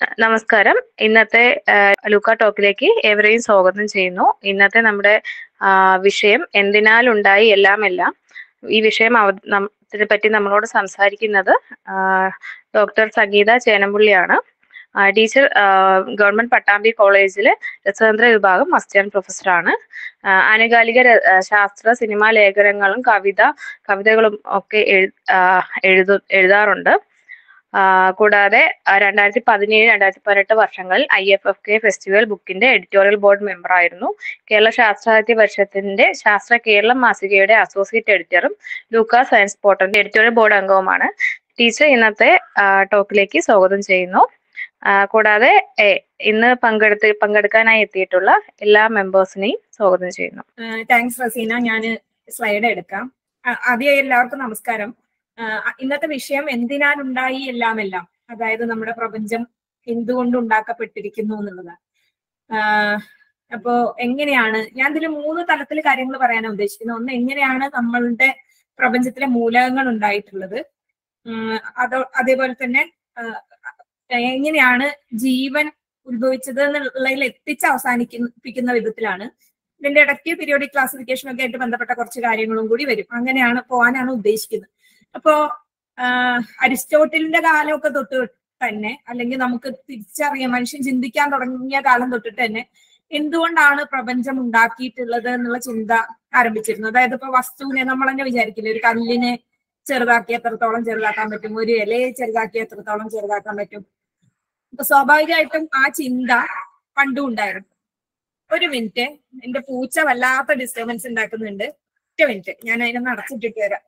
നമസ്കാരം ഇന്നത്തെ ലൂക്ക ടോക്കിലേക്ക് ഏവരെയും സ്വാഗതം ചെയ്യുന്നു ഇന്നത്തെ നമ്മുടെ ആ, വിഷയം എന്തിനാലുണ്ടായി എല്ലാം എല്ലാം ഈ വിഷയം അവ നം- ഇതിനെ പറ്റി നമ്മളോട് സംസാരിക്കുന്നത് ആ, ഡോക്ടർ സംഗീത ചേനമ്പുള്ളിയാണ് ആ, ടീച്ചർ ആ, ഗവൺമെന്റ് പട്ടാമ്പി കോളേജിലെ രസതന്ത്ര വിഭാഗം അസിസ്റ്റന്റ് പ്രൊഫസറാണ് ആ, ആനുകാലിക ര- ആ, ശാസ്ത്ര സിനിമാ ലേഖനങ്ങളും കവിത കവിതകളും ഒക്കെ എഴു- ആ, എഴുതു എഴുതാറുണ്ട് ആ, കൂടാതെ രണ്ടായിരത്തി പതിനേഴ് രണ്ടായിരത്തി പതിനെട്ട് വർഷങ്ങളിൽ I F F K festival ബുക്കിന്റെ എഡിറ്റോറിയൽ ബോർഡ് മെമ്പർ ആയിരുന്നു കേരള ശാസ്ത്രാസാഹിത്യ പരിഷത്തിന്റെ ശാസ്ത്ര കേരളം മാസികയുടെ അസോസിയേറ്റ് എഡിറ്ററും ലൂക്ക സയൻസ് പോർട്ടലിന്റെ എഡിറ്റോറിയൽ ബോർഡ് അംഗവുമാണ് ടീച്ചർ ഇന്നത്തെ ആ, ടോക്കിലേക്ക് സ്വാഗതം ചെയ്യുന്നു ആ, കൂടാതെ എ, ഇന്ന് പങ്കെടുത്ത് പങ്കെടുക്കാനായി എത്തിയിട്ടുള്ള എല്ലാ മെമ്പേഴ്സിനെയും സ്വാഗതം ചെയ്യുന്നു താങ്ക്സ് റസീന ഞാൻ സ്ലൈഡ് എടുക്കാം ആ, ആദ്യം എല്ലാവർക്കും നമസ്കാരം ആ, ഇന്നത്തെ വിഷയം എന്തിനാലുണ്ടായി എല്ലാം എല്ലാം അതായത് നമ്മുടെ പ്രപഞ്ചം എന്തുകൊണ്ട് ഉണ്ടാക്കപ്പെട്ടിരിക്കുന്നു എന്നുള്ളതാണ് ആ, അപ്പോ എങ്ങനെയാണ് ഞാൻ ഇതിൽ മൂന്ന് തലത്തിൽ കാര്യങ്ങൾ പറയാനാണ് ഉദ്ദേശിക്കുന്നത് ഒന്ന് എങ്ങനെയാണ് നമ്മളുടെ പ്രപഞ്ചത്തിലെ മൂലകങ്ങൾ ഉണ്ടായിട്ടുള്ളത് ഉം, അതോ അതേപോലെ തന്നെ ആ, എങ്ങനെയാണ് ജീവൻ ഉത്ഭവിച്ചത് എന്നുള്ളതിൽ എത്തിച്ച് അവസാനിപ്പിക്കുന്ന വിധത്തിലാണ് ഇതിന്റെ ഇടയ്ക്ക് പീരിയോഡിക് ക്ലാസിഫിക്കേഷൻ ഒക്കെ ആയിട്ട് ബന്ധപ്പെട്ട കുറച്ച് കാര്യങ്ങളും കൂടി വരും അങ്ങനെയാണ് പോകാനാണ് ഉദ്ദേശിക്കുന്നത് അപ്പോ ആഹ് അരിസ്റ്റോട്ടലിന്റെ കാലമൊക്കെ തൊട്ട് തന്നെ അല്ലെങ്കിൽ നമുക്ക് തിരിച്ചറിയാം മനുഷ്യൻ ചിന്തിക്കാൻ തുടങ്ങിയ കാലം തൊട്ടിട്ട് തന്നെ എന്തുകൊണ്ടാണ് പ്രപഞ്ചം ഉണ്ടാക്കിയിട്ടുള്ളത് എന്നുള്ള ചിന്ത ആരംഭിച്ചിരുന്നു അതായത് ഇപ്പൊ വസ്തുവിനെ നമ്മൾ തന്നെ വിചാരിക്കില്ല ഒരു കല്ലിനെ ചെറുതാക്കി എത്രത്തോളം ചെറുതാക്കാൻ പറ്റും ഒരു ഇലയെ ചെറുതാക്കി എത്രത്തോളം ചെറുതാക്കാൻ പറ്റും അപ്പൊ സ്വാഭാവികമായിട്ടും ആ ചിന്ത പണ്ടും ഉണ്ടായിരുന്നു ഒരു മിനിറ്റ് എന്റെ പൂച്ച വല്ലാത്ത ഡിസ്റ്റർബൻസ് ഉണ്ടാക്കുന്നുണ്ട് ഒറ്റ മിനിറ്റ് ഞാൻ അതിനെ അടച്ചിട്ടിട്ട് വരാം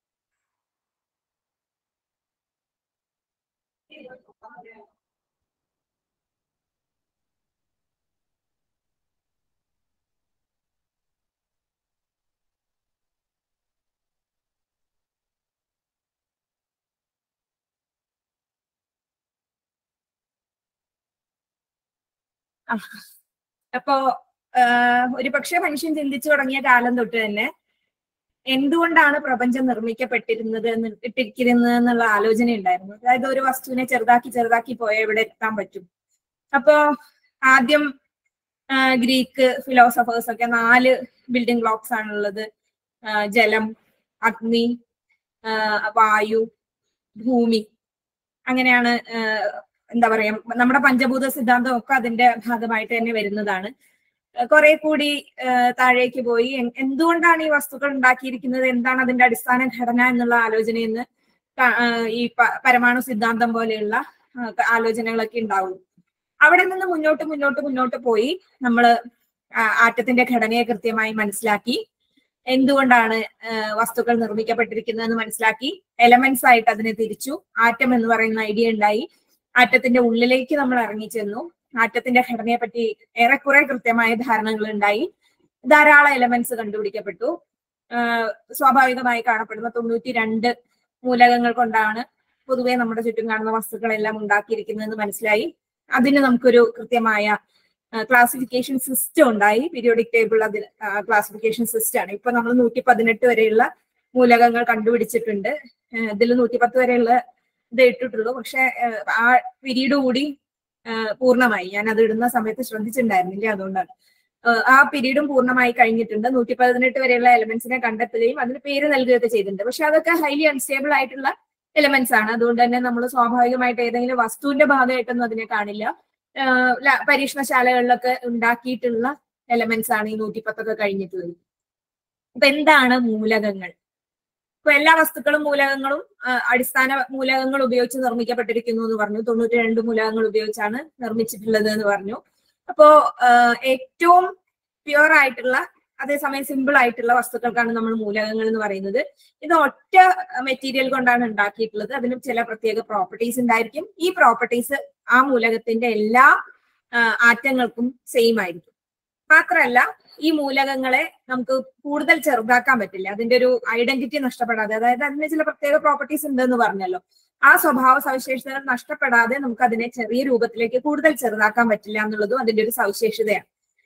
ആ. അപ്പോ ഒരു പക്ഷെ മനുഷ്യൻ ചിന്തിച്ചു തുടങ്ങിയ കാലം തൊട്ട് തന്നെ എന്തുകൊണ്ടാണ് പ്രപഞ്ചം നിർമ്മിക്കപ്പെട്ടിരുന്നത് എന്ന് ഇട്ടിരിക്കുന്നത് എന്നുള്ള ആലോചന ഉണ്ടായിരുന്നു അതായത് ഒരു വസ്തുവിനെ ചെറുതാക്കി ചെറുതാക്കി പോയാൽ ഇവിടെ എത്താൻ പറ്റും അപ്പോ ആദ്യം ആ, ഗ്രീക്ക് ഫിലോസഫേഴ്സ് ഒക്കെ നാല് ബിൽഡിംഗ് ബ്ലോക്സ് ആണുള്ളത് ആ, ജലം അഗ്നി ആ, വായു ഭൂമി അങ്ങനെയാണ് ആ, എന്താ പറയാ നമ്മുടെ പഞ്ചഭൂത സിദ്ധാന്തം ഒക്കെ അതിന്റെ ഭാഗമായിട്ട് തന്നെ വരുന്നതാണ് കുറെ കൂടി ആ, താഴേക്ക് പോയി എൻ- എന്തുകൊണ്ടാണ് ഈ വസ്തുക്കൾ ഉണ്ടാക്കിയിരിക്കുന്നത് എന്താണ് അതിന്റെ അടിസ്ഥാന ഘടന എന്നുള്ള ആലോചനയെന്ന് ക- ആ, ഈ പ- പരമാണു സിദ്ധാന്തം പോലെയുള്ള ആ, ആലോചനകളൊക്കെ ഉണ്ടാവും അവിടെ നിന്ന് മുന്നോട്ട് മുന്നോട്ട് മുന്നോട്ട് പോയി നമ്മൾ ആറ്റത്തിന്റെ ഘടനയെ കൃത്യമായി മനസ്സിലാക്കി എന്തുകൊണ്ടാണ് ആ, വസ്തുക്കൾ നിർമ്മിക്കപ്പെട്ടിരിക്കുന്നതെന്ന് മനസ്സിലാക്കി എലമെന്റ്സ് ആയിട്ട് അതിനെ തിരിച്ചു ആറ്റം എന്ന് പറയുന്ന ഐഡിയ ഉണ്ടായി ആറ്റത്തിന്റെ ഉള്ളിലേക്ക് നമ്മൾ ഇറങ്ങിച്ചെന്നു ആറ്റത്തിന്റെ ഘടനയെ പറ്റി ഏറെക്കുറെ കൃത്യമായ ധാരണകൾ ഉണ്ടായി ധാരാളം എലമെന്റ്സ് കണ്ടുപിടിക്കപ്പെട്ടു ആഹ് സ്വാഭാവികമായി കാണപ്പെടുന്ന തൊണ്ണൂറ്റി രണ്ട് മൂലകങ്ങൾ കൊണ്ടാണ് പൊതുവെ നമ്മുടെ ചുറ്റും കാണുന്ന വസ്തുക്കളെല്ലാം ഉണ്ടാക്കിയിരിക്കുന്നതെന്ന് മനസ്സിലായി അതിന് നമുക്കൊരു കൃത്യമായ ക്ലാസിഫിക്കേഷൻ സിസ്റ്റം ഉണ്ടായി പീരിയോഡിക് ടേബിൾ അതിൽ ക്ലാസിഫിക്കേഷൻ സിസ്റ്റം ആണ് ഇപ്പൊ നമ്മൾ നൂറ്റി പതിനെട്ട് വരെയുള്ള മൂലകങ്ങൾ കണ്ടുപിടിച്ചിട്ടുണ്ട് ഇതിൽ നൂറ്റി പത്ത് വരെയുള്ള ഇത് ഇട്ടിട്ടുള്ളൂ പക്ഷെ ഏഹ്, ആ പീരീഡ് കൂടി ഏഹ്, പൂർണ്ണമായി ഞാൻ അത് ഇടുന്ന സമയത്ത് ശ്രദ്ധിച്ചിട്ടുണ്ടായിരുന്നില്ല അതുകൊണ്ടാണ് ഏഹ്, ആ പീരീഡും പൂർണ്ണമായി കഴിഞ്ഞിട്ടുണ്ട് നൂറ്റി പതിനെട്ട് വരെയുള്ള എലമെന്റ്സിനെ കണ്ടെത്തുകയും അതിന് പേര് നൽകുകയൊക്കെ ചെയ്തിട്ടുണ്ട് പക്ഷെ അതൊക്കെ ഹൈലി അൺസ്റ്റേബിൾ ആയിട്ടുള്ള എലമെന്റ്സ് ആണ് അതുകൊണ്ട് തന്നെ നമ്മൾ സ്വാഭാവികമായിട്ട് ഏതെങ്കിലും വസ്തുവിന്റെ ഭാഗമായിട്ടൊന്നും അതിനെ കാണില്ല ഏഹ്, ല- പരീക്ഷണശാലകളിലൊക്കെ ഉണ്ടാക്കിയിട്ടുള്ള എലമെന്റ്സ് ആണ് ഈ നൂറ്റിപ്പത്തൊക്കെ കഴിഞ്ഞിട്ടുള്ളത് അപ്പൊ എന്താണ് മൂലകങ്ങൾ ഇപ്പൊ എല്ലാ വസ്തുക്കളും മൂലകങ്ങളും ആ, അടിസ്ഥാന മൂലകങ്ങൾ ഉപയോഗിച്ച് നിർമ്മിക്കപ്പെട്ടിരിക്കുന്നു എന്ന് പറഞ്ഞു തൊണ്ണൂറ്റി രണ്ട് മൂലകങ്ങൾ ഉപയോഗിച്ചാണ് നിർമ്മിച്ചിട്ടുള്ളത് എന്ന് പറഞ്ഞു അപ്പോ ആ, ഏറ്റവും പ്യുവർ ആയിട്ടുള്ള അതേസമയം സിമ്പിൾ ആയിട്ടുള്ള വസ്തുക്കൾക്കാണ് നമ്മൾ മൂലകങ്ങൾ എന്ന് പറയുന്നത് ഇത് ഒറ്റ മെറ്റീരിയൽ കൊണ്ടാണ് ഉണ്ടാക്കിയിട്ടുള്ളത് അതിന് ചില പ്രത്യേക പ്രോപ്പർട്ടീസ് ഉണ്ടായിരിക്കും ഈ പ്രോപ്പർട്ടീസ് ആ മൂലകത്തിന്റെ എല്ലാ ആ, ആറ്റങ്ങൾക്കും സെയിം ആയിരിക്കും മാത്രമല്ല ഈ മൂലകങ്ങളെ നമുക്ക് കൂടുതൽ ചെറുതാക്കാൻ പറ്റില്ല അതിന്റെ ഒരു ഐഡന്റിറ്റി നഷ്ടപ്പെടാതെ അതായത് അതിന് ചില പ്രത്യേക പ്രോപ്പർട്ടീസ് ഉണ്ടെന്ന് പറഞ്ഞല്ലോ ആ സ്വഭാവ സവിശേഷതകൾ നഷ്ടപ്പെടാതെ നമുക്ക് അതിനെ ചെറിയ രൂപത്തിലേക്ക് കൂടുതൽ ചെറുതാക്കാൻ പറ്റില്ല എന്നുള്ളതും അതിന്റെ ഒരു സവിശേഷതയാണ്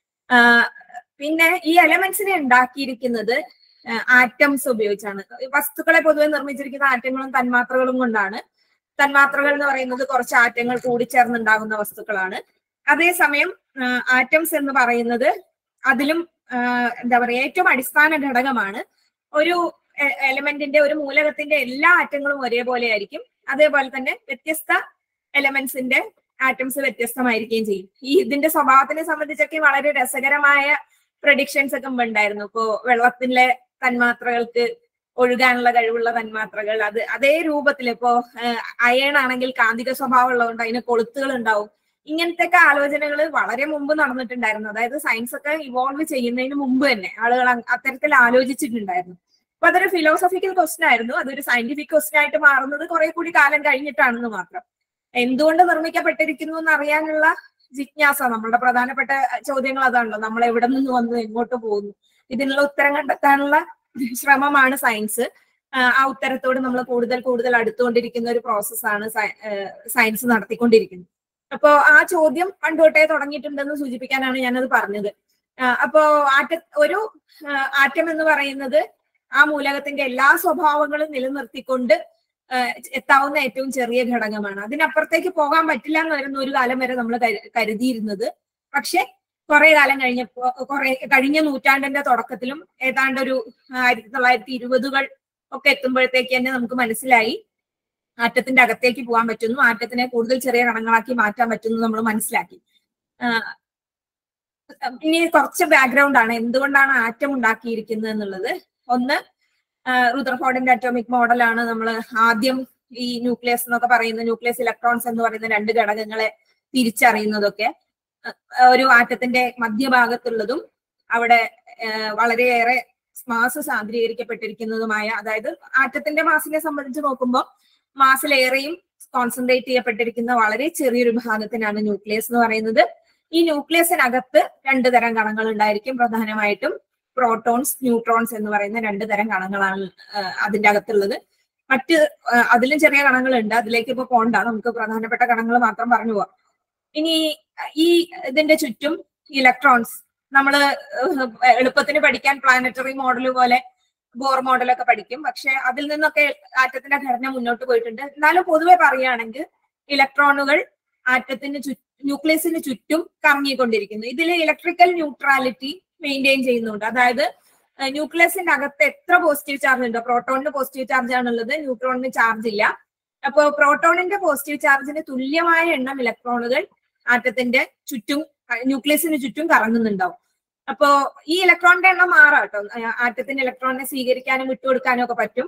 ആഹ് പിന്നെ ഈ എലമെന്റ്സിനെ ഉണ്ടാക്കിയിരിക്കുന്നത് ആറ്റംസ് ഉപയോഗിച്ചാണ് വസ്തുക്കളെ പൊതുവെ നിർമ്മിച്ചിരിക്കുന്ന ആറ്റങ്ങളും തന്മാത്രകളും കൊണ്ടാണ് തന്മാത്രകൾ എന്ന് പറയുന്നത് കുറച്ച് ആറ്റങ്ങൾ കൂടിച്ചേർന്നുണ്ടാകുന്ന വസ്തുക്കളാണ് അതേസമയം ആറ്റംസ് എന്ന് പറയുന്നത് അതിലും ആ, എന്താ പറയുക ഏറ്റവും അടിസ്ഥാന ഘടകമാണ് ഒരു എലമെന്റിന്റെ ഒരു മൂലകത്തിന്റെ എല്ലാ ആറ്റങ്ങളും ഒരേപോലെ ആയിരിക്കും അതേപോലെ തന്നെ വ്യത്യസ്ത എലമെന്റ്സിന്റെ ആറ്റംസ് വ്യത്യസ്തമായിരിക്കുകയും ചെയ്യും ഈ ഇതിന്റെ സ്വഭാവത്തിനെ സംബന്ധിച്ചൊക്കെ വളരെ രസകരമായ പ്രഡിക്ഷൻസ് ഒക്കെ മുമ്പ് ഉണ്ടായിരുന്നു ഇപ്പോ വെള്ളത്തിലെ തന്മാത്രകൾക്ക് ഒഴുകാനുള്ള കഴിവുള്ള തന്മാത്രകൾ അത് അതേ രൂപത്തിൽ ഇപ്പോ അയൺ ആണെങ്കിൽ കാന്തിക സ്വഭാവം ഉള്ളതുകൊണ്ട് അതിന് കൊളുത്തുകൾ ഉണ്ടാവും ഇങ്ങനത്തെ ഒക്കെ ആലോചനകൾ വളരെ മുമ്പ് നടന്നിട്ടുണ്ടായിരുന്നു അതായത് സയൻസ് ഒക്കെ ഇവോൾവ് ചെയ്യുന്നതിന് മുമ്പ് തന്നെ ആളുകൾ അ- അത്തരത്തിൽ ആലോചിച്ചിട്ടുണ്ടായിരുന്നു അപ്പൊ അതൊരു ഫിലോസഫിക്കൽ ക്വസ്റ്റൻ ആയിരുന്നു അതൊരു സയന്റിഫിക് ക്വസ്റ്റൻ ആയിട്ട് മാറുന്നത് കുറെ കൂടി കാലം കഴിഞ്ഞിട്ടാണെന്ന് മാത്രം എന്തുകൊണ്ട് നിർമ്മിക്കപ്പെട്ടിരിക്കുന്നു എന്ന് അറിയാനുള്ള ജിജ്ഞാസ നമ്മളുടെ പ്രധാനപ്പെട്ട ചോദ്യങ്ങൾ അതാണല്ലോ നമ്മൾ എവിടെ നിന്ന് വന്നു എങ്ങോട്ട് പോകുന്നു ഇതിനുള്ള ഉത്തരം കണ്ടെത്താനുള്ള ശ്രമമാണ് സയൻസ് ആ ഉത്തരത്തോട് നമ്മൾ കൂടുതൽ കൂടുതൽ അടുത്തുകൊണ്ടിരിക്കുന്ന ഒരു പ്രോസസ്സാണ് സയൻസ് നടത്തിക്കൊണ്ടിരിക്കുന്നത് അപ്പോ ആ ചോദ്യം പണ്ടുതൊട്ടേ തുടങ്ങിയിട്ടുണ്ടെന്ന് സൂചിപ്പിക്കാനാണ് ഞാനത് പറഞ്ഞത് ആ, അപ്പോ ആറ്റ ഒരു ആറ്റം എന്ന് പറയുന്നത് ആ മൂലകത്തിന്റെ എല്ലാ സ്വഭാവങ്ങളും നിലനിർത്തിക്കൊണ്ട് ആ, എത്താവുന്ന ഏറ്റവും ചെറിയ ഘടകമാണ് അതിനപ്പുറത്തേക്ക് പോകാൻ പറ്റില്ല എന്നായിരുന്നു ഒരു കാലം വരെ നമ്മൾ കരുതിയിരുന്നത് പക്ഷെ കുറെ കാലം കഴിഞ്ഞപ്പോ കുറെ കഴിഞ്ഞ നൂറ്റാണ്ടിന്റെ തുടക്കത്തിലും ഏതാണ്ട് ഒരു ആയിരത്തി തൊള്ളായിരത്തി ഇരുപതുകൾ ഒക്കെ എത്തുമ്പോഴത്തേക്ക് തന്നെ നമുക്ക് മനസ്സിലായി ആറ്റത്തിന്റെ അകത്തേക്ക് പോകാൻ പറ്റുന്നു ആറ്റത്തിനെ കൂടുതൽ ചെറിയ കണങ്ങളാക്കി മാറ്റാൻ പറ്റുന്നു നമ്മൾ മനസ്സിലാക്കി ആഹ് ഇനി കുറച്ച് ബാക്ക്ഗ്രൗണ്ട് ആണ് എന്തുകൊണ്ടാണ് ആറ്റം ഉണ്ടാക്കിയിരിക്കുന്നത് എന്നുള്ളത് ഒന്ന് റുദർഫോർഡിന്റെ അറ്റോമിക് മോഡലാണ് നമ്മൾ ആദ്യം ഈ ന്യൂക്ലിയസ് എന്നൊക്കെ പറയുന്ന ന്യൂക്ലിയസ് ഇലക്ട്രോൺസ് എന്ന് പറയുന്ന രണ്ട് ഘടകങ്ങളെ തിരിച്ചറിയുന്നതൊക്കെ അഹ് ഒരു ആറ്റത്തിന്റെ മധ്യഭാഗത്തുള്ളതും അവിടെ ആഹ് വളരെയേറെ മാസ് സാന്ദ്രീകരിക്കപ്പെട്ടിരിക്കുന്നതുമായ അതായത് ആറ്റത്തിന്റെ മാസിനെ സംബന്ധിച്ച് നോക്കുമ്പോൾ മാസിലേറെയും കോൺസെൻട്രേറ്റ് ചെയ്യപ്പെട്ടിരിക്കുന്ന വളരെ ചെറിയൊരു ഭാഗത്തിനാണ് ന്യൂക്ലിയസ് എന്ന് പറയുന്നത് ഈ ന്യൂക്ലിയസിനകത്ത് രണ്ട് തരം കണങ്ങൾ ഉണ്ടായിരിക്കും പ്രധാനമായിട്ടും പ്രോട്ടോൺസ് ന്യൂട്രോൺസ് എന്ന് പറയുന്ന രണ്ട് തരം കണങ്ങളാണ് ആഹ് അതിന്റെ അകത്തുള്ളത് മറ്റ് ആഹ് അതിലും ചെറിയ കണങ്ങളുണ്ട് അതിലേക്ക് ഇപ്പൊ പോണ്ട നമുക്ക് പ്രധാനപ്പെട്ട കണങ്ങൾ മാത്രം പറഞ്ഞു പോവാം ഇനി ഈ ഇതിന്റെ ചുറ്റും ഇലക്ട്രോൺസ് നമ്മൾ എളുപ്പത്തിന് പഠിക്കാൻ പ്ലാനറ്ററി മോഡൽ പോലെ ബോർ മോഡലൊക്കെ പഠിക്കും പക്ഷെ അതിൽ നിന്നൊക്കെ ആറ്റത്തിന്റെ ഘടന മുന്നോട്ട് പോയിട്ടുണ്ട് എന്നാലും പൊതുവെ പറയുകയാണെങ്കിൽ ഇലക്ട്രോണുകൾ ആറ്റത്തിന് ചു ന്യൂക്ലിയസിന് ചുറ്റും കറങ്ങിക്കൊണ്ടിരിക്കുന്നു ഇതിൽ ഇലക്ട്രിക്കൽ ന്യൂട്രാലിറ്റി മെയിൻറ്റെയിൻ ചെയ്യുന്നുണ്ട് അതായത് ന്യൂക്ലിയസിന്റെ അകത്ത് എത്ര പോസിറ്റീവ് ചാർജ് ഉണ്ടോ പ്രോട്ടോണിന് പോസിറ്റീവ് ചാർജ് ആണുള്ളത് ന്യൂട്രോണിന് ചാർജ് ഇല്ല അപ്പോൾ പ്രോട്ടോണിന്റെ പോസിറ്റീവ് ചാർജിന് തുല്യമായ എണ്ണം ഇലക്ട്രോണുകൾ ആറ്റത്തിന്റെ ചുറ്റും ന്യൂക്ലിയസിന് ചുറ്റും കറങ്ങുന്നുണ്ടാവും അപ്പോ ഈ ഇലക്ട്രോണിന്റെ എണ്ണം മാറാം കേട്ടോ ആറ്റത്തിന്റെ ഇലക്ട്രോണിനെ സ്വീകരിക്കാനും വിട്ടുകൊടുക്കാനും ഒക്കെ പറ്റും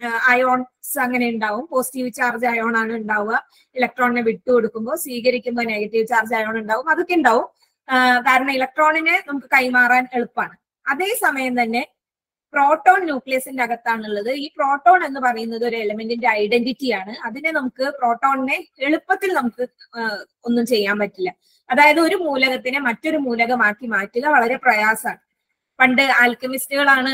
അയോൺസ് അങ്ങനെ ഉണ്ടാവും പോസിറ്റീവ് ചാർജ് അയോൺ ആണ് ഉണ്ടാവുക ഇലക്ട്രോണിനെ വിട്ടുകൊടുക്കുമ്പോൾ സ്വീകരിക്കുമ്പോൾ നെഗറ്റീവ് ചാർജ് അയോൺ ഉണ്ടാവും അതൊക്കെ ഉണ്ടാവും ആ, കാരണം ഇലക്ട്രോണിനെ നമുക്ക് കൈമാറാൻ എളുപ്പമാണ് അതേസമയം തന്നെ പ്രോട്ടോൺ ന്യൂക്ലിയസിന്റെ അകത്താണുള്ളത് ഈ പ്രോട്ടോൺ എന്ന് പറയുന്നത് ഒരു എലമെന്റിന്റെ ഐഡന്റിറ്റിയാണ് അതിനെ നമുക്ക് പ്രോട്ടോണിനെ എളുപ്പത്തിൽ നമുക്ക് ആ, ഒന്നും ചെയ്യാൻ പറ്റില്ല അതായത് ഒരു മൂലകത്തിനെ മറ്റൊരു മൂലകമാക്കി മാറ്റുക വളരെ പ്രയാസമാണ് പണ്ട് ആൽക്കമിസ്റ്റുകളാണ്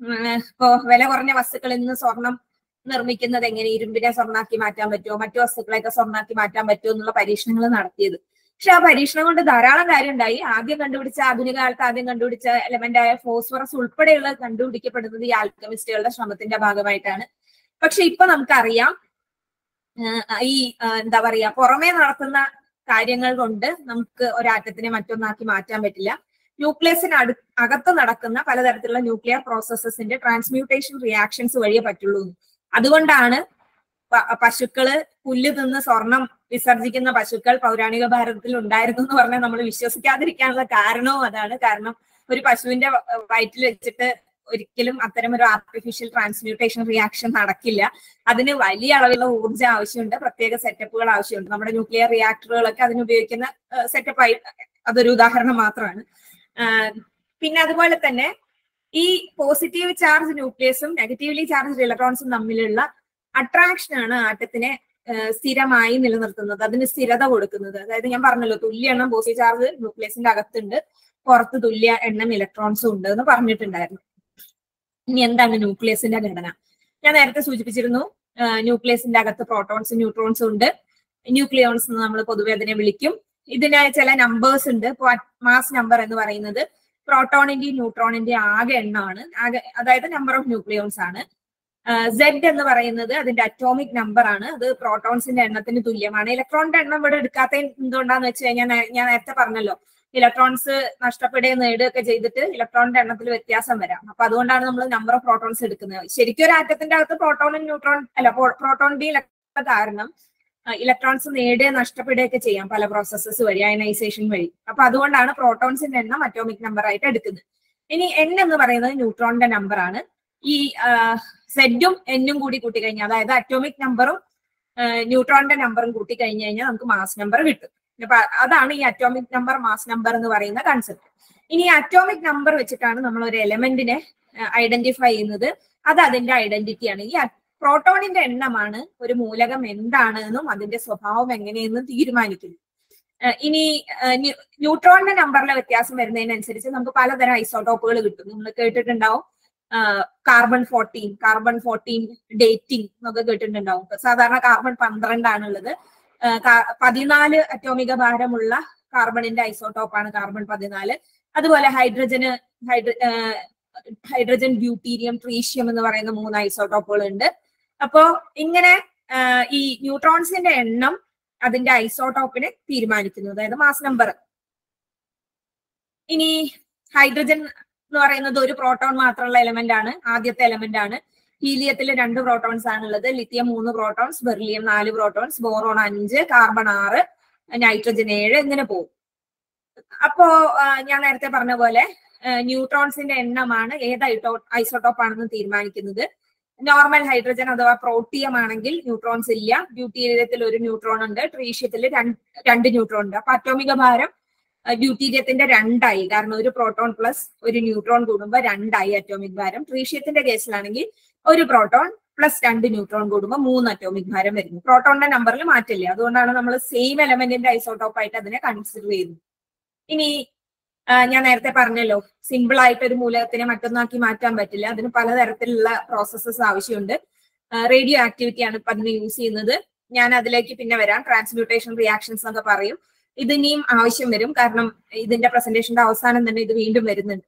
ഇപ്പോ വില കുറഞ്ഞ വസ്തുക്കളിൽ നിന്ന് സ്വർണം നിർമ്മിക്കുന്നത് എങ്ങനെ ഇരുമ്പിനെ സ്വർണ്ണാക്കി മാറ്റാൻ പറ്റുമോ മറ്റു വസ്തുക്കളെയൊക്കെ സ്വർണ്ണാക്കി മാറ്റാൻ പറ്റുമോ എന്നുള്ള പരീക്ഷണങ്ങൾ നടത്തിയത് പക്ഷെ ആ പരീക്ഷണം കൊണ്ട് ധാരാളം കാര്യം ഉണ്ടായി ആദ്യം കണ്ടുപിടിച്ച ആധുനിക കാലത്ത് ആദ്യം കണ്ടുപിടിച്ച എലമെന്റ് ആയ ഫോസ്ഫറസ് ഉൾപ്പെടെയുള്ള കണ്ടുപിടിക്കപ്പെടുന്നത് ഈ ആൽക്കമിസ്റ്റുകളുടെ ശ്രമത്തിന്റെ ഭാഗമായിട്ടാണ് പക്ഷെ ഇപ്പൊ നമുക്കറിയാം ആഹ് ഈ ആഹ് എന്താ പറയാ പുറമേ നടത്തുന്ന കാര്യങ്ങൾ കൊണ്ട് നമുക്ക് ഒരാറ്റത്തിനെ മറ്റൊന്നാക്കി മാറ്റാൻ പറ്റില്ല ന്യൂക്ലിയസിന് അടു അകത്ത് നടക്കുന്ന പലതരത്തിലുള്ള ന്യൂക്ലിയർ പ്രോസസ്സസിന്റെ ട്രാൻസ്മ്യൂട്ടേഷൻ റിയാക്ഷൻസ് വഴിയേ പറ്റുള്ളൂ എന്ന്. അതുകൊണ്ടാണ് പ- പശുക്കള് പുല്ല് തിന്ന് സ്വർണം വിസർജിക്കുന്ന പശുക്കൾ പൗരാണിക ഭാരതത്തിൽ ഉണ്ടായിരുന്നു എന്ന് പറഞ്ഞാൽ നമ്മൾ വിശ്വസിക്കാതിരിക്കാനുള്ള കാരണവും അതാണ് കാരണം ഒരു പശുവിന്റെ വ- വയറ്റിൽ വെച്ചിട്ട് ഒരിക്കലും അത്തരം ഒരു ആർട്ടിഫിഷ്യൽ ട്രാൻസ്മ്യൂട്ടേഷൻ റിയാക്ഷൻ നടക്കില്ല അതിന് വലിയ അളവിലുള്ള ഊർജ്ജം ആവശ്യമുണ്ട് പ്രത്യേക സെറ്റപ്പുകൾ ആവശ്യമുണ്ട് നമ്മുടെ ന്യൂക്ലിയർ റിയാക്ടറുകളൊക്കെ അതിന് ഉപയോഗിക്കുന്ന സെറ്റപ്പായി അതൊരു ഉദാഹരണം മാത്രമാണ് ആഹ് പിന്നെ അതുപോലെ തന്നെ ഈ പോസിറ്റീവ് ചാർജ് ന്യൂക്ലിയസും നെഗറ്റീവ്ലി ചാർജ് ഇലക്ട്രോൺസും തമ്മിലുള്ള അട്രാക്ഷൻ ആണ് ആറ്റത്തിനെ ആഹ് സ്ഥിരമായി നിലനിർത്തുന്നത് അതിന് സ്ഥിരത കൊടുക്കുന്നത് അതായത് ഞാൻ പറഞ്ഞല്ലോ തുല്യ എണ്ണം പോസിറ്റീവ് ചാർജ് ന്യൂക്ലിയസിന്റെ അകത്തുണ്ട് പുറത്ത് തുല്യ എണ്ണം ഇലക്ട്രോൺസും ഉണ്ട് എന്ന് പറഞ്ഞിട്ടുണ്ടായിരുന്നു ഇനി എന്താണ് ന്യൂക്ലിയസിന്റെ ഘടന ഞാൻ നേരത്തെ സൂചിപ്പിച്ചിരുന്നു ന്യൂക്ലിയസിന്റെ അകത്ത് പ്രോട്ടോൺസും ന്യൂട്രോൺസും ഉണ്ട് ന്യൂക്ലിയോൺസ് എന്ന് നമ്മൾ പൊതുവെ അതിനെ വിളിക്കും ഇതിന് ചില നമ്പേഴ്സ് ഉണ്ട് മാസ് നമ്പർ എന്ന് പറയുന്നത് പ്രോട്ടോണിന്റെയും ന്യൂട്രോണിന്റെയും ആകെ എണ്ണമാണ് ആകെ അതായത് നമ്പർ ഓഫ് ന്യൂക്ലിയോൺസ് ആണ് സെഡ് എന്ന് പറയുന്നത് അതിന്റെ അറ്റോമിക് നമ്പർ ആണ് അത് പ്രോട്ടോൺസിന്റെ എണ്ണത്തിന് തുല്യമാണ് ഇലക്ട്രോണിന്റെ എണ്ണം ഇവിടെ എടുക്കാത്ത എന്തുകൊണ്ടാന്ന് വെച്ച് കഴിഞ്ഞാൽ നേ- ഞാൻ നേരത്തെ പറഞ്ഞല്ലോ ഇലക്ട്രോൺസ് നഷ്ടപ്പെടുകയും നേടുകയൊക്കെ ചെയ്തിട്ട് ഇലക്ട്രോണിന്റെ എണ്ണത്തിൽ വ്യത്യാസം വരാം അപ്പൊ അതുകൊണ്ടാണ് നമ്മൾ നമ്പർ ഓഫ് പ്രോട്ടോൺസ് എടുക്കുന്നത് ശരിക്കും ഒരു ആറ്റത്തിന്റെ അകത്ത് പ്രോട്ടോണും ന്യൂട്രോൺ അല്ല പ്രോട്ടോണിന്റെയും ഇലക്ട്രോൺ കാരണം ഇലക്ട്രോൺസ് നേടുക നഷ്ടപ്പെടുകയൊക്കെ ചെയ്യാം പല പ്രോസസ്സസ് വഴി അയനൈസേഷൻ വഴി അപ്പൊ അതുകൊണ്ടാണ് പ്രോട്ടോൺസിന്റെ എണ്ണം അറ്റോമിക് നമ്പർ ആയിട്ട് എടുക്കുന്നത് ഇനി എൻ എന്ന് പറയുന്നത് ന്യൂട്രോണിന്റെ നമ്പർ ആണ് ഈ സെഡും എന്നും കൂടി കൂട്ടി കഴിഞ്ഞാൽ അതായത് അറ്റോമിക് നമ്പറും ന്യൂട്രോണിന്റെ നമ്പറും കൂട്ടി കഴിഞ്ഞു കഴിഞ്ഞാൽ നമുക്ക് മാസ് നമ്പർ കിട്ടും അപ്പൊ അതാണ് ഈ അറ്റോമിക് നമ്പർ മാസ് നമ്പർ എന്ന് പറയുന്ന കൺസെപ്റ്റ് ഇനി അറ്റോമിക് നമ്പർ വെച്ചിട്ടാണ് നമ്മൾ ഒരു എലമെന്റിനെ ഐഡന്റിഫൈ ചെയ്യുന്നത് അത് അതിന്റെ ഐഡന്റിറ്റിയാണ് ഈ പ്രോട്ടോണിന്റെ എണ്ണമാണ് ഒരു മൂലകം എന്താണ് എന്നും അതിന്റെ സ്വഭാവം എങ്ങനെയെന്നും തീരുമാനിക്കുന്നത് ഏഹ് ഇനി ഏഹ് ന്യൂ- ന്യൂട്രോണിന്റെ നമ്പറിലെ വ്യത്യാസം വരുന്നതിനനുസരിച്ച് നമുക്ക് പലതരം ഐസോട്ടോപ്പുകൾ കിട്ടും നമ്മൾ കേട്ടിട്ടുണ്ടാവും carbon fourteen carbon fourteen dating എന്നൊക്കെ കേട്ടിട്ടുണ്ടാവും സാധാരണ കാർബൺ പന്ത്രണ്ടാണുള്ളത് ഏഹ് കാ- പതിനാല് അറ്റോമിക ഭാരമുള്ള കാർബണിന്റെ ഐസോട്ടോപ്പാണ് കാർബൺ പതിനാല് അതുപോലെ ഹൈഡ്രജന് ഹൈഡ്ര ഏഹ് ഹൈഡ്രജൻ ഡ്യൂട്ടീരിയം ട്രീഷ്യം എന്ന് പറയുന്ന മൂന്ന് ഐസോട്ടോപ്പുകൾ ഉണ്ട് അപ്പോ ഇങ്ങനെ ആഹ് ഈ ന്യൂട്രോൺസിന്റെ എണ്ണം അതിന്റെ ഐസോട്ടോപ്പിനെ തീരുമാനിക്കുന്നു അതായത് മാസ് നമ്പർ ഇനി ഹൈഡ്രജൻ എന്ന് പറയുന്നത് ഒരു പ്രോട്ടോൺ മാത്രമുള്ള എലമെന്റ് ആണ് ആദ്യത്തെ എലമെന്റ് ആണ് ഹീലിയത്തിൽ രണ്ട് പ്രോട്ടോൺസ് ആണുള്ളത് ലിത്തിയം മൂന്ന് പ്രോട്ടോൺസ് ബെർലിയം നാല് പ്രോട്ടോൺസ് ബോറോൺ അഞ്ച് കാർബൺ ആറ് നൈട്രജൻ ഏഴ് ഇങ്ങനെ പോകും അപ്പോ ആ, ഞാൻ നേരത്തെ പറഞ്ഞ പോലെ ന്യൂട്രോൺസിന്റെ എണ്ണമാണ് ഏത് ഐട്ടോ ഐസോട്ടോപ്പ് ആണെന്ന് തീരുമാനിക്കുന്നത് നോർമൽ ഹൈഡ്രജൻ അഥവാ പ്രോട്ടിയം ആണെങ്കിൽ ന്യൂട്രോൺസ് ഇല്ല ഡ്യൂട്ടീരിയത്തിൽ ഒരു ന്യൂട്രോൺ ഉണ്ട് ട്രീഷ്യത്തിൽ രണ്ട് ന്യൂട്രോൺ ഉണ്ട് അപ്പൊ അറ്റോമിക ഭാരം ഡ്യൂട്ടീരിയത്തിന്റെ രണ്ടായി കാരണം ഒരു പ്രോട്ടോൺ പ്ലസ് ഒരു ന്യൂട്രോൺ കൂടുമ്പോൾ രണ്ടായി അറ്റോമിക് ഭാരം ട്രീഷ്യത്തിന്റെ കേസിലാണെങ്കിൽ ഒരു പ്രോട്ടോൺ പ്ലസ് രണ്ട് ന്യൂട്രോൺ കൂടുമ്പോൾ മൂന്ന് അറ്റോമിക് ഭാരം വരുന്നു പ്രോട്ടോണിന്റെ നമ്പറിൽ മാറ്റില്ല അതുകൊണ്ടാണ് നമ്മൾ സെയിം എലമെന്റിന്റെ ഐസോട്ടോപ്പ് ആയിട്ട് അതിനെ കൺസിഡർ ചെയ്യുന്നത് ഇനി ആ, ഞാൻ നേരത്തെ പറഞ്ഞല്ലോ സിമ്പിൾ ആയിട്ട് ഒരു മൂലകത്തിനെ മറ്റൊന്നാക്കി മാറ്റാൻ പറ്റില്ല അതിന് പലതരത്തിലുള്ള പ്രോസസ്സസ് ആവശ്യമുണ്ട് റേഡിയോ ആക്ടിവിറ്റി ആണ് ഇപ്പൊ അതിന് യൂസ് ചെയ്യുന്നത് ഞാൻ അതിലേക്ക് പിന്നെ വരാം ട്രാൻസ്മ്യൂട്ടേഷൻ റിയാക്ഷൻസ് എന്നൊക്കെ പറയും ഇത് ഇനിയും ആവശ്യം വരും കാരണം ഇതിന്റെ പ്രസന്റേഷന്റെ അവസാനം തന്നെ ഇത് വീണ്ടും വരുന്നുണ്ട്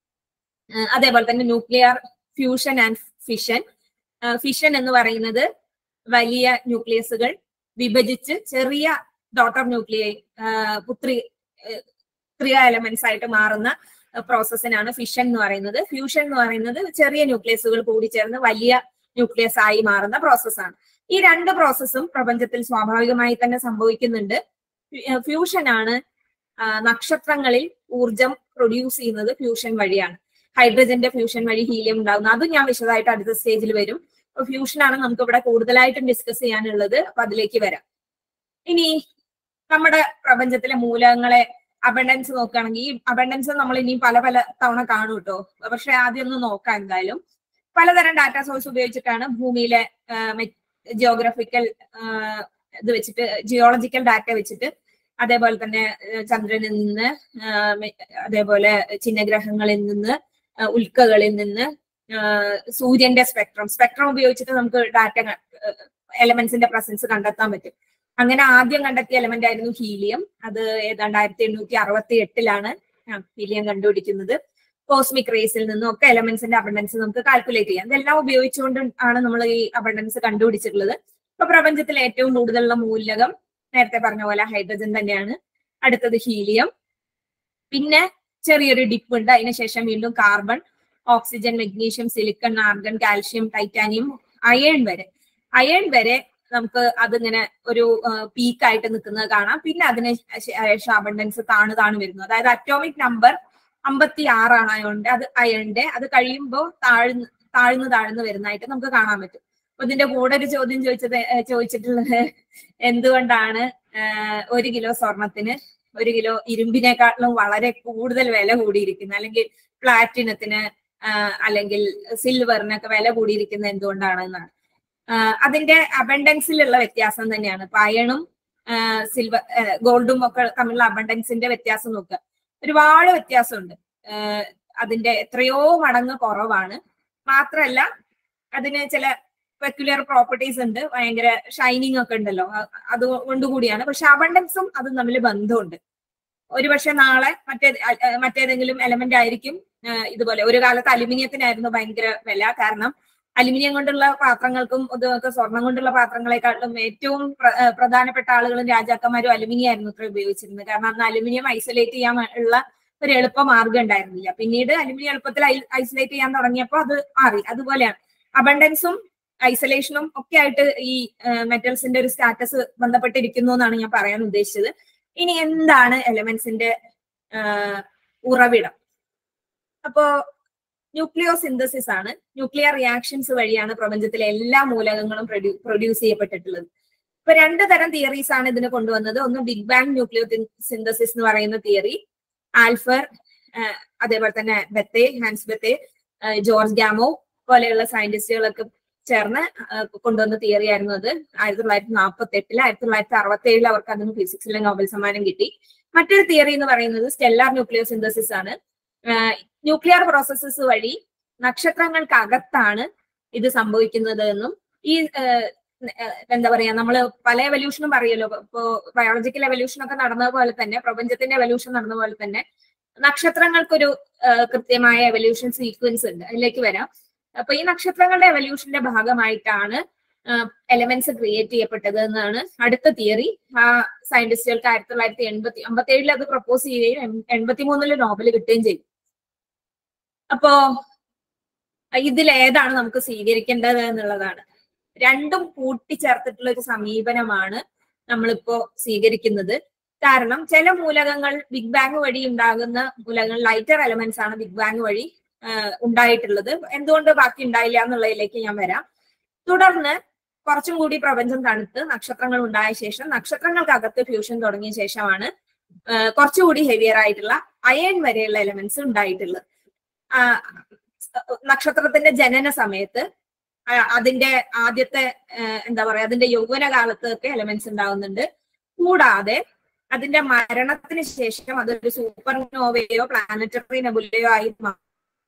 ആ, അതേപോലെ തന്നെ nuclear fusion and fission fission എന്ന് പറയുന്നത് വലിയ ന്യൂക്ലിയസുകൾ വിഭജിച്ച് ചെറിയ ഡോട്ടർ ന്യൂക്ലിയൈ പുത്രി ത്രിയ എലമെന്റ്സ് ആയിട്ട് മാറുന്ന പ്രോസസ്സിനാണ് ഫിഷൻ എന്ന് പറയുന്നത് ഫ്യൂഷൻ എന്ന് പറയുന്നത് ചെറിയ ന്യൂക്ലിയസുകൾ കൂടിച്ചേർന്ന് വലിയ ന്യൂക്ലിയസ് ആയി മാറുന്ന പ്രോസസ്സാണ് ഈ രണ്ട് പ്രോസസ്സും പ്രപഞ്ചത്തിൽ സ്വാഭാവികമായി തന്നെ സംഭവിക്കുന്നുണ്ട് ഫ്യൂഷൻ ആണ് ആ, നക്ഷത്രങ്ങളിൽ ഊർജം പ്രൊഡ്യൂസ് ചെയ്യുന്നത് ഫ്യൂഷൻ വഴിയാണ് ഹൈഡ്രജന്റെ ഫ്യൂഷൻ വഴി ഹീലിയം ഉണ്ടാകുന്നത് അതും ഞാൻ വിശദമായിട്ട് അടുത്ത സ്റ്റേജിൽ വരും ഫ്യൂഷൻ ആണ് നമുക്ക് ഇവിടെ കൂടുതലായിട്ടും ഡിസ്കസ് ചെയ്യാനുള്ളത് അപ്പൊ അതിലേക്ക് വരാം ഇനി നമ്മുടെ പ്രപഞ്ചത്തിലെ മൂലകങ്ങളെ അബണ്ടൻസ് നോക്കുകയാണെങ്കിൽ ഈ അബണ്ടൻസ് നമ്മൾ ഇനിയും പല പല തവണ കാണും കേട്ടോ പക്ഷെ ആദ്യം ഒന്ന് നോക്കാം എന്തായാലും പലതരം ഡാറ്റ സോഴ്സ് ഉപയോഗിച്ചിട്ടാണ് ഭൂമിയിലെ ജിയോഗ്രഫിക്കൽ ഇത് വെച്ചിട്ട് ജിയോളജിക്കൽ ഡാറ്റ വെച്ചിട്ട് അതേപോലെ തന്നെ ആ, ചന്ദ്രനിൽ നിന്ന് ആ, മെ- അതേപോലെ ചിഹ്നഗ്രഹങ്ങളിൽ നിന്ന് ആ, ഉൽക്കകളിൽ നിന്ന് ആ, സൂര്യന്റെ സ്പെക്ട്രം സ്പെക്ട്രം ഉപയോഗിച്ചിട്ട് നമുക്ക് ഡാറ്റ എലമെന്റ്സിന്റെ പ്രസൻസ് കണ്ടെത്താൻ പറ്റും അങ്ങനെ ആദ്യം കണ്ടെത്തിയ എലമെന്റ് ആയിരുന്നു ഹീലിയം അത് ഏതാണ്ട് ആയിരത്തി എണ്ണൂറ്റി അറുപത്തി എട്ടിലാണ് ഹീലിയം കണ്ടുപിടിക്കുന്നത് കോസ്മിക് റേസിൽ നിന്നും ഒക്കെ എലമെന്റ്സിന്റെ അബണ്ടൻസ് നമുക്ക് കാൽക്കുലേറ്റ് ചെയ്യാം ഇതെല്ലാം ഉപയോഗിച്ചുകൊണ്ട് ആണ് നമ്മൾ ഈ അബണ്ടൻസ് കണ്ടുപിടിച്ചിട്ടുള്ളത് ഇപ്പൊ പ്രപഞ്ചത്തിലെ ഏറ്റവും കൂടുതലുള്ള മൂലകം നേരത്തെ പറഞ്ഞ പോലെ ഹൈഡ്രജൻ തന്നെയാണ് അടുത്തത് ഹീലിയം പിന്നെ ചെറിയൊരു ഡിപ്പ് ഉണ്ട് അതിനുശേഷം വീണ്ടും carbon oxygen magnesium silicon argon calcium titanium iron വരെ അയൺ വരെ നമുക്ക് അതിങ്ങനെ ഒരു പീക്കായിട്ട് നിൽക്കുന്നത് കാണാം പിന്നെ അതിന് ശേഷം അബണ്ടൻസ് താണു താണു വരുന്നു അതായത് അറ്റോമിക് നമ്പർ അമ്പത്തി ആറാണ് അയോണ്ട് അത് അയണിന്റെ അത് കഴിയുമ്പോൾ താഴ്ന്ന് താഴ്ന്നു താഴ്ന്നു വരുന്നതായിട്ട് നമുക്ക് കാണാൻ പറ്റും അപ്പൊ ഇതിന്റെ കൂടെ ഒരു ചോദ്യം ചോദിച്ചത് ഏഹ് ചോദിച്ചിട്ടുള്ളത് എന്തുകൊണ്ടാണ് ഏഹ് ഒരു കിലോ സ്വർണത്തിന് ഒരു കിലോ ഇരുമ്പിനെക്കാട്ടിലും വളരെ കൂടുതൽ വില കൂടിയിരിക്കുന്നത് അല്ലെങ്കിൽ പ്ലാറ്റിനത്തിന് ആഹ് അല്ലെങ്കിൽ സിൽവറിനൊക്കെ വില കൂടിയിരിക്കുന്നത് എന്തുകൊണ്ടാണെന്നാണ് ആഹ് അതിന്റെ അബണ്ടൻസിലുള്ള വ്യത്യാസം തന്നെയാണ് ഇപ്പൊ അയണും സിൽവർ ഗോൾഡും ഒക്കെ തമ്മിലുള്ള അബണ്ടൻസിന്റെ വ്യത്യാസം നോക്കുക ഒരുപാട് വ്യത്യാസമുണ്ട് ആഹ് അതിന്റെ എത്രയോ മടങ്ങ് കുറവാണ് മാത്രല്ല അതിന് ചില പെക്യുലർ പ്രോപ്പർട്ടീസ് ഉണ്ട് ഭയങ്കര ഷൈനിങ് ഒക്കെ ഉണ്ടല്ലോ അ- അതുകൊണ്ട് കൂടിയാണ് പക്ഷെ അബണ്ടൻസും അതും തമ്മിൽ ബന്ധമുണ്ട് ഒരുപക്ഷെ നാളെ മറ്റേ അ- അ- മറ്റേതെങ്കിലും എലമെന്റ് ആയിരിക്കും ആഹ് ഇതുപോലെ ഒരു കാലത്ത് അലുമിനിയത്തിനായിരുന്നു ഭയങ്കര വില കാരണം അലുമിനിയം കൊണ്ടുള്ള പാത്രങ്ങൾക്കും ഇതൊക്കെ സ്വർണം കൊണ്ടുള്ള പാത്രങ്ങളെക്കാളും ഏറ്റവും പ്ര- ഏഹ് പ്രധാനപ്പെട്ട ആളുകളും രാജാക്കന്മാരും അലുമിനിയം ആയിരുന്നു ഇത്ര ഉപയോഗിച്ചിരുന്നത് കാരണം അന്ന് അലുമിനിയം ഐസൊലേറ്റ് ചെയ്യാൻ ഉള്ള ഒരു എളുപ്പ മാർഗം ഉണ്ടായിരുന്നില്ല പിന്നീട് അലുമിനിയം എളുപ്പത്തിൽ ഐസൊലേറ്റ് ചെയ്യാൻ തുടങ്ങിയപ്പോൾ അത് മാറി അതുപോലെയാണ് അബണ്ടൻസും ഐസൊലേഷനും ഒക്കെ ആയിട്ട് ഈ മെറ്റൽസിന്റെ ഒരു സ്റ്റാറ്റസ് ബന്ധപ്പെട്ടിരിക്കുന്നു എന്നാണ് ഞാൻ പറയാൻ ഉദ്ദേശിച്ചത് ഇനി എന്താണ് എലമെന്റ്സിന്റെ ഉറവിടം അപ്പോ ന്യൂക്ലിയോ സിന്തസിസ് ആണ് ന്യൂക്ലിയർ റിയാക്ഷൻസ് വഴിയാണ് പ്രപഞ്ചത്തിലെ എല്ലാ മൂലകങ്ങളും പ്രൊഡ്യൂസ് ചെയ്യപ്പെട്ടിട്ടുള്ളത് ഇപ്പൊ രണ്ട് തരം തിയറീസ് ആണ് ഇതിന് കൊണ്ടുവന്നത് ഒന്ന് ബിഗ് ബാങ് ന്യൂക്ലിയോ സിന്തസിസ് എന്ന് പറയുന്ന തിയറി ആൽഫർ ആഹ് അതേപോലെ തന്നെ ബെത്തെ ഹാൻസ് ബെത്തെ ആഹ് ജോർജ് ഗാമോ പോലെയുള്ള സയന്റിസ്റ്റുകളൊക്കെ ചേർന്ന് ആഹ് കൊണ്ടുവന്ന തിയറി ആയിരുന്നു അത് ആയിരത്തി തൊള്ളായിരത്തി നാൽപ്പത്തി എട്ടില് ആയിരത്തി തൊള്ളായിരത്തി അറുപത്തി ഏഴിൽ അവർക്ക് അതിന് ഫിസിക്സിലെ നോബൽ സമ്മാനം കിട്ടി മറ്റൊരു തിയറി എന്ന് പറയുന്നത് സ്റ്റെല്ലാർ ന്യൂക്ലിയോ സിന്തസിസ് ആണ് ന്യൂക്ലിയർ പ്രോസസ്സസ് വഴി നക്ഷത്രങ്ങൾക്കകത്താണ് ഇത് സംഭവിക്കുന്നത് എന്നും ഈ ആഹ് ഏഹ് എന്താ പറയാ നമ്മള് പല എവല്യൂഷനും പറയല്ലോ ഇപ്പോ ബയോളജിക്കൽ എവല്യൂഷൻ ഒക്കെ നടന്ന പോലെ തന്നെ പ്രപഞ്ചത്തിന്റെ എവല്യൂഷൻ നടന്ന പോലെ തന്നെ നക്ഷത്രങ്ങൾക്കൊരു ആഹ് കൃത്യമായ എവല്യൂഷൻ സീക്വൻസ് ഉണ്ട് അതിലേക്ക് വരാം അപ്പൊ ഈ നക്ഷത്രങ്ങളുടെ എവല്യൂഷന്റെ ഭാഗമായിട്ടാണ് എലമെന്റ്സ് ക്രിയേറ്റ് ചെയ്യപ്പെട്ടത് എന്നാണ് അടുത്ത തിയറി ആ സയന്റിസ്റ്റുകൾക്ക് ആയിരത്തി തൊള്ളായിരത്തി എൺപത്തി അമ്പത്തി ഏഴിൽ അത് പ്രപ്പോസ് ചെയ്യുകയും എൺപത്തി മൂന്നില് നോബൽ കിട്ടുകയും ചെയ്തു അപ്പോ ഇതിൽ ഏതാണ് നമുക്ക് സ്വീകരിക്കേണ്ടത് എന്നുള്ളതാണ് രണ്ടും കൂട്ടിച്ചേർത്തിട്ടുള്ള ഒരു സമീപനമാണ് നമ്മളിപ്പോ സ്വീകരിക്കുന്നത് കാരണം ചില മൂലകങ്ങൾ ബിഗ് ബാങ് വഴി ഉണ്ടാകുന്ന മൂലകങ്ങൾ ലൈറ്റർ എലമെന്റ്സ് ആണ് ബിഗ് ബാങ് വഴി ആഹ് ഉണ്ടായിട്ടുള്ളത് എന്തുകൊണ്ട് ബാക്കി ഉണ്ടായില്ല എന്നുള്ളതിലേക്ക് ഞാൻ വരാം തുടർന്ന് കുറച്ചും കൂടി പ്രപഞ്ചം തണുത്ത് നക്ഷത്രങ്ങൾ ഉണ്ടായ ശേഷം നക്ഷത്രങ്ങൾക്കകത്ത് ഫ്യൂഷൻ തുടങ്ങിയ ശേഷമാണ് ആഹ് കുറച്ചുകൂടി ഹെവിയർ ആയിട്ടുള്ള അയൺ വരെയുള്ള എലമെന്റ്സ് ഉണ്ടായിട്ടുള്ളത് ആഹ് നക്ഷത്രത്തിന്റെ ജനന സമയത്ത് ആ, അതിന്റെ ആദ്യത്തെ ആഹ് എന്താ പറയാ അതിന്റെ യൗവന കാലത്ത് ഒക്കെ എലമെന്റ്സ് ഉണ്ടാവുന്നുണ്ട് കൂടാതെ അതിന്റെ മരണത്തിന് ശേഷം അതൊരു സൂപ്പർ നോവയോ പ്ലാനറ്ററി നെബുലയോ ആയി മാ-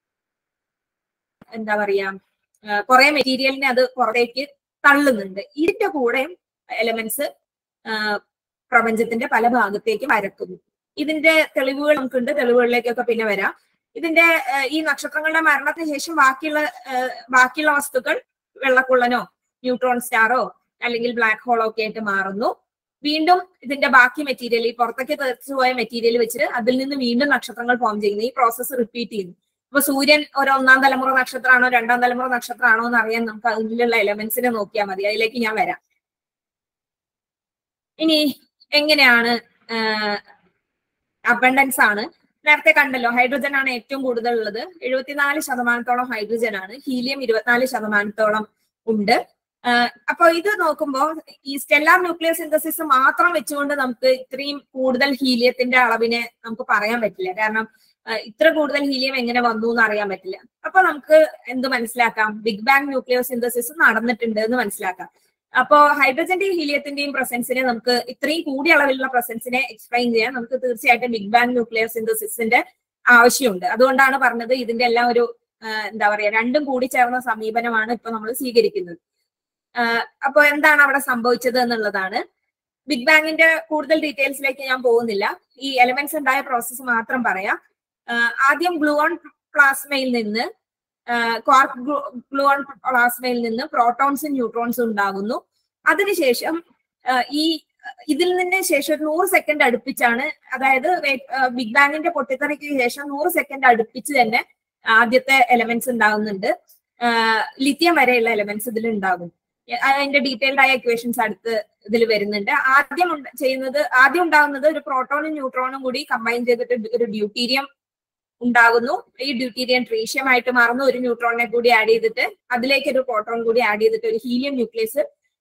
എന്താ പറയാ കുറെ മെറ്റീരിയലിനെ അത് പുറത്തേക്ക് തള്ളുന്നുണ്ട് ഇതിന്റെ കൂടെ എലമെന്റ്സ് പ്രപഞ്ചത്തിന്റെ പല ഭാഗത്തേക്ക് പരക്കുന്നു ഇതിന്റെ തെളിവുകൾ നമുക്കുണ്ട് തെളിവുകളിലേക്കൊക്കെ പിന്നെ വരാം ഇതിന്റെ ആഹ് ഈ നക്ഷത്രങ്ങളുടെ മരണത്തിന് ശേഷം ബാക്കിയുള്ള ആഹ് ബാക്കിയുള്ള വസ്തുക്കൾ വെള്ളക്കുള്ളനോ ന്യൂട്രോൺ സ്റ്റാറോ അല്ലെങ്കിൽ ബ്ലാക്ക് ഹോളോ ഒക്കെ ആയിട്ട് മാറുന്നു വീണ്ടും ഇതിന്റെ ബാക്കി മെറ്റീരിയൽ ഈ പുറത്തേക്ക് തെറിച്ചു പോയ മെറ്റീരിയൽ വെച്ചിട്ട് അതിൽ നിന്ന് വീണ്ടും നക്ഷത്രങ്ങൾ ഫോം ചെയ്യുന്നു ഈ പ്രോസസ്സ് റിപ്പീറ്റ് ചെയ്യുന്നു ഇപ്പൊ സൂര്യൻ ഒരു ഒന്നാം തലമുറ നക്ഷത്രമാണോ രണ്ടാം തലമുറ നക്ഷത്രമാണോ എന്ന് അറിയാൻ നമുക്ക് അതിലുള്ള എലമെന്റ്സിനെ നോക്കിയാൽ മതി അതിലേക്ക് ഞാൻ വരാം ഇനി എങ്ങനെയാണ് അബണ്ടൻസ് ആണ് നേരത്തെ കണ്ടല്ലോ ഹൈഡ്രജൻ ആണ് ഏറ്റവും കൂടുതൽ ഉള്ളത് എഴുപത്തിനാല് ശതമാനത്തോളം ഹൈഡ്രജൻ ആണ് ഹീലിയം ഇരുപത്തിനാല് ശതമാനത്തോളം ഉണ്ട് ആഹ് അപ്പൊ ഇത് നോക്കുമ്പോ ഈ സ്റ്റെല്ലാർ ന്യൂക്ലിയർ സിന്തസിസ് മാത്രം വെച്ചുകൊണ്ട് നമുക്ക് ഇത്രയും കൂടുതൽ ഹീലിയത്തിന്റെ അളവിനെ നമുക്ക് പറയാൻ പറ്റില്ല കാരണം ആഹ് ഇത്ര കൂടുതൽ ഹീലിയം എങ്ങനെ വന്നു എന്ന് അറിയാൻ പറ്റില്ല അപ്പൊ നമുക്ക് എന്ത് മനസ്സിലാക്കാം ബിഗ് ബാങ് ന്യൂക്ലിയർ സിന്തസിസ് നടന്നിട്ടുണ്ട് എന്ന് മനസ്സിലാക്കാം അപ്പോ ഹൈഡ്രജന്റെയും ഹീലിയത്തിന്റെയും പ്രസൻസിനെ നമുക്ക് ഇത്രയും കൂടിയ അളവിലുള്ള പ്രസൻസിനെ എക്സ്പ്ലെയിൻ ചെയ്യാൻ നമുക്ക് തീർച്ചയായിട്ടും ബിഗ് ബാങ് ന്യൂക്ലിയർ സിന്തസിസിന്റെ ആവശ്യമുണ്ട് അതുകൊണ്ടാണ് പറഞ്ഞത് ഇതിന്റെ എല്ലാം ഒരു ആഹ് എന്താ പറയാ രണ്ടും കൂടി ചേർന്ന സമീപനമാണ് ഇപ്പൊ നമ്മൾ സ്വീകരിക്കുന്നത് ആഹ് അപ്പൊ എന്താണ് അവിടെ സംഭവിച്ചത് എന്നുള്ളതാണ് ബിഗ് ബാങ്ങിന്റെ കൂടുതൽ ഡീറ്റെയിൽസിലേക്ക് ഞാൻ പോകുന്നില്ല ഈ എലമെന്റ്സ് ഉണ്ടായ പ്രോസസ്സ് മാത്രം പറയാം ആഹ് ആദ്യം ഗ്ലൂവോൺ പ്ലാസ്മയിൽ നിന്ന് ക്വാർക്ക് ഗ്ലൂവോൺ പ്ലാസ്മയിൽ നിന്ന് പ്രോട്ടോൺസും ന്യൂട്രോൺസും ഉണ്ടാകുന്നു അതിനുശേഷം ആഹ് ഈ ഇതിൽ നിന്ന് ശേഷം ഒരു നൂറ് സെക്കൻഡ് അടുപ്പിച്ചാണ് അതായത് ബിഗ് ബാങ്ങിന്റെ പൊട്ടിത്തെറിക്ക് ശേഷം നൂറ് സെക്കൻഡ് അടുപ്പിച്ച് തന്നെ ആദ്യത്തെ എലമെന്റ്സ് ഉണ്ടാകുന്നുണ്ട് ലിത്യം വരെയുള്ള എലമെന്റ്സ് ഇതിൽ ഉണ്ടാകും അതിന്റെ ഡീറ്റെയിൽഡ് ആയ ഇക്വേഷൻസ് അടുത്ത് ഇതിൽ വരുന്നുണ്ട് ആദ്യം ഉണ്ട- ചെയ്യുന്നത് ആദ്യം ഉണ്ടാകുന്നത് ഒരു പ്രോട്ടോണും ന്യൂട്രോണും കൂടി കമ്പൈൻ ചെയ്തിട്ട് ഒരു ഡ്യൂട്ടീരിയം ഉണ്ടാകുന്നു ഈ ഡ്യൂട്ടീരിയം ട്രീഷ്യം ആയിട്ട് മാറുന്നു ഒരു ന്യൂട്രോണിനെ കൂടി ആഡ് ചെയ്തിട്ട് അതിലേക്ക് ഒരു പ്രോട്ടോൺ കൂടി ആഡ് ചെയ്തിട്ട് ഒരു ഹീലിയം ന്യൂക്ലിയസ്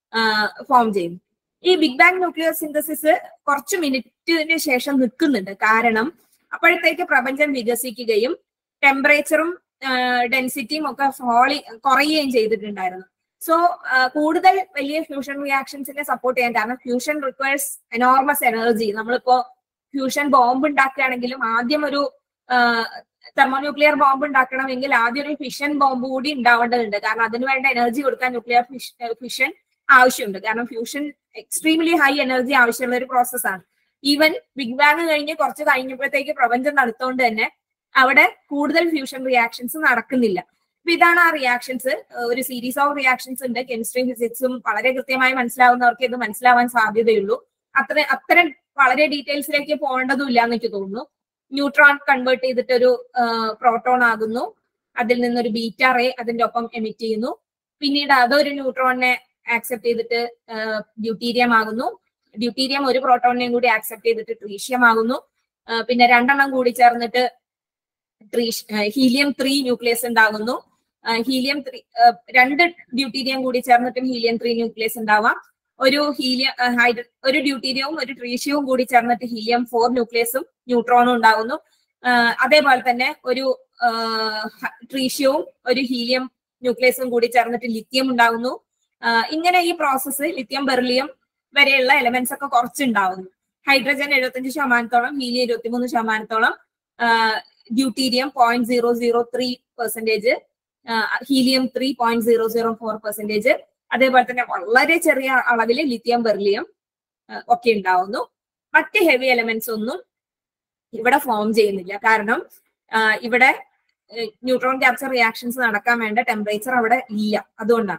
ഫോം ചെയ്യുന്നു ഈ ബിഗ് ബാങ് ന്യൂക്ലിയർ സിന്തസിസ് കുറച്ച് മിനിറ്റിന് ശേഷം നിൽക്കുന്നുണ്ട് കാരണം അപ്പോഴത്തേക്ക് പ്രപഞ്ചം വികസിക്കുകയും ടെമ്പറേച്ചറും ഡെൻസിറ്റിയും ഒക്കെ ഫോളി കുറയുകയും ചെയ്തിട്ടുണ്ടായിരുന്നു സോ കൂടുതൽ വലിയ ഫ്യൂഷൻ റിയാക്ഷൻസിനെ സപ്പോർട്ട് ചെയ്യാൻ കാരണം ഫ്യൂഷൻ റിക്വയർസ് എനോർമസ് എനർജി നമ്മളിപ്പോ ഫ്യൂഷൻ ബോംബ് ഉണ്ടാക്കുകയാണെങ്കിലും ആദ്യം ഒരു തെർമോന്യൂക്ലിയർ ബോംബ് ഉണ്ടാക്കണമെങ്കിൽ ആദ്യം ഒരു ഫിഷൻ ബോംബ് കൂടി ഉണ്ടാവേണ്ടതുണ്ട് കാരണം അതിന് വേണ്ട എനർജി കൊടുക്കാൻ ന്യൂക്ലിയർ ഫിഷൻ ആവശ്യമുണ്ട് കാരണം ഫ്യൂഷൻ എക്സ്ട്രീംലി ഹൈ എനർജി ആവശ്യമുള്ള ഒരു പ്രോസസ്സാണ് ഈവൻ ബിഗ് ബാങ് കഴിഞ്ഞ് കുറച്ച് കഴിഞ്ഞപ്പോഴത്തേക്ക് പ്രപഞ്ചം നടത്തുകൊണ്ട് തന്നെ അവിടെ കൂടുതൽ ഫ്യൂഷൻ റിയാക്ഷൻസ് നടക്കുന്നില്ല അപ്പൊ ഇതാണ് ആ റിയാക്ഷൻസ് ഒരു സീരീസ് ഓഫ് റിയാക്ഷൻസ് ഉണ്ട് കെമിസ്ട്രിയും ഫിസിക്സും വളരെ കൃത്യമായി മനസ്സിലാവുന്നവർക്ക് ഇത് മനസ്സിലാവാൻ സാധ്യതയുള്ളൂ അത്ര അത്തരം വളരെ ഡീറ്റെയിൽസിലേക്ക് പോകേണ്ടതുമില്ല എന്ന് എനിക്ക് തോന്നുന്നു ന്യൂട്രോൺ കൺവേർട്ട് ചെയ്തിട്ട് ഒരു പ്രോട്ടോൺ ആകുന്നു അതിൽ നിന്നൊരു ബീറ്റ റേ അതിന്റെ ഒപ്പം എമിറ്റ് ചെയ്യുന്നു പിന്നീട് അതൊരു ന്യൂട്രോണിനെ ആക്സെപ്റ്റ് ചെയ്തിട്ട് ഡ്യൂട്ടീരിയം ആകുന്നു ഡ്യൂട്ടീരിയം ഒരു പ്രോട്ടോണിനെയും കൂടി ആക്സെപ്റ്റ് ചെയ്തിട്ട് ട്രീഷ്യം ആകുന്നു ആ, പിന്നെ രണ്ടെണ്ണം കൂടി ചേർന്നിട്ട് ട്രീഷ് ഹീലിയം ത്രീ ന്യൂക്ലിയസ് ഉണ്ടാകുന്നു ഹീലിയം ത്രീ രണ്ട് ഡ്യൂട്ടീരിയം കൂടി ചേർന്നിട്ടും ഹീലിയം ത്രീ ന്യൂക്ലിയസ് ഉണ്ടാവാം ഒരു ഹീലിയം ഹൈഡ്ര ഒരു ഡ്യൂട്ടീരിയവും ഒരു ട്രീഷ്യവും കൂടി ചേർന്നിട്ട് ഹീലിയം ഫോർ ന്യൂക്ലിയസും ന്യൂട്രോണും ഉണ്ടാകുന്നു ആ, അതേപോലെ തന്നെ ഒരു ട്രീഷ്യവും ഒരു ഹീലിയം ന്യൂക്ലിയസും കൂടി ചേർന്നിട്ട് ലിത്യം ഉണ്ടാകുന്നു ആ, ഇങ്ങനെ ഈ പ്രോസസ്സ് ലിത്യം ബെർലിയം വരെയുള്ള എലമെന്റ്സ് ഒക്കെ കുറച്ചുണ്ടാവുന്നു ഹൈഡ്രജൻ എഴുപത്തഞ്ച് ശതമാനത്തോളം ഹീലിയം ഇരുപത്തിമൂന്ന് ശതമാനത്തോളം deuterium point zero zero three percentage helium three point zero zero four percentage അതേപോലെ തന്നെ വളരെ ചെറിയ അളവിൽ ലിത്യം ബെർലിയം ഒക്കെ ഉണ്ടാവുന്നു മറ്റ് ഹെവി എലമെന്റ്സ് ഒന്നും ഇവിടെ ഫോം ചെയ്യുന്നില്ല കാരണം ആ, ഇവിടെ ന്യൂട്രോൺ ക്യാപ്ചർ റിയാക്ഷൻസ് നടക്കാൻ വേണ്ട ടെമ്പറേച്ചർ അവിടെ ഇല്ല അതുകൊണ്ടാണ്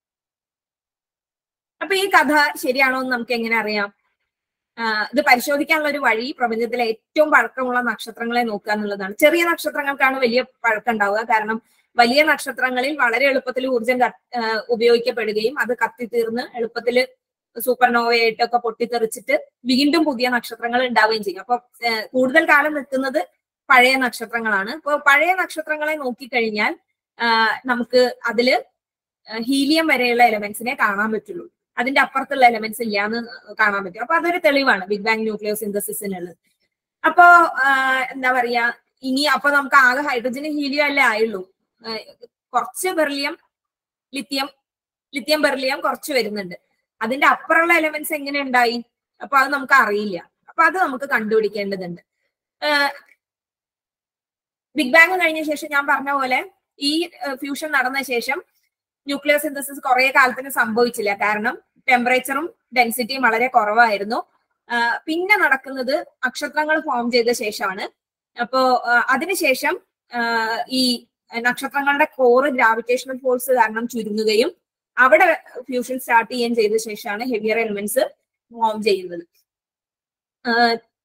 അപ്പൊ ഈ കഥ ശരിയാണോ എന്ന് നമുക്ക് എങ്ങനെ അറിയാം ആ, ഇത് പരിശോധിക്കാനുള്ള ഒരു വഴി പ്രപഞ്ചത്തിലെ ഏറ്റവും പഴക്കമുള്ള നക്ഷത്രങ്ങളെ നോക്കുക എന്നുള്ളതാണ് ചെറിയ നക്ഷത്രങ്ങൾക്കാണ് വലിയ പഴക്കം ഉണ്ടാവുക കാരണം വലിയ നക്ഷത്രങ്ങളിൽ വളരെ എളുപ്പത്തിൽ ഊർജം ക- ആ, ഉപയോഗിക്കപ്പെടുകയും അത് കത്തിത്തീർന്ന് എളുപ്പത്തിൽ സൂപ്പർനോവയായിട്ടൊക്കെ പൊട്ടിത്തെറിച്ചിട്ട് വീണ്ടും പുതിയ നക്ഷത്രങ്ങൾ ഉണ്ടാവുകയും ചെയ്യും അപ്പൊ ആ, കൂടുതൽ കാലം നിൽക്കുന്നത് പഴയ നക്ഷത്രങ്ങളാണ് അപ്പോൾ പഴയ നക്ഷത്രങ്ങളെ നോക്കിക്കഴിഞ്ഞാൽ ആ, നമുക്ക് അതില് ഹീലിയം വരെയുള്ള എലമെന്റ്സിനെ കാണാൻ പറ്റുള്ളൂ അതിന്റെ അപ്പുറത്തുള്ള എലമെന്റ്സ് ഇല്ല എന്ന് കാണാൻ പറ്റും അപ്പൊ അതൊരു തെളിവാണ് ബിഗ് ബാങ് ന്യൂക്ലിയോ സിന്തസിസിനുള്ളത് അപ്പോ ആ, എന്താ പറയാ ഇനി അപ്പൊ നമുക്ക് ആകെ ഹൈഡ്രജനും ഹീലിയം അല്ലേ ആയുള്ളൂ ആ, കുറച്ച് ബെർലിയം ലിത്യം ലിത്യം ബെർലിയം കുറച്ച് വരുന്നുണ്ട് അതിന്റെ അപ്പുറമുള്ള എലമെന്റ്സ് എങ്ങനെ ഉണ്ടായി അപ്പൊ അത് നമുക്ക് അറിയില്ല അപ്പൊ അത് നമുക്ക് കണ്ടുപിടിക്കേണ്ടതുണ്ട് ബിഗ് ബാങ് കഴിഞ്ഞ ശേഷം ഞാൻ പറഞ്ഞ പോലെ ഈ ഫ്യൂഷൻ നടന്ന ശേഷം ന്യൂക്ലിയർ സിന്തസിസ് കുറെ കാലത്തിന് സംഭവിച്ചില്ല കാരണം ടെമ്പറേച്ചറും ഡെൻസിറ്റിയും വളരെ കുറവായിരുന്നു ആ, പിന്നെ നടക്കുന്നത് നക്ഷത്രങ്ങൾ ഫോം ചെയ്ത ശേഷമാണ് അപ്പോ ആ, അതിനുശേഷം ആ, ഈ നക്ഷത്രങ്ങളുടെ കോറ് ഗ്രാവിറ്റേഷണൽ ഫോഴ്സ് കാരണം ചുരുങ്ങുകയും അവിടെ ഫ്യൂഷൻ സ്റ്റാർട്ട് ചെയ്യുകയും ചെയ്ത ശേഷമാണ് ഹെവിയർ എലിമെന്റ്സ് ഫോം ചെയ്യുന്നത് ആ,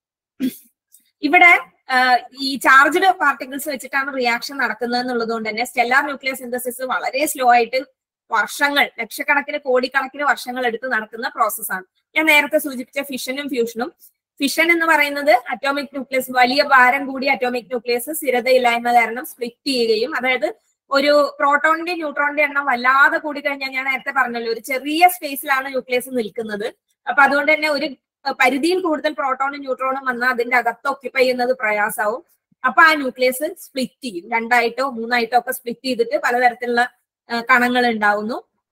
ഇവിടെ ആ, ഈ ചാർജ്ഡ് പാർട്ടിക്കിൾസ് വെച്ചിട്ടാണ് റിയാക്ഷൻ നടക്കുന്നത് എന്നുള്ളത് കൊണ്ട് തന്നെ സ്റ്റെല്ലാർ ന്യൂക്ലിയർ സിന്തസിസ് വളരെ സ്ലോ ആയിട്ട് വർഷങ്ങൾ ലക്ഷക്കണക്കിന് കോടിക്കണക്കിന് വർഷങ്ങൾ എടുത്ത് നടക്കുന്ന പ്രോസസ്സാണ് ഞാൻ നേരത്തെ സൂചിപ്പിച്ച ഫിഷനും ഫ്യൂഷനും ഫിഷൻ എന്ന് പറയുന്നത് അറ്റോമിക് ന്യൂക്ലിയസ് വലിയ ഭാരം കൂടിയ അറ്റോമിക് ന്യൂക്ലിയസ് സ്ഥിരതയില്ലായ്മ കാരണം സ്പ്ലിറ്റ് ചെയ്യുകയും അതായത് ഒരു പ്രോട്ടോണിന്റെ ന്യൂട്രോണിന്റെ എണ്ണം വല്ലാതെ കൂടി കഴിഞ്ഞാൽ ഞാൻ നേരത്തെ പറഞ്ഞല്ലോ ഒരു ചെറിയ സ്പേസിലാണ് ന്യൂക്ലിയസ് നിൽക്കുന്നത് അപ്പൊ അതുകൊണ്ട് തന്നെ ഒരു അഹ് പരിധിയിൽ കൂടുതൽ പ്രോട്ടോണും ന്യൂട്രോണും വന്നാൽ അതിന്റെ അകത്ത് ഒക്യുപ്പൈ ചെയ്യുന്നത് പ്രയാസമാവും അപ്പൊ ആ ന്യൂക്ലിയസ് സ്പ്ലിറ്റ് ചെയ്യും രണ്ടായിട്ടോ മൂന്നായിട്ടോ ഒക്കെ സ്പ്ലിറ്റ് ചെയ്തിട്ട് പലതരത്തിലുള്ള കണങ്ങൾ ഉണ്ടാവുന്നു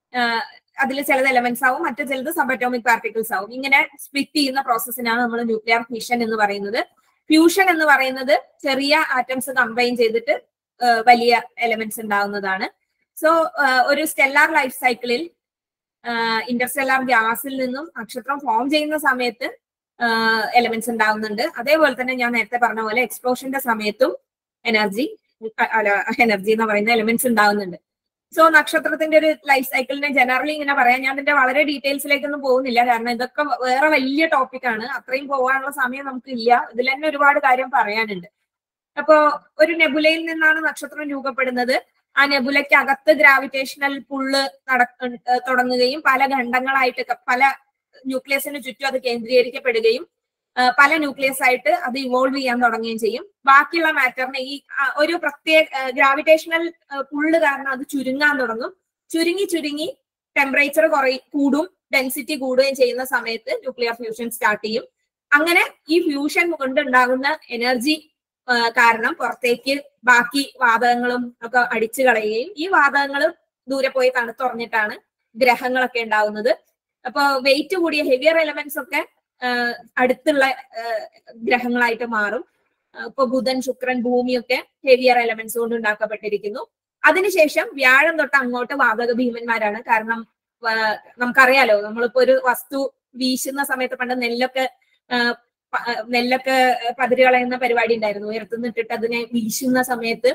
അതിൽ ചിലത് എലമെന്റ്സ് ആവും മറ്റു ചിലത് സബ് അറ്റോമിക് പാർട്ടിക്കിൾസ് ആവും ഇങ്ങനെ സ്പ്ലിറ്റ് ചെയ്യുന്ന പ്രോസസ്സിനാണ് നമ്മൾ ന്യൂക്ലിയർ ഫിഷൻ എന്ന് പറയുന്നത് ഫ്യൂഷൻ എന്ന് പറയുന്നത് ചെറിയ ആറ്റംസ് കമ്പൈൻ ചെയ്തിട്ട് ആ, വലിയ എലമെന്റ്സ് ഉണ്ടാവുന്നതാണ് സോ ഒരു സ്റ്റെല്ലാർ ലൈഫ് സൈക്കിളിൽ ഇന്റർസ്റ്റെല്ലാർ ഗ്യാസിൽ നിന്നും നക്ഷത്രം ഫോം ചെയ്യുന്ന സമയത്ത് എലമെന്റ്സ് ഉണ്ടാവുന്നുണ്ട് അതേപോലെ തന്നെ ഞാൻ നേരത്തെ പറഞ്ഞ പോലെ എക്സ്പ്ലോഷന്റെ സമയത്തും എനർജി അല്ല എനർജി എന്ന് പറയുന്ന എലമെന്റ്സ് ഉണ്ടാവുന്നുണ്ട് സോ നക്ഷത്രത്തിന്റെ ഒരു ലൈഫ് സൈക്കിളിനെ ജനറലി ഇങ്ങനെ പറയാം ഞാൻ ഇതിന്റെ വളരെ ഡീറ്റെയിൽസിലേക്കൊന്നും പോകുന്നില്ല കാരണം ഇതൊക്കെ വേറെ വലിയ ടോപ്പിക്കാണ് അത്രയും പോകാനുള്ള സമയം നമുക്ക് ഇല്ല ഇതിൽ തന്നെ ഒരുപാട് കാര്യം പറയാനുണ്ട് അപ്പോ ഒരു നെബുലയിൽ നിന്നാണ് നക്ഷത്രം രൂപപ്പെടുന്നത് ആ നെബുലയ്ക്ക് അകത്ത് ഗ്രാവിറ്റേഷണൽ പുള്ള് നടക്ക ഏഹ് തുടങ്ങുകയും പല ഖണ്ഡങ്ങളായിട്ട് ക- പല ന്യൂക്ലിയസിന് ചുറ്റും അത് കേന്ദ്രീകരിക്കപ്പെടുകയും ആ, പല ന്യൂക്ലിയസ് ആയിട്ട് അത് ഇവോൾവ് ചെയ്യാൻ തുടങ്ങുകയും ചെയ്യും ബാക്കിയുള്ള മാറ്ററിനെ ഈ ആ, ഒരു പ്രത്യേക ഗ്രാവിറ്റേഷണൽ പുള്ള് കാരണം അത് ചുരുങ്ങാൻ തുടങ്ങും ചുരുങ്ങി ചുരുങ്ങി ടെമ്പറേച്ചർ കുറയും കൂടും ഡെൻസിറ്റി കൂടുകയും ചെയ്യുന്ന സമയത്ത് ന്യൂക്ലിയർ ഫ്യൂഷൻ സ്റ്റാർട്ട് ചെയ്യും അങ്ങനെ ഈ ഫ്യൂഷൻ കൊണ്ടുണ്ടാകുന്ന എനർജി കാരണം പുറത്തേക്ക് ബാക്കി വാതകങ്ങളും ഒക്കെ അടിച്ചു കളയുകയും ഈ വാതകങ്ങൾ ദൂരെ പോയി തണുത്തുറഞ്ഞിട്ടാണ് ഗ്രഹങ്ങളൊക്കെ ഉണ്ടാവുന്നത് അപ്പൊ വെയിറ്റ് കൂടിയ ഹെവിയർ എലമെന്റ്സ് ഒക്കെ ആ, അടുത്തുള്ള ആ, ഗ്രഹങ്ങളായിട്ട് മാറും ആ, ഇപ്പൊ ബുധൻ ശുക്രൻ ഭൂമിയൊക്കെ ഹെവിയർ എലമെന്റ്സ് കൊണ്ട് ഉണ്ടാക്കപ്പെട്ടിരിക്കുന്നു അതിനുശേഷം വ്യാഴം തൊട്ട് അങ്ങോട്ട് വാതക ഭീമന്മാരാണ് കാരണം ആ, നമുക്കറിയാലോ നമ്മളിപ്പോ ഒരു വസ്തു വീശുന്ന സമയത്ത് പണ്ട് നെല്ലൊക്കെ ആ, പ- ആ, നെല്ലൊക്കെ പതിര് കളയുന്ന പരിപാടി ഉണ്ടായിരുന്നു ഉയർത്തുനിട്ടിട്ട് അതിനെ വീശുന്ന സമയത്ത്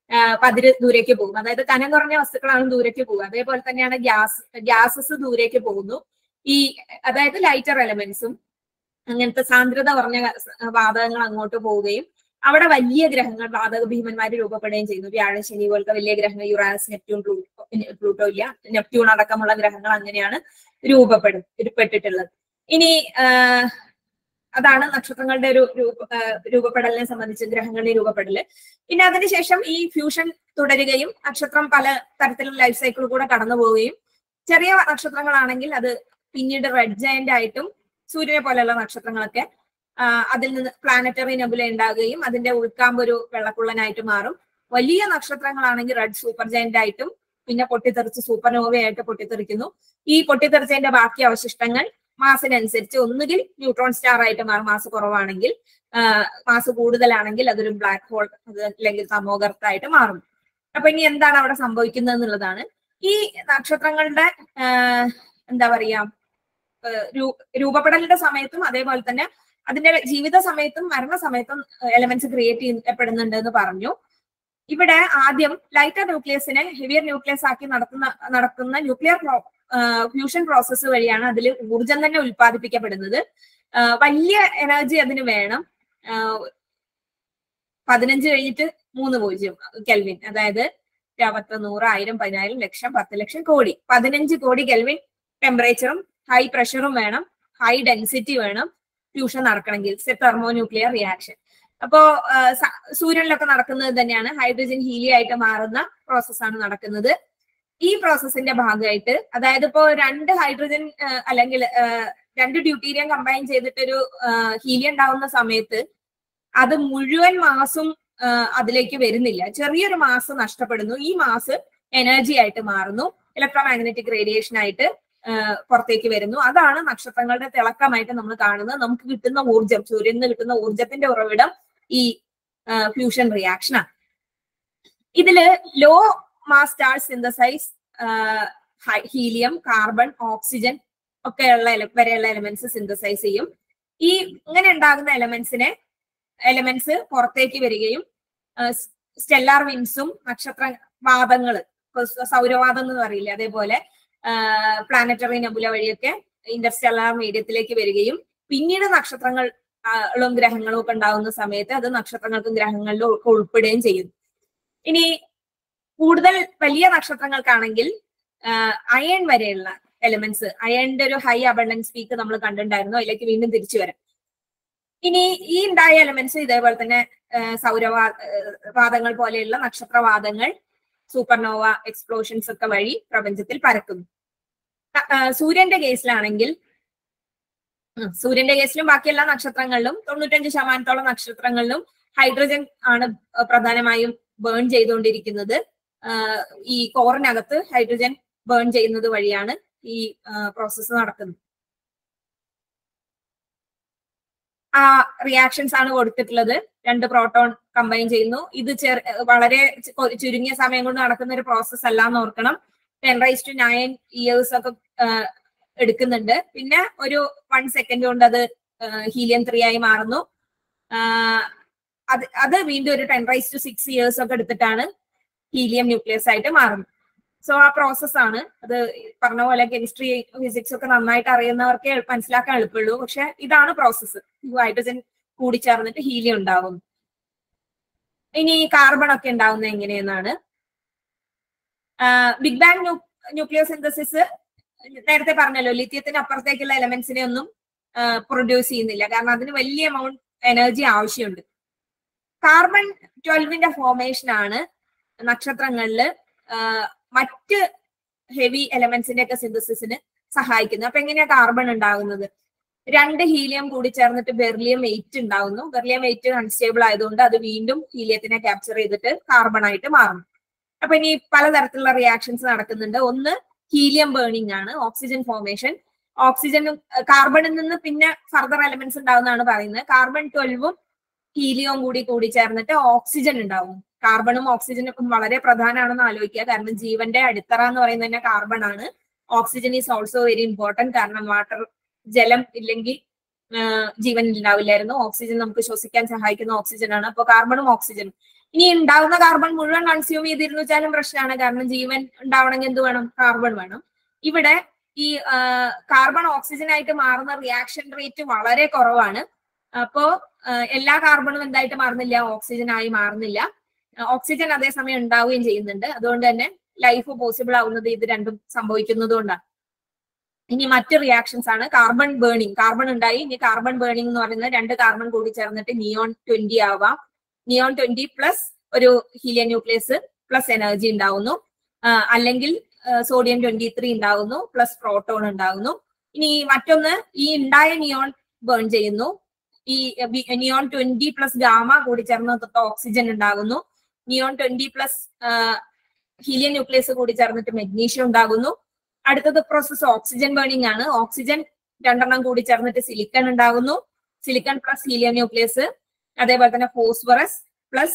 പതിര് ദൂരേക്ക് പോകും അതായത് കനം കുറഞ്ഞ വസ്തുക്കളാണ് ദൂരേക്ക് പോകുക അതേപോലെ തന്നെയാണ് ഗ്യാസ് ഗ്യാസസ് ദൂരേക്ക് പോകുന്നു ഈ അതായത് ലൈറ്റർ എലമെന്റ്സും അങ്ങനത്തെ സാന്ദ്രത കുറഞ്ഞ വാതകങ്ങൾ അങ്ങോട്ട് പോവുകയും അവിടെ വലിയ ഗ്രഹങ്ങൾ വാതക ഭീമന്മാര് രൂപപ്പെടുകയും ചെയ്യുന്നു വ്യാഴം ശനി പോലത്തെ വലിയ ഗ്രഹങ്ങൾ യുറാനസ് നെപ്റ്റ്യൂൺ പ്ലൂട്ടോ ഇല്ല നെപ്റ്റ്യൂൺ അടക്കമുള്ള ഗ്രഹങ്ങൾ അങ്ങനെയാണ് രൂപപ്പെടും പെട്ടിട്ടുള്ളത് ഇനി അതാണ് നക്ഷത്രങ്ങളുടെ ഒരു രൂപപ്പെടലിനെ സംബന്ധിച്ച് ഗ്രഹങ്ങളുടെ രൂപപ്പെടല് പിന്നെ അതിനുശേഷം ഈ ഫ്യൂഷൻ തുടരുകയും നക്ഷത്രം പല തരത്തിലുള്ള ലൈഫ് സൈക്കിൾ കൂടെ കടന്നു പോവുകയും ചെറിയ നക്ഷത്രങ്ങളാണെങ്കിൽ അത് പിന്നീട് റെഡ് ജയന്റ് ആയിട്ടും സൂര്യനെ പോലെയുള്ള നക്ഷത്രങ്ങളൊക്കെ അതിൽ നിന്ന് പ്ലാനറ്ററി നെബുല ഉണ്ടാകുകയും അതിന്റെ ഉൾക്കാമ്പ് ഒരു വെള്ളക്കുള്ളനായിട്ട് മാറും വലിയ നക്ഷത്രങ്ങളാണെങ്കിൽ റെഡ് സൂപ്പർ ജയന്റ് ആയിട്ടും പിന്നെ പൊട്ടിത്തെറിച്ച് സൂപ്പർനോവയായിട്ട് പൊട്ടിത്തെറിക്കുന്നു ഈ പൊട്ടിത്തെറിച്ചതിന്റെ ബാക്കി അവശിഷ്ടങ്ങൾ മാസിനനുസരിച്ച് ഒന്നുകിൽ ന്യൂട്രോൺ സ്റ്റാർ ആയിട്ട് മാറും മാസ് കുറവാണെങ്കിൽ മാസ് കൂടുതലാണെങ്കിൽ അതൊരു ബ്ലാക്ക് ഹോൾ അല്ലെങ്കിൽ തമോഗർത്തായിട്ട് മാറും അപ്പൊ ഇനി എന്താണ് അവിടെ സംഭവിക്കുന്നത് എന്നുള്ളതാണ് ഈ നക്ഷത്രങ്ങളുടെ എന്താ പറയാ രൂപപ്പെടലിന്റെ സമയത്തും അതേപോലെ തന്നെ അതിന്റെ ജീവിത സമയത്തും മരണ സമയത്തും എലമെന്റ്സ് ക്രിയേറ്റ് ചെയ്യപ്പെടുന്നുണ്ട് എന്ന് പറഞ്ഞു ഇവിടെ ആദ്യം ലൈറ്റർ ന്യൂക്ലിയസിനെ ഹെവിയർ ന്യൂക്ലിയസ് ആക്കി നടത്തുന്ന നടക്കുന്ന ന്യൂക്ലിയർ ഫ്യൂഷൻ പ്രോസസ്സ് വഴിയാണ് അതിൽ ഊർജം തന്നെ ഉൽപ്പാദിപ്പിക്കപ്പെടുന്നത് വലിയ എനർജി അതിന് വേണം പതിനഞ്ച് കഴിഞ്ഞിട്ട് മൂന്ന് പൂജ്യം കെൽവിൻ അതായത് പത്ത് നൂറ് ആയിരം പതിനായിരം ലക്ഷം പത്ത് ലക്ഷം കോടി പതിനഞ്ച് കോടി കെൽവിൻ ടെമ്പറേച്ചറും ഹൈ പ്രഷറും വേണം ഹൈ ഡെൻസിറ്റി വേണം ഫ്യൂഷൻ നടക്കണമെങ്കിൽ തെർമോ ന്യൂക്ലിയർ റിയാക്ഷൻ അപ്പോ സൂര്യനിലൊക്കെ നടക്കുന്നത് തന്നെയാണ് ഹൈഡ്രജൻ ഹീലിയം ആയിട്ട് മാറുന്ന പ്രോസസ്സാണ് നടക്കുന്നത് ഈ പ്രോസസ്സിന്റെ ഭാഗമായിട്ട് അതായത് ഇപ്പോ രണ്ട് ഹൈഡ്രജൻ അല്ലെങ്കിൽ രണ്ട് ഡ്യൂട്ടീരിയം കമ്പൈൻ ചെയ്തിട്ടൊരു ഹീലിയം ഉണ്ടാവുന്ന സമയത്ത് അത് മുഴുവൻ മാസും അതിലേക്ക് വരുന്നില്ല ചെറിയൊരു മാസ് നഷ്ടപ്പെടുന്നു ഈ മാസ് എനർജി ആയിട്ട് മാറുന്നു ഇലക്ട്രോ മാഗ്നറ്റിക് റേഡിയേഷൻ ആയിട്ട് പുറത്തേക്ക് വരുന്നു അതാണ് നക്ഷത്രങ്ങളുടെ തിളക്കമായിട്ട് നമ്മൾ കാണുന്നത് നമുക്ക് കിട്ടുന്ന ഊർജം സൂര്യനിൽ നിന്ന് കിട്ടുന്ന ഊർജത്തിന്റെ ഉറവിടം ഈ ഫ്യൂഷൻ റിയാക്ഷനാണ് ഇതില് low mass star synthesize helium carbon oxygen ഒക്കെയുള്ള വരെയുള്ള എലമെന്റ്സ് സിന്തസൈസ് ചെയ്യും ഈ ഇങ്ങനെ ഉണ്ടാകുന്ന എലമെന്റ്സിനെ എലമെന്റ്സ് പുറത്തേക്ക് വരികയും സ്റ്റെല്ലാർ വിൻസും നക്ഷത്ര വാദങ്ങൾ സൗരവാദം എന്ന് പറയില്ലേ അതേപോലെ പ്ലാനറ്ററി നെബുല വഴിയൊക്കെ ഇന്റർസ്റ്റെല്ലാർ മീഡിയത്തിലേക്ക് വരികയും പിന്നീട് നക്ഷത്രങ്ങളും ഗ്രഹങ്ങളും ഒക്കെ ഉണ്ടാകുന്ന സമയത്ത് അത് നക്ഷത്രങ്ങൾക്കും ഗ്രഹങ്ങളിലും ഒക്കെ ഉൾപ്പെടുകയും ചെയ്യുന്നു ഇനി കൂടുതൽ വലിയ നക്ഷത്രങ്ങൾക്കാണെങ്കിൽ അയൺ വരെയുള്ള എലിമെന്റ്സ് അയണിന്റെ ഒരു ഹൈ അബണ്ടൻസ് പീക്ക് നമ്മൾ കണ്ടിട്ടുണ്ടായിരുന്നു അതിലേക്ക് വീണ്ടും തിരിച്ചു വരാം ഇനി ഈ ഉണ്ടായ എലിമെന്റ്സ് ഇതേപോലെ തന്നെ സൗരവാ വാദങ്ങൾ പോലെയുള്ള നക്ഷത്രവാദങ്ങൾ സൂപ്പർനോവ എക്സ്പ്ലോഷൻസ് ഒക്കെ വഴി പ്രപഞ്ചത്തിൽ പരക്കുന്നു സൂര്യന്റെ കേസിലാണെങ്കിൽ സൂര്യന്റെ കേസിലും ബാക്കി എല്ലാ നക്ഷത്രങ്ങളിലും തൊണ്ണൂറ്റഞ്ച് ശതമാനത്തോളം നക്ഷത്രങ്ങളിലും ഹൈഡ്രജൻ ആണ് പ്രധാനമായും ബേൺ ചെയ്തുകൊണ്ടിരിക്കുന്നത് ഈ കോറിനകത്ത് ഹൈഡ്രജൻ ബേൺ ചെയ്യുന്നത് വഴിയാണ് ഈ പ്രോസസ്സ് നടക്കുന്നത് ആ റിയാക്ഷൻസ് ആണ് കൊടുത്തിട്ടുള്ളത് രണ്ട് പ്രോട്ടോൺ കമ്പൈൻ ചെയ്യുന്നു ഇത് ചെറു വളരെ ചുരുങ്ങിയ സമയം കൊണ്ട് നടക്കുന്ന ഒരു പ്രോസസ്സ് അല്ല എന്ന് ഓർക്കണം ten raise to nine years ഒക്കെ എടുക്കുന്നുണ്ട് പിന്നെ ഒരു വൺ സെക്കൻഡ് കൊണ്ട് അത് ഹീലിയം ത്രീ ആയി മാറുന്നു അത് അത് വീണ്ടും ഒരു ten raise to six years ഒക്കെ എടുത്തിട്ടാണ് ഹീലിയം ന്യൂക്ലിയസ് ആയിട്ട് മാറുന്നത് സോ ആ പ്രോസസ് ആണ് അത് പറഞ്ഞ പോലെ കെമിസ്ട്രി ഫിസിക്സ് ഒക്കെ നന്നായിട്ട് അറിയുന്നവർക്ക് മനസ്സിലാക്കാൻ എളുപ്പമുള്ളൂ പക്ഷെ ഇതാണ് പ്രോസസ്സ് ഹൈഡ്രജൻ കൂടിച്ചേർന്നിട്ട് ഹീലിയം ഉണ്ടാവും ഇനി കാർബൺ ഒക്കെ ഉണ്ടാവുന്നത് എങ്ങനെയെന്നാണ് ബിഗ് ബാങ് ന്യൂക്ലിയർ സിന്തസിസ് നേരത്തെ പറഞ്ഞല്ലോ ലിത്യത്തിന് അപ്പുറത്തേക്കുള്ള എലമെന്റ്സിനെ ഒന്നും പ്രൊഡ്യൂസ് ചെയ്യുന്നില്ല കാരണം അതിന് വലിയ എമൗണ്ട് എനർജി ആവശ്യമുണ്ട് കാർബൺ ട്വൽവിന്റെ ഫോർമേഷൻ ആണ് നക്ഷത്രങ്ങളിൽ മറ്റ് ഹെവി എലമെന്റ്സിന്റെ ഒക്കെ സിന്തസിസിന് സഹായിക്കുന്നത് അപ്പൊ എങ്ങനെയാ കാർബൺ ഉണ്ടാകുന്നത് രണ്ട് ഹീലിയം കൂടി ചേർന്നിട്ട് ബെർലിയം എയ്റ്റ് ഉണ്ടാകുന്നു ബെർലിയം എയ്റ്റ് അൺസ്റ്റേബിൾ ആയതുകൊണ്ട് അത് വീണ്ടും ഹീലിയത്തിനെ ക്യാപ്ചർ ചെയ്തിട്ട് കാർബൺ ആയിട്ട് മാറുന്നു അപ്പൊ ഇനി പലതരത്തിലുള്ള റിയാക്ഷൻസ് നടക്കുന്നുണ്ട് ഒന്ന് ഹീലിയം ബേണിംഗ് ആണ് ഓക്സിജൻ ഫോർമേഷൻ ഓക്സിജനും കാർബണിൽ നിന്ന് പിന്നെ ഫർദർ എലമെന്റ്സ് ഉണ്ടാവുന്നതാണ് പറയുന്നത് കാർബൺ ട്വൽവും ഹീലിയവും കൂടി കൂടി ചേർന്നിട്ട് ഓക്സിജൻ ഉണ്ടാവും കാർബണും ഓക്സിജനും വളരെ പ്രധാനമാണെന്ന് ആലോചിക്കുക കാരണം ജീവന്റെ അടിത്തറ എന്ന് പറയുന്നത് തന്നെ കാർബൺ ആണ് oxygen is also very important കാരണം വാട്ടർ ജലം ഇല്ലെങ്കിൽ ജീവൻ ഉണ്ടാവില്ലായിരുന്നു ഓക്സിജൻ നമുക്ക് ശ്വസിക്കാൻ സഹായിക്കുന്ന ഓക്സിജൻ ആണ് അപ്പോൾ കാർബണും ഓക്സിജനും ഇനി ഉണ്ടാവുന്ന കാർബൺ മുഴുവൻ കൺസ്യൂം ചെയ്തിരുന്നു വെച്ചാലും പ്രശ്നമാണ് കാരണം ജീവൻ ഉണ്ടാവണമെങ്കിൽ എന്ത് വേണം കാർബൺ വേണം ഇവിടെ ഈ കാർബൺ ഓക്സിജൻ ആയിട്ട് മാറുന്ന റിയാക്ഷൻ റേറ്റ് വളരെ കുറവാണ് അപ്പോ എല്ലാ കാർബണും എന്തായിട്ട് മാറുന്നില്ല ഓക്സിജൻ ആയി മാറുന്നില്ല ഓക്സിജൻ അതേസമയം ഉണ്ടാവുകയും ചെയ്യുന്നുണ്ട് അതുകൊണ്ട് തന്നെ ലൈഫ് പോസിബിൾ ആവുന്നത് ഇത് രണ്ടും സംഭവിക്കുന്നത് കൊണ്ടാണ് ഇനി മറ്റ് റിയാക്ഷൻസ് ആണ് കാർബൺ ബേണിംഗ് കാർബൺ ഉണ്ടായി ഇനി കാർബൺ ബേണിംഗ് എന്ന് പറയുന്നത് രണ്ട് കാർബൺ കൂടി ചേർന്നിട്ട് നിയോൺ ട്വന്റി ആവാം നിയോൺ ട്വന്റി പ്ലസ് ഒരു ഹീലിയം ന്യൂക്ലിയസ് പ്ലസ് എനർജി ഉണ്ടാവുന്നു അല്ലെങ്കിൽ സോഡിയം ട്വന്റി ത്രീ ഉണ്ടാകുന്നു പ്ലസ് പ്രോട്ടോൺ ഉണ്ടാകുന്നു ഇനി മറ്റൊന്ന് ഈ ഉണ്ടായ നിയോൺ ബേൺ ചെയ്യുന്നു ഈ നിയോൺ ട്വന്റി പ്ലസ് ഗാമ കൂടി ചേർന്ന് ഓക്സിജൻ ഉണ്ടാകുന്നു neon twenty plus helium nucleus കൂടി ചേർന്നിട്ട് മെഗ്നീഷ്യം ഉണ്ടാകുന്നു അടുത്തത് പ്രോസസ് ഓക്സിജൻ ബേണിംഗ് ആണ് ഓക്സിജൻ രണ്ടെണ്ണം കൂടി ചേർന്നിട്ട് സിലിക്കൺ ഉണ്ടാകുന്നു സിലിക്കൺ പ്ലസ് ഹീലിയം ന്യൂക്ലിയസ് അതേപോലെ തന്നെ ഫോസ്ഫറസ് പ്ലസ്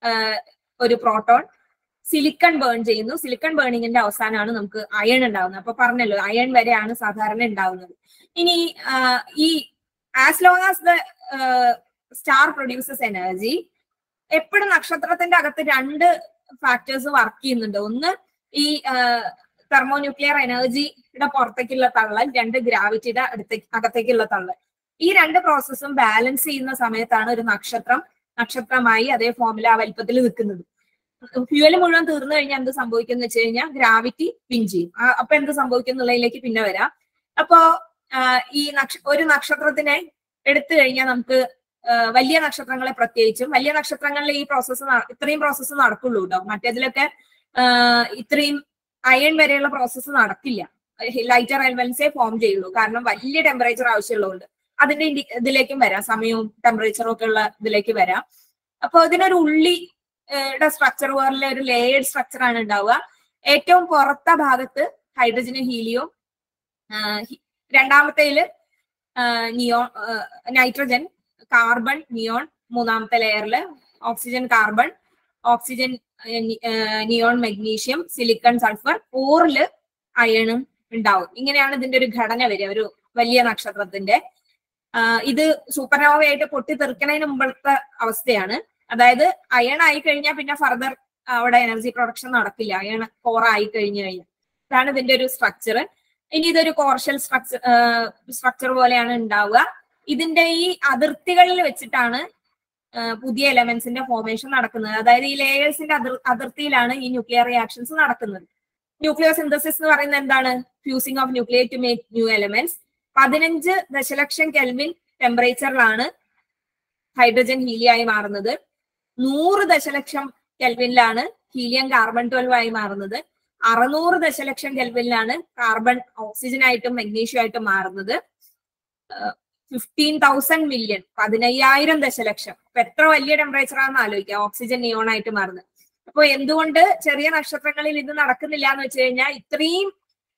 ഒരു പ്രോട്ടോൺ സിലിക്കൺ ബേൺ ചെയ്യുന്നു സിലിക്കൺ ബേണിങ്ങിന്റെ അവസാനമാണ് നമുക്ക് അയൺ ഉണ്ടാവുന്നത് അപ്പൊ പറഞ്ഞല്ലോ അയൺ വരെയാണ് സാധാരണ ഉണ്ടാവുന്നത് ഇനി ഈ as long as the star produces energy എപ്പോഴും നക്ഷത്രത്തിന്റെ അകത്ത് രണ്ട് ഫാക്ടേഴ്സ് വർക്ക് ചെയ്യുന്നുണ്ട് ഒന്ന് ഈ തെർമോന്യൂക്ലിയർ എനർജിയുടെ പുറത്തേക്കുള്ള തള്ളൽ രണ്ട് ഗ്രാവിറ്റിയുടെ അടുത്തേക്ക് അകത്തേക്കുള്ള തള്ളൽ ഈ രണ്ട് പ്രോസസ്സും ബാലൻസ് ചെയ്യുന്ന സമയത്താണ് ഒരു നക്ഷത്രം നക്ഷത്രമായി അതേ ഫോമിൽ ആ വലിപ്പത്തിൽ നിൽക്കുന്നത് ഫ്യൂവൽ മുഴുവൻ തീർന്നു കഴിഞ്ഞാൽ എന്ത് സംഭവിക്കും വെച്ച് കഴിഞ്ഞാൽ ഗ്രാവിറ്റി പിൻ ചെയ്യും അപ്പൊ എന്ത് സംഭവിക്കും എന്നുള്ളതിലേക്ക് പിന്നെ വരാം അപ്പോ ഈ നക്ഷ ഒരു നക്ഷത്രത്തിനെ എടുത്തു കഴിഞ്ഞാൽ നമുക്ക് വലിയ നക്ഷത്രങ്ങളെ പ്രത്യേകിച്ചും വലിയ നക്ഷത്രങ്ങളിൽ ഈ പ്രോസസ്സ് ഇത്രയും പ്രോസസ്സ് നടക്കുള്ളൂ കേട്ടോ മറ്റേതിലൊക്കെ ഇത്രയും അയൺ വരെയുള്ള പ്രോസസ്സ് നടക്കില്ല ലൈറ്റർ എലമെന്റ്സേ ഫോം ചെയ്യുള്ളൂ കാരണം വലിയ ടെമ്പറേച്ചർ ആവശ്യമുള്ളതുകൊണ്ട് അതിന്റെ ഇതിലേക്കും വരാം സമയവും ടെമ്പറേച്ചറും ഒക്കെ ഉള്ള ഇതിലേക്ക് വരാം അപ്പൊ ഇതിനൊരു ഉള്ളിയുടെ സ്ട്രക്ചർ പോലെ ഒരു ലേയേഡ് സ്ട്രക്ചർ ആണ് ഉണ്ടാവുക ഏറ്റവും പുറത്ത ഭാഗത്ത് ഹൈഡ്രജനും ഹീലിയോ രണ്ടാമത്തേല് നിയോ നൈട്രജൻ കാർബൺ നിയോൺ മൂന്നാമത്തെ ലെയറില് oxygen carbon oxygen neon magnesium silicon sulphur ഓറില് അയണും ഉണ്ടാവും ഇങ്ങനെയാണ് ഇതിന്റെ ഒരു ഘടന വരിക ഒരു വലിയ നക്ഷത്രത്തിന്റെ ഇത് സൂപ്പർനോവയായിട്ട് പൊട്ടിത്തെറിക്കണതിന് മുമ്പത്തെ അവസ്ഥയാണ് അതായത് അയൺ ആയി കഴിഞ്ഞാൽ പിന്നെ ഫർദർ അവിടെ എനർജി പ്രൊഡക്ഷൻ നടക്കില്ല അയൺ കോർ ആയി കഴിഞ്ഞു കഴിഞ്ഞാൽ ഇതാണ് ഇതിന്റെ ഒരു സ്ട്രക്ചർ ഇനി ഇതൊരു കോർഷ്യൽ സ്ട്രക്ചർ സ്ട്രക്ചർ പോലെയാണ് ഉണ്ടാവുക ഇതിന്റെ ഈ അതിർത്തികളിൽ വെച്ചിട്ടാണ് പുതിയ എലമെന്റ്സിന്റെ ഫോർമേഷൻ നടക്കുന്നത് അതായത് ഈ ലേയേഴ്സിന്റെ അതിർ അതിർത്തിയിലാണ് ഈ ന്യൂക്ലിയർ റിയാക്ഷൻസ് നടക്കുന്നത് ന്യൂക്ലിയർ സിന്തസിസ് എന്ന് പറയുന്നത് എന്താണ് fusing of nuclear to make new elements പതിനഞ്ച് ദശലക്ഷം കെൽവിൻ ടെമ്പറേച്ചറിലാണ് ഹൈഡ്രജൻ ഹീലിയായി മാറുന്നത് നൂറ് ദശലക്ഷം കെൽവിനിലാണ് ഹീലിയം കാർബൺ ട്വൽവ് ആയി മാറുന്നത് അറുന്നൂറ് ദശലക്ഷം കെൽവിനിലാണ് കാർബൺ ഓക്സിജൻ ആയിട്ടും മഗ്നീഷ്യം ആയിട്ടും മാറുന്നത് ഫിഫ്റ്റീൻ തൗസൻഡ് മില്യൺ പതിനയ്യായിരം ദശലക്ഷം അപ്പൊ എത്ര വലിയ ടെമ്പറേച്ചർ ആണെന്ന് ആലോചിക്കുക ഓക്സിജൻ നിയോൺ ആയിട്ട് മാറുന്നത് അപ്പൊ എന്തുകൊണ്ട് ചെറിയ നക്ഷത്രങ്ങളിൽ ഇത് നടക്കുന്നില്ല എന്ന് വെച്ച് കഴിഞ്ഞാൽ ഇത്രയും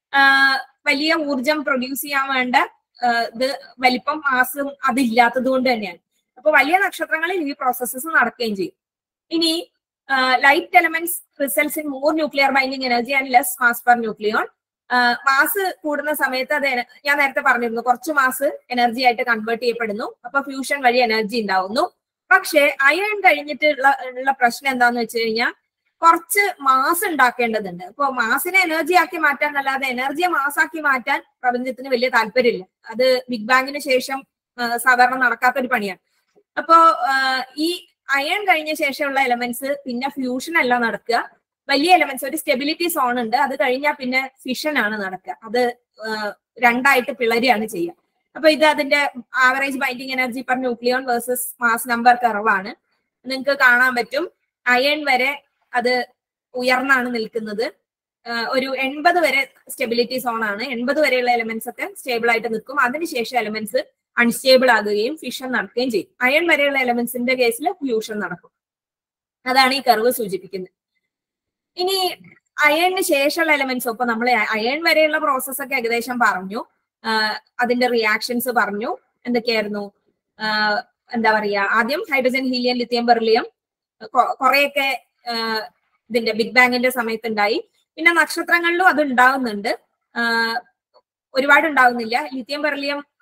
വലിയ ഊർജം പ്രൊഡ്യൂസ് ചെയ്യാൻ വേണ്ട ഇത് വലിപ്പം മാസും അതില്ലാത്തത് കൊണ്ട് തന്നെയാണ് അപ്പൊ വലിയ നക്ഷത്രങ്ങളിൽ ഈ പ്രോസസ്സസ് നടക്കുകയും ചെയ്യും ഇനി light elements results in more nuclear binding energy and less mass per nucleon mass കൂടുന്ന സമയത്ത് അത് ഞാൻ നേരത്തെ പറഞ്ഞിരുന്നു കുറച്ച് മാസ് എനർജി ആയിട്ട് കൺവേർട്ട് ചെയ്യപ്പെടുന്നു അപ്പൊ ഫ്യൂഷൻ വഴി എനർജി ഉണ്ടാവുന്നു പക്ഷേ അയൺ കഴിഞ്ഞിട്ടുള്ള ഉള്ള പ്രശ്നം എന്താന്ന് വെച്ച് കഴിഞ്ഞാൽ കുറച്ച് മാസ് ഉണ്ടാക്കേണ്ടതുണ്ട് അപ്പൊ മാസിനെ എനർജി ആക്കി മാറ്റാൻ അല്ലാതെ എനർജിയെ മാസാക്കി മാറ്റാൻ പ്രപഞ്ചത്തിന് വലിയ താല്പര്യമില്ല അത് ബിഗ് ബാങ്ങിന് ശേഷം സാധാരണ നടക്കാത്തൊരു പണിയാണ് അപ്പോ ഈ അയൺ കഴിഞ്ഞ ശേഷമുള്ള എലമെന്റ്സ് പിന്നെ ഫ്യൂഷൻ അല്ല നടക്കുക വലിയ എലമെന്റ്സ് ഒരു സ്റ്റെബിലിറ്റി സോൺ ഉണ്ട് അത് കഴിഞ്ഞാൽ പിന്നെ ഫിഷൻ ആണ് നടക്കുക അത് രണ്ടായിട്ട് പിളരുകയാണ് ചെയ്യുക അപ്പൊ ഇത് അതിന്റെ average binding energy per nucleon versus mass number കർവാണ് നിങ്ങൾക്ക് കാണാൻ പറ്റും അയൺ വരെ അത് ഉയർന്നാണ് നിൽക്കുന്നത് ഒരു എൺപത് വരെ സ്റ്റെബിലിറ്റി സോൺ ആണ് എൺപത് വരെയുള്ള എലമെന്റ്സ് ഒക്കെ സ്റ്റേബിൾ ആയിട്ട് നിൽക്കും അതിനുശേഷം എലമെന്റ്സ് അൺസ്റ്റേബിൾ ആകുകയും ഫിഷൻ നടക്കുകയും ചെയ്യും അയൺ വരെയുള്ള എലമെന്റ്സിന്റെ കേസിൽ ഫ്യൂഷൻ നടക്കും അതാണ് ഈ കർവ് സൂചിപ്പിക്കുന്നത് ഇനി അയണിന് ശേഷമുള്ള എലമെന്റ്സ് ഇപ്പൊ നമ്മൾ അയൺ വരെയുള്ള പ്രോസസ് ഒക്കെ ഏകദേശം പറഞ്ഞു അതിന്റെ റിയാക്ഷൻസ് പറഞ്ഞു എന്തൊക്കെയായിരുന്നു എന്താ പറയാ ആദ്യം ഹൈഡ്രജൻ ഹീലിയം ലിത്തിയം ബെർലിയം കുറെയൊക്കെ ഇതിന്റെ ബിഗ് ബാങ്ങിന്റെ സമയത്ത് ഉണ്ടായി പിന്നെ നക്ഷത്രങ്ങളിലും അത് ഉണ്ടാവുന്നുണ്ട് ഒരുപാട് ഉണ്ടാവുന്നില്ല ലിത്തിയം ബെർലിയം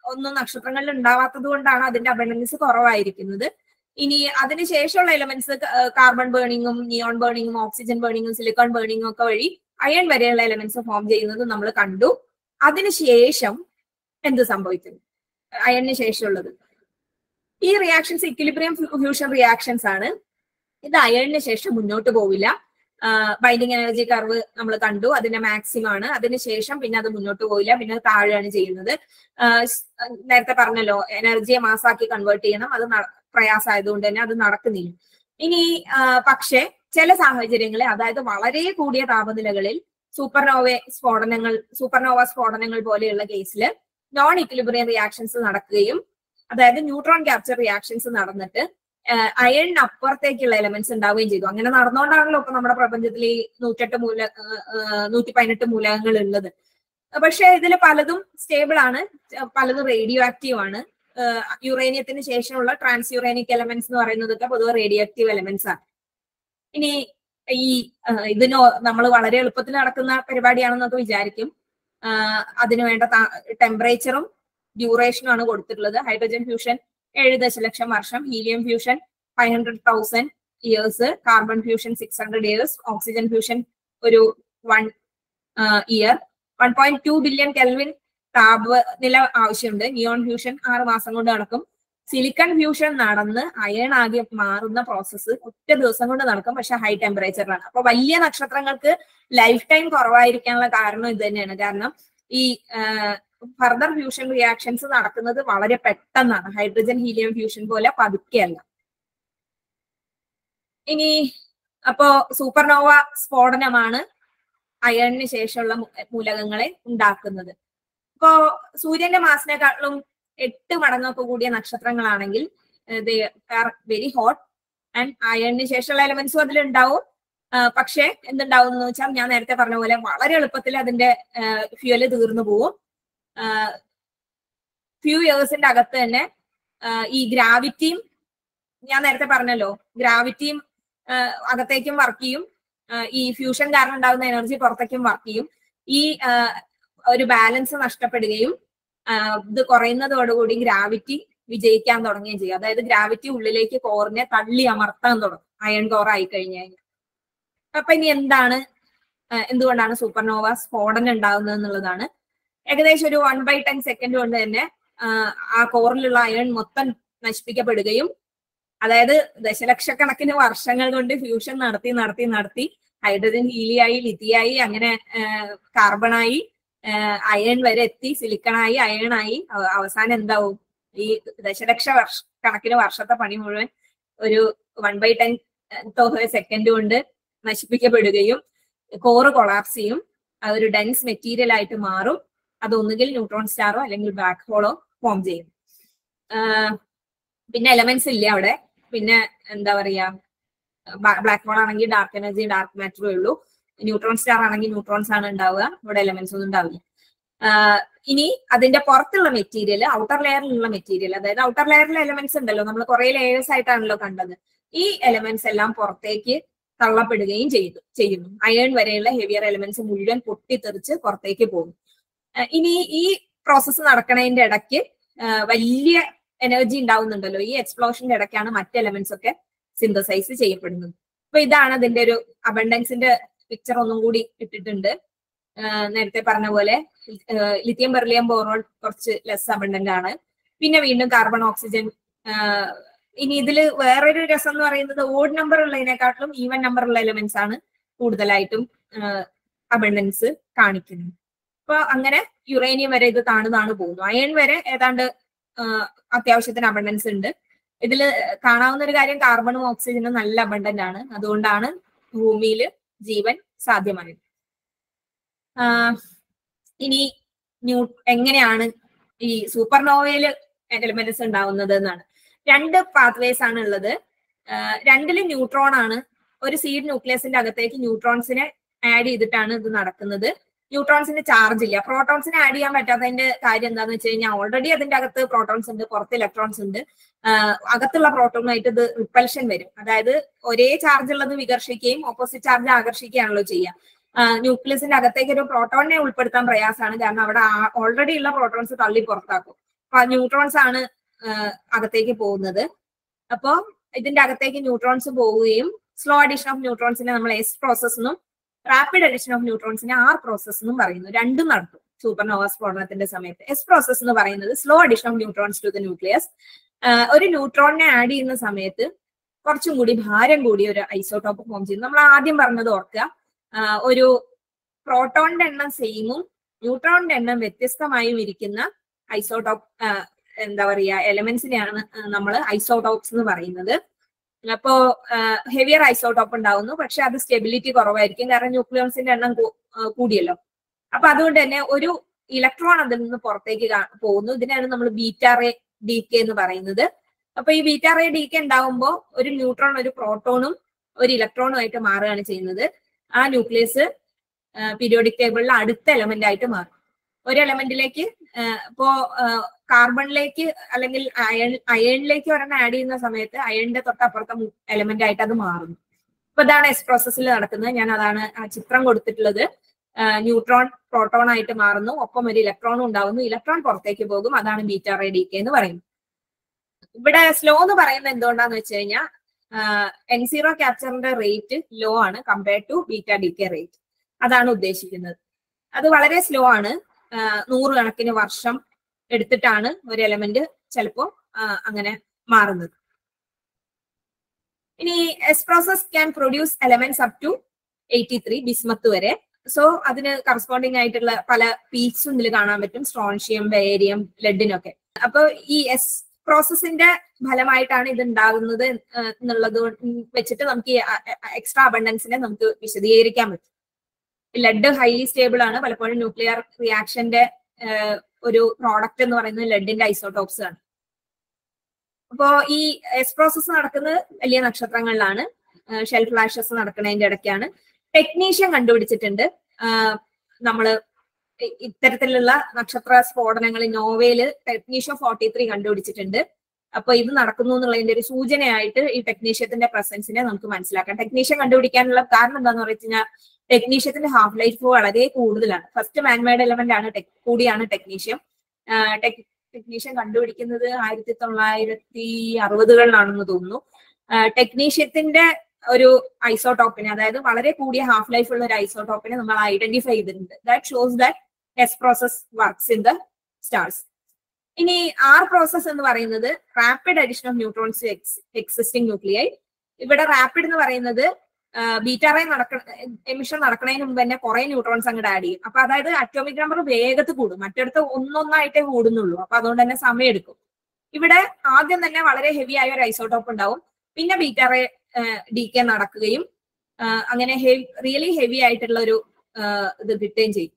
ഒന്നും നക്ഷത്രങ്ങളിൽ ഉണ്ടാവാത്തത് കൊണ്ടാണ് അതിന്റെ അബണ്ടൻസ് കുറവായിരിക്കുന്നത് ഇനി അതിനുശേഷമുള്ള എലമെന്റ്സ് കാർബൺ ബേണിങ്ങും നിയോൺ ബേണിങ്ങും ഓക്സിജൻ ബേണിങ്ങും സിലിക്കോൺ ബേണിങ്ങും ഒക്കെ വഴി അയൺ വരെയുള്ള എലമെന്റ്സ് ഫോം ചെയ്യുന്നത് നമ്മൾ കണ്ടു അതിനുശേഷം എന്ത് സംഭവിക്കുന്നു അയണിന് ശേഷമുള്ളത് ഈ റിയാക്ഷൻസ് ഇക്വിലിബ്രിയം ഫ്യൂഷൻ റിയാക്ഷൻസ് ആണ് ഇത് അയണിന് ശേഷം മുന്നോട്ട് പോവില്ല ബൈൻഡിങ് എനർജി കർവ് നമ്മൾ കണ്ടു അതിന്റെ മാക്സിമം ആണ് അതിനുശേഷം പിന്നെ അത് മുന്നോട്ട് പോവില്ല പിന്നെ അത് താഴെയാണ് ചെയ്യുന്നത് ആഹ് സ് നേരത്തെ പറഞ്ഞല്ലോ എനർജിയെ മാസാക്കി കൺവേർട്ട് ചെയ്യണം അത് ന- പ്രയാസമായതുകൊണ്ട് തന്നെ അത് നടക്കുന്നില്ല ഇനി ആഹ് പക്ഷേ ചില സാഹചര്യങ്ങളിൽ അതായത് വളരെ കൂടിയ താപനിലകളിൽ സൂപ്പർനോവ സ്ഫോടനങ്ങൾ സൂപ്പർനോവ സ്ഫോടനങ്ങൾ പോലെയുള്ള കേസിൽ നോൺ ഇക്വിലിബ്രിയം റിയാക്ഷൻസ് നടക്കുകയും അതായത് ന്യൂട്രോൺ ക്യാപ്ചർ റിയാക്ഷൻസ് നടന്നിട്ട് അയണിന് അപ്പുറത്തേക്കുള്ള എലമെന്റ്സ് ഉണ്ടാവുകയും ചെയ്തു അങ്ങനെ നടന്നുകൊണ്ടാണല്ലോ ഇപ്പൊ നമ്മുടെ പ്രപഞ്ചത്തിൽ ഈ നൂറ്റെട്ട് മൂല നൂറ്റി പതിനെട്ട് മൂലകങ്ങൾ ഉള്ളത് പക്ഷെ ഇതിൽ പലതും സ്റ്റേബിൾ ആണ് പലതും റേഡിയോ ആക്റ്റീവ് ആണ് യുറേനിയത്തിന് ശേഷമുള്ള ട്രാൻസ് യുറേനിക് എലമെന്റ്സ് എന്ന് പറയുന്നതൊക്കെ പൊതുവെ റേഡിയോ ആക്റ്റീവ് എലമെന്റ്സ് ആണ് ഇനി ഈ ആഹ് ഇതിന് നമ്മൾ വളരെ എളുപ്പത്തിൽ നടക്കുന്ന പരിപാടിയാണെന്നൊക്കെ വിചാരിക്കും ആഹ് അതിന് വേണ്ട ടെമ്പറേച്ചറും ഡ്യൂറേഷനും ആണ് കൊടുത്തിട്ടുള്ളത് ഹൈഡ്രജൻ ഫ്യൂഷൻ ഏഴ് ദശലക്ഷം വർഷം helium fusion five hundred thousand years carbon fusion six hundred years oxygen fusion ഒരു one year one point two billion kelvin താപനില ആവശ്യമുണ്ട് നിയോൺ ഫ്യൂഷൻ ആറ് മാസം കൊണ്ട് നടക്കും സിലിക്കൺ ഫ്യൂഷൻ നടന്ന് അയൺ ആകെ മാറുന്ന പ്രോസസ്സ് ഒറ്റ ദിവസം കൊണ്ട് നടക്കും പക്ഷെ ഹൈ ടെമ്പറേച്ചറിലാണ് അപ്പൊ വലിയ നക്ഷത്രങ്ങൾക്ക് ലൈഫ് ടൈം കുറവായിരിക്കാനുള്ള കാരണം ഇത് തന്നെയാണ് കാരണം ഈ ഫർദർ ഫ്യൂഷൻ റിയാക്ഷൻസ് നടക്കുന്നത് വളരെ പെട്ടെന്നാണ് ഹൈഡ്രജൻ ഹീലിയം ഫ്യൂഷൻ പോലെ പതുക്കെയല്ല ഇനി അപ്പോ സൂപ്പർനോവ സ്ഫോടനമാണ് അയണിന് ശേഷമുള്ള മൂ- മൂലകങ്ങളെ ഉണ്ടാക്കുന്നത് ഇപ്പോ സൂര്യന്റെ മാസിനെക്കാളും എട്ട് മടങ്ങൊക്കെ കൂടിയ നക്ഷത്രങ്ങളാണെങ്കിൽ വെരി ഹോട്ട് ആൻഡ് അയണിന് ശേഷമുള്ള എലമെന്റ്സും അതിലുണ്ടാവും ആ, പക്ഷേ എന്തുണ്ടാവും എന്ന് വെച്ചാൽ ഞാൻ നേരത്തെ പറഞ്ഞ പോലെ വളരെ എളുപ്പത്തിൽ അതിന്റെ ഫ്യൂല് തീർന്നു പോവും ഫ്യൂ ഇയേഴ്സിന്റെ അകത്ത് തന്നെ ആ, ഈ ഗ്രാവിറ്റിയും ഞാൻ നേരത്തെ പറഞ്ഞല്ലോ ഗ്രാവിറ്റിയും അകത്തേക്കും വർക്ക് ചെയ്യും ആ, ഈ ഫ്യൂഷൻ കാരണം ഉണ്ടാകുന്ന എനർജി പുറത്തേക്കും വർക്ക് ചെയ്യും ഈ ആ, ഒരു ബാലൻസ് നഷ്ടപ്പെടുകയും ആ, ഇത് കുറയുന്നതോടുകൂടി ഗ്രാവിറ്റി വിജയിക്കാൻ തുടങ്ങുകയും ചെയ്യും അതായത് ഗ്രാവിറ്റി ഉള്ളിലേക്ക് കോറിനെ തള്ളി അമർത്താൻ തുടങ്ങും അയൺ കോർ ആയി കഴിഞ്ഞു കഴിഞ്ഞാൽ അപ്പൊ ഇനി എന്താണ് ആ, എന്തുകൊണ്ടാണ് സൂപ്പർനോവ സ്ഫോടനം ഉണ്ടാകുന്നത് എന്നുള്ളതാണ് ഏകദേശം ഒരു വൺ ബൈ ടെൻ സെക്കൻഡ് കൊണ്ട് തന്നെ ആ, ആ കോറിലുള്ള അയൺ മൊത്തം നശിപ്പിക്കപ്പെടുകയും അതായത് ദശലക്ഷക്കണക്കിന് വർഷങ്ങൾ കൊണ്ട് ഫ്യൂഷൻ നടത്തി നടത്തി നടത്തി ഹൈഡ്രജൻ ഹീലിയായി ലിത്തിയായി അങ്ങനെ കാർബണായി അയൺ വരെ എത്തി സിലിക്കണായി അയണായി അവ- അവസാനം എന്താവും ഈ ദശലക്ഷ വർഷ കണക്കിന് വർഷത്തെ പണി മുഴുവൻ ഒരു വൺ ബൈ ടെൻ സെക്കൻഡ് കൊണ്ട് നശിപ്പിക്കപ്പെടുകയും കോറ് കൊളാപ്സ് ചെയ്യും അതൊരു ഡെൻസ് മെറ്റീരിയൽ ആയിട്ട് മാറും അത് ഒന്നുകിൽ ന്യൂട്രോൺ സ്റ്റാറോ അല്ലെങ്കിൽ ബ്ലാക്ക് ഹോളോ ഫോം ചെയ്യും ആഹ് പിന്നെ എലമെന്റ്സ് ഇല്ല അവിടെ പിന്നെ എന്താ പറയാ ബ്ലാക്ക് ഹോൾ ആണെങ്കിൽ ഡാർക്ക് എനർജി ഡാർക്ക് മാറ്ററേ ഉള്ളൂ ന്യൂട്രോൺ സ്റ്റാർ ആണെങ്കിൽ ന്യൂട്രോൺസ് ആണ് ഉണ്ടാവുക ഇവിടെ എലമെന്റ്സ് ഒന്നും ഉണ്ടാവില്ല ആഹ് ഇനി അതിന്റെ പുറത്തുള്ള മെറ്റീരിയൽ ഔട്ടർ ലെയറിലുള്ള മെറ്റീരിയൽ അതായത് ഔട്ടർ ലെയറിലെ എലമെന്റ്സ് ഉണ്ടല്ലോ നമ്മൾ കുറെ ലെയേഴ്സ് ആയിട്ടാണല്ലോ കണ്ടത് ഈ എലമെന്റ്സ് എല്ലാം പുറത്തേക്ക് തള്ളപ്പെടുകയും ചെയ്തു ചെയ്യുന്നു അയൺ വരെയുള്ള ഹെവിയർ എലമെന്റ്സ് മുഴുവൻ പൊട്ടിത്തെറിച്ച് പുറത്തേക്ക് പോകും ആഹ് ഇനി ഈ പ്രോസസ്സ് നടക്കണതിന്റെ ഇടയ്ക്ക് ആഹ് വലിയ എനർജി ഉണ്ടാവുന്നുണ്ടല്ലോ ഈ എക്സ്പ്ലോഷന്റെ ഇടയ്ക്കാണ് മറ്റ് എലമെന്റ്സ് ഒക്കെ സിന്തസൈസ് ചെയ്യപ്പെടുന്നത് അപ്പൊ ഇതാണ് അതിന്റെ ഒരു അബണ്ടൻസിന്റെ പിക്ചർ ഒന്നും കൂടി ഇട്ടിട്ടുണ്ട് ആഹ് നേരത്തെ പറഞ്ഞ പോലെ ലിത്തിയം ബെർലിയം ബോറോൺ കുറച്ച് ലെസ് അബണ്ടന്റ് ആണ് പിന്നെ വീണ്ടും കാർബൺ ഓക്സിജൻ ആഹ് ഇനി ഇതിൽ വേറൊരു രസം എന്ന് പറയുന്നത് ഓഡ് നമ്പർ ഉള്ളതിനെക്കാട്ടിലും ഈവൻ നമ്പർ ഉള്ള എലമെന്റ്സ് ആണ് കൂടുതലായിട്ടും അബണ്ടൻസ് കാണിക്കുന്നത് അപ്പൊ അങ്ങനെ യുറേനിയം വരെ ഇത് താണു താണു പോകുന്നു അയൺ വരെ ഏതാണ്ട് ആഹ് അത്യാവശ്യത്തിന് അബണ്ടൻസ് ഉണ്ട് ഇതിൽ കാണാവുന്ന ഒരു കാര്യം കാർബണും ഓക്സിജനും നല്ല അബണ്ടന്റ് ആണ് അതുകൊണ്ടാണ് ഭൂമിയിൽ ജീവൻ സാധ്യമായത് ആഹ് ഇനി ന്യൂ എങ്ങനെയാണ് ഈ സൂപ്പർനോവയില് എലമെന്റ്സ് ഉണ്ടാവുന്നത് എന്നാണ് രണ്ട് പാത്വേസ് ആണ് ഉള്ളത് ആഹ് രണ്ടിലും ന്യൂട്രോൺ ആണ് ഒരു സീഡ് ന്യൂക്ലിയസിന്റെ അകത്തേക്ക് ന്യൂട്രോൺസിനെ ആഡ് ചെയ്തിട്ടാണ് ഇത് നടക്കുന്നത് ന്യൂട്രോൺസിന് ചാർജ് ഇല്ല പ്രോട്ടോൺസിനെ ആഡ് ചെയ്യാൻ പറ്റാത്തതിന്റെ കാര്യം എന്താന്ന് വെച്ച് കഴിഞ്ഞാൽ ഓൾറെഡി അതിന്റെ അകത്ത് പ്രോട്ടോൺസ് ഉണ്ട് പുറത്ത് ഇലക്ട്രോൺസ് ഉണ്ട് ആഹ് അകത്തുള്ള പ്രോട്ടോണുമായിട്ട് ഇത് റിപ്പൽഷൻ വരും അതായത് ഒരേ ചാർജ് ഉള്ളത് വികർഷിക്കുകയും ഓപ്പോസിറ്റ് ചാർജ് ആകർഷിക്കുകയാണല്ലോ ചെയ്യുക ന്യൂക്ലിയസിന്റെ അകത്തേക്ക് ഒരു പ്രോട്ടോണിനെ ഉൾപ്പെടുത്താൻ പ്രയാസമാണ് കാരണം അവിടെ ഓൾറെഡി ഉള്ള പ്രോട്ടോൺസ് തള്ളി പുറത്താക്കും ന്യൂട്രോൺസ് ആണ് ആ, അകത്തേക്ക് പോകുന്നത് അപ്പോ ഇതിന്റെ അകത്തേക്ക് ന്യൂട്രോൺസ് പോവുകയും സ്ലോ അഡിഷൻ ഓഫ് ന്യൂട്രോൺസിനെ നമ്മൾ എസ് പ്രോസസ് എന്നും റാപ്പിഡ് അഡിഷൻ ഓഫ് ന്യൂട്രോൺസിനെ ആർ പ്രോസസ് എന്നും പറയുന്നു രണ്ടും നടത്തും സൂപ്പർനോവ സ്ഫോടനത്തിന്റെ സമയത്ത് എസ് പ്രോസസ് എന്ന് പറയുന്നത് slow addition of neutrons to the nucleus ഒരു ന്യൂട്രോണിനെ ആഡ് ചെയ്യുന്ന സമയത്ത് കുറച്ചും കൂടി ഭാരം കൂടിയ ഒരു ഐസോട്ടോപ്പ് ഫോം ചെയ്യും നമ്മൾ ആദ്യം പറഞ്ഞത് ഓർക്കുക ആ, ഒരു പ്രോട്ടോണിന്റെ എണ്ണം സെയിമും ന്യൂട്രോണിന്റെ എണ്ണം വ്യത്യസ്തമായും ഇരിക്കുന്ന ഐസോട്ടോപ്പ് എന്താ പറയാ എലമെന്റ്സിനെയാണ് നമ്മൾ ഐസോട്ടോപ്സ് എന്ന് പറയുന്നത് അപ്പോ ഹെവിയർ ഐസോട്ടോപ്പ് ഉണ്ടാവുന്നു പക്ഷെ അത് സ്റ്റെബിലിറ്റി കുറവായിരിക്കും കാരണം ന്യൂക്ലിയോൺസിന്റെ എണ്ണം കൂ- ആ, കൂടിയല്ലോ അപ്പൊ അതുകൊണ്ട് തന്നെ ഒരു ഇലക്ട്രോൺ അതിൽ നിന്ന് പുറത്തേക്ക് കാ- പോകുന്നു ഇതിനാണ് നമ്മൾ ബീറ്റ റേ ഡി കെ എന്ന് പറയുന്നത് അപ്പൊ ഈ ബീറ്റ റേ ഡി കെ ഉണ്ടാവുമ്പോൾ ഒരു ന്യൂട്രോൺ ഒരു പ്രോട്ടോണും ഒരു ഇലക്ട്രോണും ആയിട്ട് മാറുകയാണ് ചെയ്യുന്നത് ആ ന്യൂക്ലിയസ് പീരിയോഡിക് ടേബിളിൽ അടുത്ത എലമെന്റ് ആയിട്ട് മാറും ഒരു എലമെന്റിലേക്ക് ഇപ്പോ കാർബണിലേക്ക് അല്ലെങ്കിൽ അയൺ അയണിലേക്ക് ഒരെണ്ണം ആഡ് ചെയ്യുന്ന സമയത്ത് അയണിന്റെ തൊട്ടപ്പുറത്തെ എലമെന്റ് ആയിട്ട് അത് മാറുന്നു അപ്പൊ ഇതാണ് എസ് പ്രോസസ്സിൽ നടക്കുന്നത് ഞാൻ അതാണ് ആ ചിത്രം കൊടുത്തിട്ടുള്ളത് ന്യൂട്രോൺ പ്രോട്ടോൺ ആയിട്ട് മാറുന്നു ഒപ്പം ഒരു ഇലക്ട്രോൺ ഉണ്ടാവുന്നു ഇലക്ട്രോൺ പുറത്തേക്ക് പോകും അതാണ് ബീറ്റ റേ ഡി കെ എന്ന് പറയുന്നത് ഇവിടെ സ്ലോ എന്ന് പറയുന്നത് എന്തുകൊണ്ടാന്ന് വെച്ച് കഴിഞ്ഞാൽ എൻ സീറോ ക്യാപ്ചറിന്റെ റേറ്റ് ലോ ആണ് compared to beta decay rate അതാണ് ഉദ്ദേശിക്കുന്നത് അത് വളരെ സ്ലോ ആണ് ആ, നൂറുകണക്കിന് വർഷം എടുത്തിട്ടാണ് ഒരു എലമെന്റ് ചിലപ്പോ ആ, അങ്ങനെ മാറുന്നത് ഇനി S process can produce elements up to eighty three bismuth വരെ സോ അതിന് കറസ്പോണ്ടിങ് ആയിട്ടുള്ള പല പീക്സും ഇതിൽ കാണാൻ പറ്റും സ്ട്രോൺഷ്യം ബേരിയം ലെഡിനൊക്കെ അപ്പൊ ഈ എസ് പ്രോസസ്സിന്റെ ഫലമായിട്ടാണ് ഇത് ഉണ്ടാകുന്നത് ഏഹ് എന്നുള്ളത് കൊണ്ട് വെച്ചിട്ട് നമുക്ക് ഈ എക്സ്ട്രാ അബണ്ടൻസിനെ നമുക്ക് വിശദീകരിക്കാൻ പറ്റും ലെഡ് ഹൈലി സ്റ്റേബിൾ ആണ് പലപ്പോഴും ന്യൂക്ലിയർ റിയാക്ഷന്റെ ഒരു പ്രോഡക്റ്റ് എന്ന് പറയുന്നത് ലെഡിന്റെ ഐസോട്ടോപ്സ് ആണ് അപ്പോ ഈ എസ് പ്രോസസ് നടക്കുന്നത് വലിയ നക്ഷത്രങ്ങളിലാണ് ഷെൽ ഫ്ലാഷസ് നടക്കുന്നതിന്റെ ഇടയ്ക്കാണ് ടെക്നീഷ്യൻ കണ്ടുപിടിച്ചിട്ടുണ്ട് ആഹ് നമ്മള് ഇ- ഇത്തരത്തിലുള്ള നക്ഷത്ര സ്ഫോടനങ്ങൾ നോവയില് ടെക്നീഷ്യ ഫോർട്ടി ത്രീ കണ്ടുപിടിച്ചിട്ടുണ്ട് അപ്പൊ ഇത് നടക്കുന്നു എന്നുള്ളതിന്റെ ഒരു സൂചനയായിട്ട് ഈ ടെക്നീഷ്യത്തിന്റെ പ്രസൻസിനെ നമുക്ക് മനസ്സിലാക്കാം ടെക്നീഷ്യൻ കണ്ടുപിടിക്കാനുള്ള കാരണം എന്താന്ന് പറഞ്ഞു കഴിഞ്ഞാൽ ടെക്നീഷ്യത്തിന്റെ ഹാഫ് ലൈഫ് വളരെ കൂടുതലാണ് ഫസ്റ്റ് മാൻമേഡ് എലമെന്റ് ആണ് ടെക് കൂടിയാണ് ടെക്നീഷ്യം ടെക്നീഷ്യൻ കണ്ടുപിടിക്കുന്നത് ആയിരത്തി തൊള്ളായിരത്തി അറുപതുകളിലാണെന്ന് തോന്നുന്നു ടെക്നീഷ്യത്തിന്റെ ഒരു ഐസോടോപ്പിനെ അതായത് വളരെ കൂടിയ ഹാഫ് ലൈഫ് ഉള്ള ഒരു ഐസോടോപ്പിനെ നമ്മൾ ഐഡന്റിഫൈ ചെയ്തിട്ടുണ്ട് that shows that S process works in the stars ഇനി ആർ പ്രോസസ് എന്ന് പറയുന്നത് rapid addition of neutrons existing nuclei ഇവിടെ റാപ്പിഡ് എന്ന് പറയുന്നത് ബീറ്റാറേ നടക്ക എമിഷൻ നടക്കുന്നതിന് മുമ്പ് തന്നെ കുറെ ന്യൂട്രോൺസ് അങ്ങോട്ട് ആഡ് ചെയ്യും അപ്പൊ അതായത് അറ്റോമിക് നമ്പർ വേഗത്തിൽ കൂടും മറ്റിടത്ത് ഒന്നൊന്നായിട്ടേ കൂടുന്നുള്ളൂ അപ്പൊ അതുകൊണ്ട് തന്നെ സമയം എടുക്കും ഇവിടെ ആദ്യം തന്നെ വളരെ ഹെവി ആയ ഒരു ഐസോട്ടോപ്പ് ഉണ്ടാവും പിന്നെ ബീറ്റാറേ ഡി കെ നടക്കുകയും ആ, അങ്ങനെ റിയലി ഹെവി ആയിട്ടുള്ള ഒരു ആ, ഇത് കിട്ടുകയും ചെയ്യും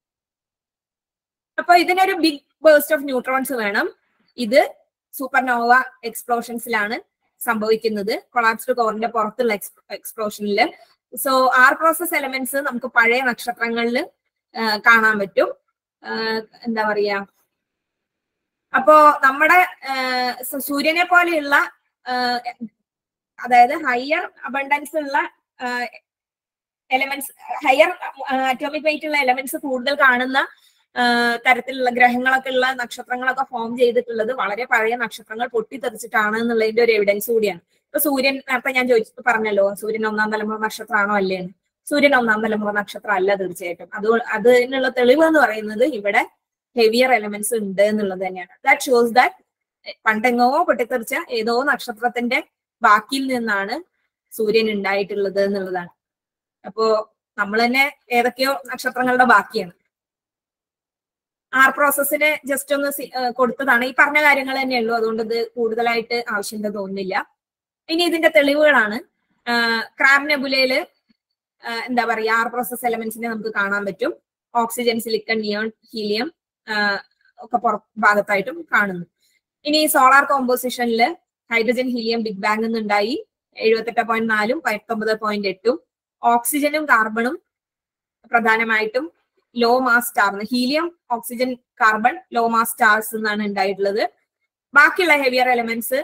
അപ്പൊ ഇതിനൊരു ബിഗ് ബേസ്റ്റ് ഓഫ് ന്യൂട്രോൺസ് വേണം ഇത് സൂപ്പർനോവ എക്സ്പ്ലോഷൻസിലാണ് സംഭവിക്കുന്നത് കൊളാപ്സ്ഡ് കോറിന്റെ പുറത്തുള്ള എക്സ്പ്ലോഷനിൽ സോ ആർ പ്രോസസ് എലമെന്റ്സ് നമുക്ക് പഴയ നക്ഷത്രങ്ങളിൽ കാണാൻ പറ്റും ആ, എന്താ പറയാ അപ്പോ നമ്മുടെ ആ, സ- സൂര്യനെ പോലെയുള്ള ആ, അതായത് ഹയർ അബണ്ടൻസ് ഉള്ള എലമെന്റ്സ് ഹയർ അറ്റോമിക് വെയിറ്റ് ഉള്ള എലമെന്റ്സ് കൂടുതൽ കാണുന്ന ആ, തരത്തിലുള്ള ഗ്രഹങ്ങളൊക്കെ ഉള്ള നക്ഷത്രങ്ങളൊക്കെ ഫോം ചെയ്തിട്ടുള്ളത് വളരെ പഴയ നക്ഷത്രങ്ങൾ പൊട്ടിത്തെറിച്ചിട്ടാണ് എന്നുള്ളതിന്റെ ഒരു എവിഡൻസ് കൂടിയാണ് ഇപ്പൊ സൂര്യൻ നേരത്തെ ഞാൻ ചോദിച്ചു പറഞ്ഞല്ലോ സൂര്യൻ ഒന്നാം തലമുറ നക്ഷത്രമാണോ അല്ലേ എന്ന് സൂര്യൻ ഒന്നാം തലമുറ നക്ഷത്രം അല്ല തീർച്ചയായിട്ടും അത് അതിനുള്ള തെളിവ് എന്ന് പറയുന്നത് ഇവിടെ ഹെവിയർ എലമെന്റ്സ് ഉണ്ട് എന്നുള്ളത് തന്നെയാണ് ദാറ്റ് ഷോസ് ദാറ്റ് പണ്ടെങ്ങോ പൊട്ടിത്തെറിച്ച ഏതോ നക്ഷത്രത്തിന്റെ ബാക്കിയിൽ നിന്നാണ് സൂര്യൻ ഉണ്ടായിട്ടുള്ളത് എന്നുള്ളതാണ് അപ്പോ നമ്മൾ തന്നെ ഏതൊക്കെയോ നക്ഷത്രങ്ങളുടെ ബാക്കിയാണ് ആർ പ്രോസസ്സിന് ജസ്റ്റ് ഒന്ന് സി- ഏഹ് കൊടുത്തതാണ് ഈ പറഞ്ഞ കാര്യങ്ങൾ തന്നെയുള്ളൂ അതുകൊണ്ട് ഇത് കൂടുതലായിട്ട് ആവശ്യമുണ്ട് തോന്നുന്നില്ല ഇനി ഇതിന്റെ തെളിവുകളാണ് ക്രാബ് നെബുലയില് ആഹ് എന്താ പറയാ ആർ പ്രോസസ് എലമെന്റ്സിനെ നമുക്ക് കാണാൻ പറ്റും ഓക്സിജൻ സിലിക്കൺ നിയോൺ ഹീലിയം ഒക്കെ പുറ ഭാഗത്തായിട്ടും കാണുന്നു ഇനി സോളാർ കോമ്പോസിഷനിൽ ഹൈഡ്രജൻ ഹീലിയം ബിഗ് ബാങ് നിന്നുണ്ടായി എഴുപത്തെട്ട് പോയിന്റ് നാലും പത്തൊമ്പത് പോയിന്റ് എട്ടും ഓക്സിജനും കാർബണും പ്രധാനമായിട്ടും low mass star helium oxygen carbon low mass stars എന്നാണ് ഉണ്ടായിട്ടുള്ളത് ബാക്കിയുള്ള ഹെവിയർ എലമെന്റ്സ്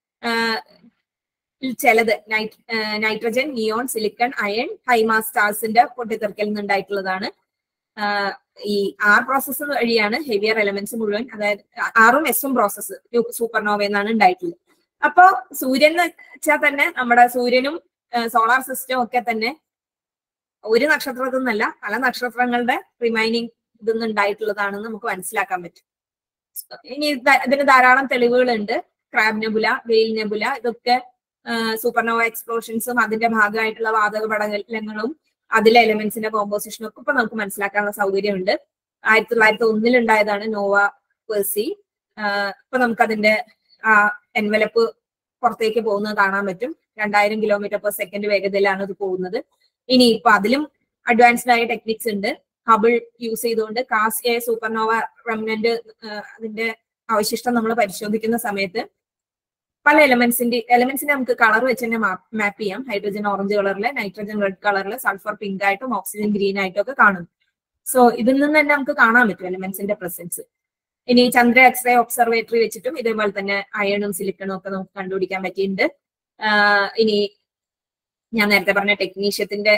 ചിലത് nitrogen neon silicon iron high mass സ്റ്റാർസിന്റെ പൊട്ടിത്തെറിക്കൽ നിന്നുണ്ടായിട്ടുള്ളതാണ് ഈ ആർ പ്രോസസ്സ് വഴിയാണ് ഹെവിയർ എലമെന്റ്സ് മുഴുവൻ അതായത് ആറും എസും പ്രോസസ്സ് സൂപ്പർനോവ എന്നാണ് ഉണ്ടായിട്ടുള്ളത് അപ്പോ സൂര്യൻ എന്ന് വെച്ചാൽ തന്നെ നമ്മുടെ സൂര്യനും സോളാർ സിസ്റ്റം ഒക്കെ തന്നെ ഒരു നക്ഷത്രത്തിൽ നിന്നല്ല പല നക്ഷത്രങ്ങളുടെ റിമൈനിങ് ഇതൊന്നും ഉണ്ടായിട്ടുള്ളതാണെന്ന് നമുക്ക് മനസ്സിലാക്കാൻ പറ്റും ഇനി ദ- ഇതിന് ധാരാളം തെളിവുകളുണ്ട് ക്രാബ് നെബുല വെയിൽ നെബുല ഇതൊക്കെ സൂപ്പർനോവ എക്സ്പ്ലോഷൻസും അതിന്റെ ഭാഗമായിട്ടുള്ള വാതക പടലങ്ങളും അതിലെ എലമെന്റ്സിന്റെ കോമ്പോസിഷനും ഒക്കെ ഇപ്പൊ നമുക്ക് മനസ്സിലാക്കാനുള്ള സൗകര്യമുണ്ട് ആയിരത്തി തൊള്ളായിരത്തി ഒന്നിലുണ്ടായതാണ് നോവ പേഴ്സി ആഹ് ഇപ്പൊ നമുക്കതിന്റെ ആ എൻവലപ്പ് പുറത്തേക്ക് പോകുന്നത് കാണാൻ പറ്റും രണ്ടായിരം കിലോമീറ്റർ പെർ സെക്കൻഡ് വേഗതയിലാണ് ഇത് പോകുന്നത് ഇനി ഇപ്പൊ അതിലും അഡ്വാൻസ്ഡ് ആയ ടെക്നിക്സ് ഉണ്ട് ഹബിൾ യൂസ് ചെയ്തുകൊണ്ട് കാസ് എ സൂപ്പർനോവ റെമിനന്റ് അതിന്റെ അവശിഷ്ടം നമ്മൾ പരിശോധിക്കുന്ന സമയത്ത് പല എലമെന്റ്സിന്റെ എലമെന്റ്സിനെ നമുക്ക് കളർ വെച്ച് തന്നെ മാപ്പ് ചെയ്യാം ഹൈഡ്രജൻ ഓറഞ്ച് കളറില് നൈട്രജൻ റെഡ് കളറിൽ സൾഫർ പിങ്ക് ആയിട്ടും ഓക്സിജൻ ഗ്രീൻ ആയിട്ടും ഒക്കെ കാണുന്നു സോ ഇതിൽ നിന്ന് തന്നെ നമുക്ക് കാണാൻ പറ്റും എലമെന്റ്സിന്റെ പ്രസൻസ് ഇനി ചന്ദ്ര എക്സ്റേ ഒബ്സർവേറ്ററി വെച്ചിട്ടും ഇതേപോലെ തന്നെ അയണും സിലിക്കണും ഒക്കെ നമുക്ക് കണ്ടുപിടിക്കാൻ പറ്റിയിട്ടുണ്ട് ആഹ് ഇനി ഞാൻ നേരത്തെ പറഞ്ഞ ടെക്നീഷ്യത്തിന്റെ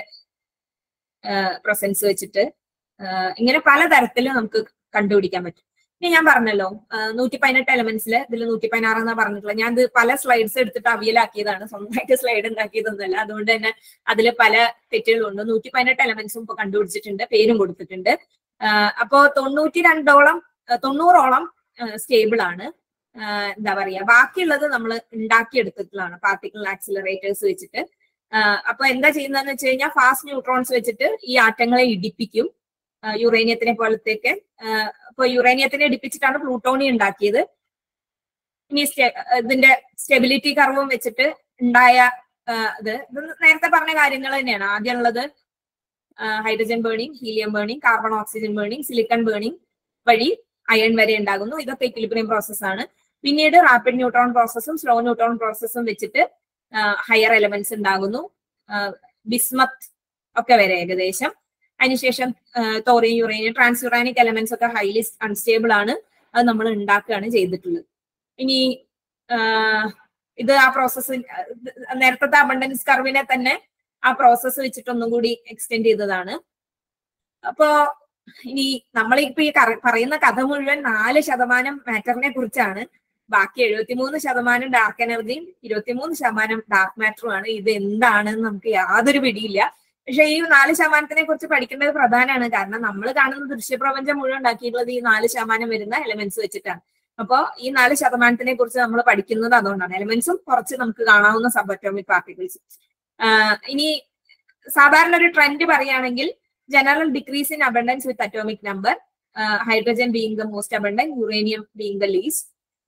പ്രസൻസ് വെച്ചിട്ട് ആഹ് ഇങ്ങനെ പലതരത്തിൽ നമുക്ക് കണ്ടുപിടിക്കാൻ പറ്റും ഇനി ഞാൻ പറഞ്ഞല്ലോ നൂറ്റി പതിനെട്ട് എലമെന്റ്സിൽ ഇതിൽ നൂറ്റി പതിനാറ് എന്നാ പറഞ്ഞിട്ടുള്ളത് ഞാൻ ഇത് പല സ്ലൈഡ്സ് എടുത്തിട്ട് അവിയലാക്കിയതാണ് സ്വന്തമായിട്ട് സ്ലൈഡ് ഉണ്ടാക്കിയതൊന്നുമല്ല അതുകൊണ്ട് തന്നെ അതിൽ പല തെറ്റുകളുണ്ട് നൂറ്റി പതിനെട്ട് എലമെന്റ്സും ഇപ്പൊ കണ്ടുപിടിച്ചിട്ടുണ്ട് പേരും കൊടുത്തിട്ടുണ്ട് ആഹ് അപ്പോ തൊണ്ണൂറ്റി രണ്ടോളം ആഹ് തൊണ്ണൂറോളം സ്റ്റേബിൾ ആണ് ആഹ് എന്താ പറയാ ബാക്കിയുള്ളത് നമ്മൾ ഉണ്ടാക്കിയെടുത്തിട്ടുള്ളതാണ് പാർട്ടിക്കിൾ ആക്സിലറേറ്റേഴ്സ് വെച്ചിട്ട് ആഹ് അപ്പൊ എന്താ ചെയ്യുന്നതെന്ന് വെച്ച് കഴിഞ്ഞാൽ ഫാസ്റ്റ് ന്യൂട്രോൺസ് വെച്ചിട്ട് ഈ ആറ്റങ്ങളെ ഇടിപ്പിക്കും ആഹ് യുറേനിയത്തിനെ പോലത്തേക്ക് ആഹ് ഇപ്പൊ യുറേനിയത്തിനെ ഇടിപ്പിച്ചിട്ടാണ് പ്ലൂട്ടോണി ഉണ്ടാക്കിയത് ഇനി സ്റ്റെ- ഇതിന്റെ സ്റ്റെബിലിറ്റി കർവും വെച്ചിട്ട് ഉണ്ടായ ആഹ് ഇത് ഇത് നേരത്തെ പറഞ്ഞ കാര്യങ്ങൾ തന്നെയാണ് ആദ്യം ഉള്ളത് hydrogen burning helium burning carbon oxygen burning silicon burning വഴി അയൺ വരെ ഉണ്ടാകുന്നു ഇതൊക്കെ ഇക്വിലിബ്രിയം പ്രോസസ് ആണ് പിന്നീട് റാപ്പിഡ് ന്യൂട്രോൺ പ്രോസസ്സും സ്ലോ ന്യൂട്രോൺ പ്രോസസ്സും വെച്ചിട്ട് ഹയർ എലമെന്റ്സ് ഉണ്ടാകുന്നു ബിസ്മത്ത് ഒക്കെ വരെ ഏകദേശം അതിനുശേഷം thorium uranium transuranic elements ഒക്കെ ഹൈലി അൺസ്റ്റേബിൾ ആണ് അത് നമ്മൾ ഉണ്ടാക്കുകയാണ് ചെയ്തിട്ടുള്ളത് ഇനി ആഹ് ഇത് ആ പ്രോസസ്സ് നേരത്തെ അബണ്ടൻസ് കർവിനെ തന്നെ ആ പ്രോസസ്സ് വെച്ചിട്ട് ഒന്നും കൂടി എക്സ്റ്റെൻഡ് ചെയ്തതാണ് അപ്പോ ഇനി നമ്മൾ ഇപ്പൊ ഈ കറ- പറയുന്ന കഥ മുഴുവൻ നാല് ശതമാനം മാറ്ററിനെ കുറിച്ചാണ് ബാക്കി എഴുപത്തിമൂന്ന് ശതമാനം ഡാർക്ക് എനർജിയും ഇരുപത്തിമൂന്ന് ശതമാനം ഡാർക്ക് മാറ്ററുമാണ് ഇത് എന്താണെന്ന് നമുക്ക് യാതൊരു പിടിയില്ല പക്ഷെ ഈ നാല് ശതമാനത്തിനെ കുറിച്ച് പഠിക്കേണ്ടത് പ്രധാനമാണ് കാരണം നമ്മൾ കാണുന്ന ദൃശ്യപ്രപഞ്ചം മുഴുവൻ ഉണ്ടാക്കിയിട്ടുള്ളത് ഈ നാല് ശതമാനം വരുന്ന എലമെന്റ്സ് വെച്ചിട്ടാണ് അപ്പോ ഈ നാല് ശതമാനത്തിനെ കുറിച്ച് നമ്മൾ പഠിക്കുന്നത് അതുകൊണ്ടാണ് എലമെന്റ്സും കുറച്ച് നമുക്ക് കാണാവുന്ന സബ് അറ്റോമിക് പാർട്ടിക്കിൾസ് ഇനി സാധാരണ ഒരു ട്രെൻഡ് പറയുകയാണെങ്കിൽ general decrease in abundance with atomic number hydrogen being the most abundant uranium being the least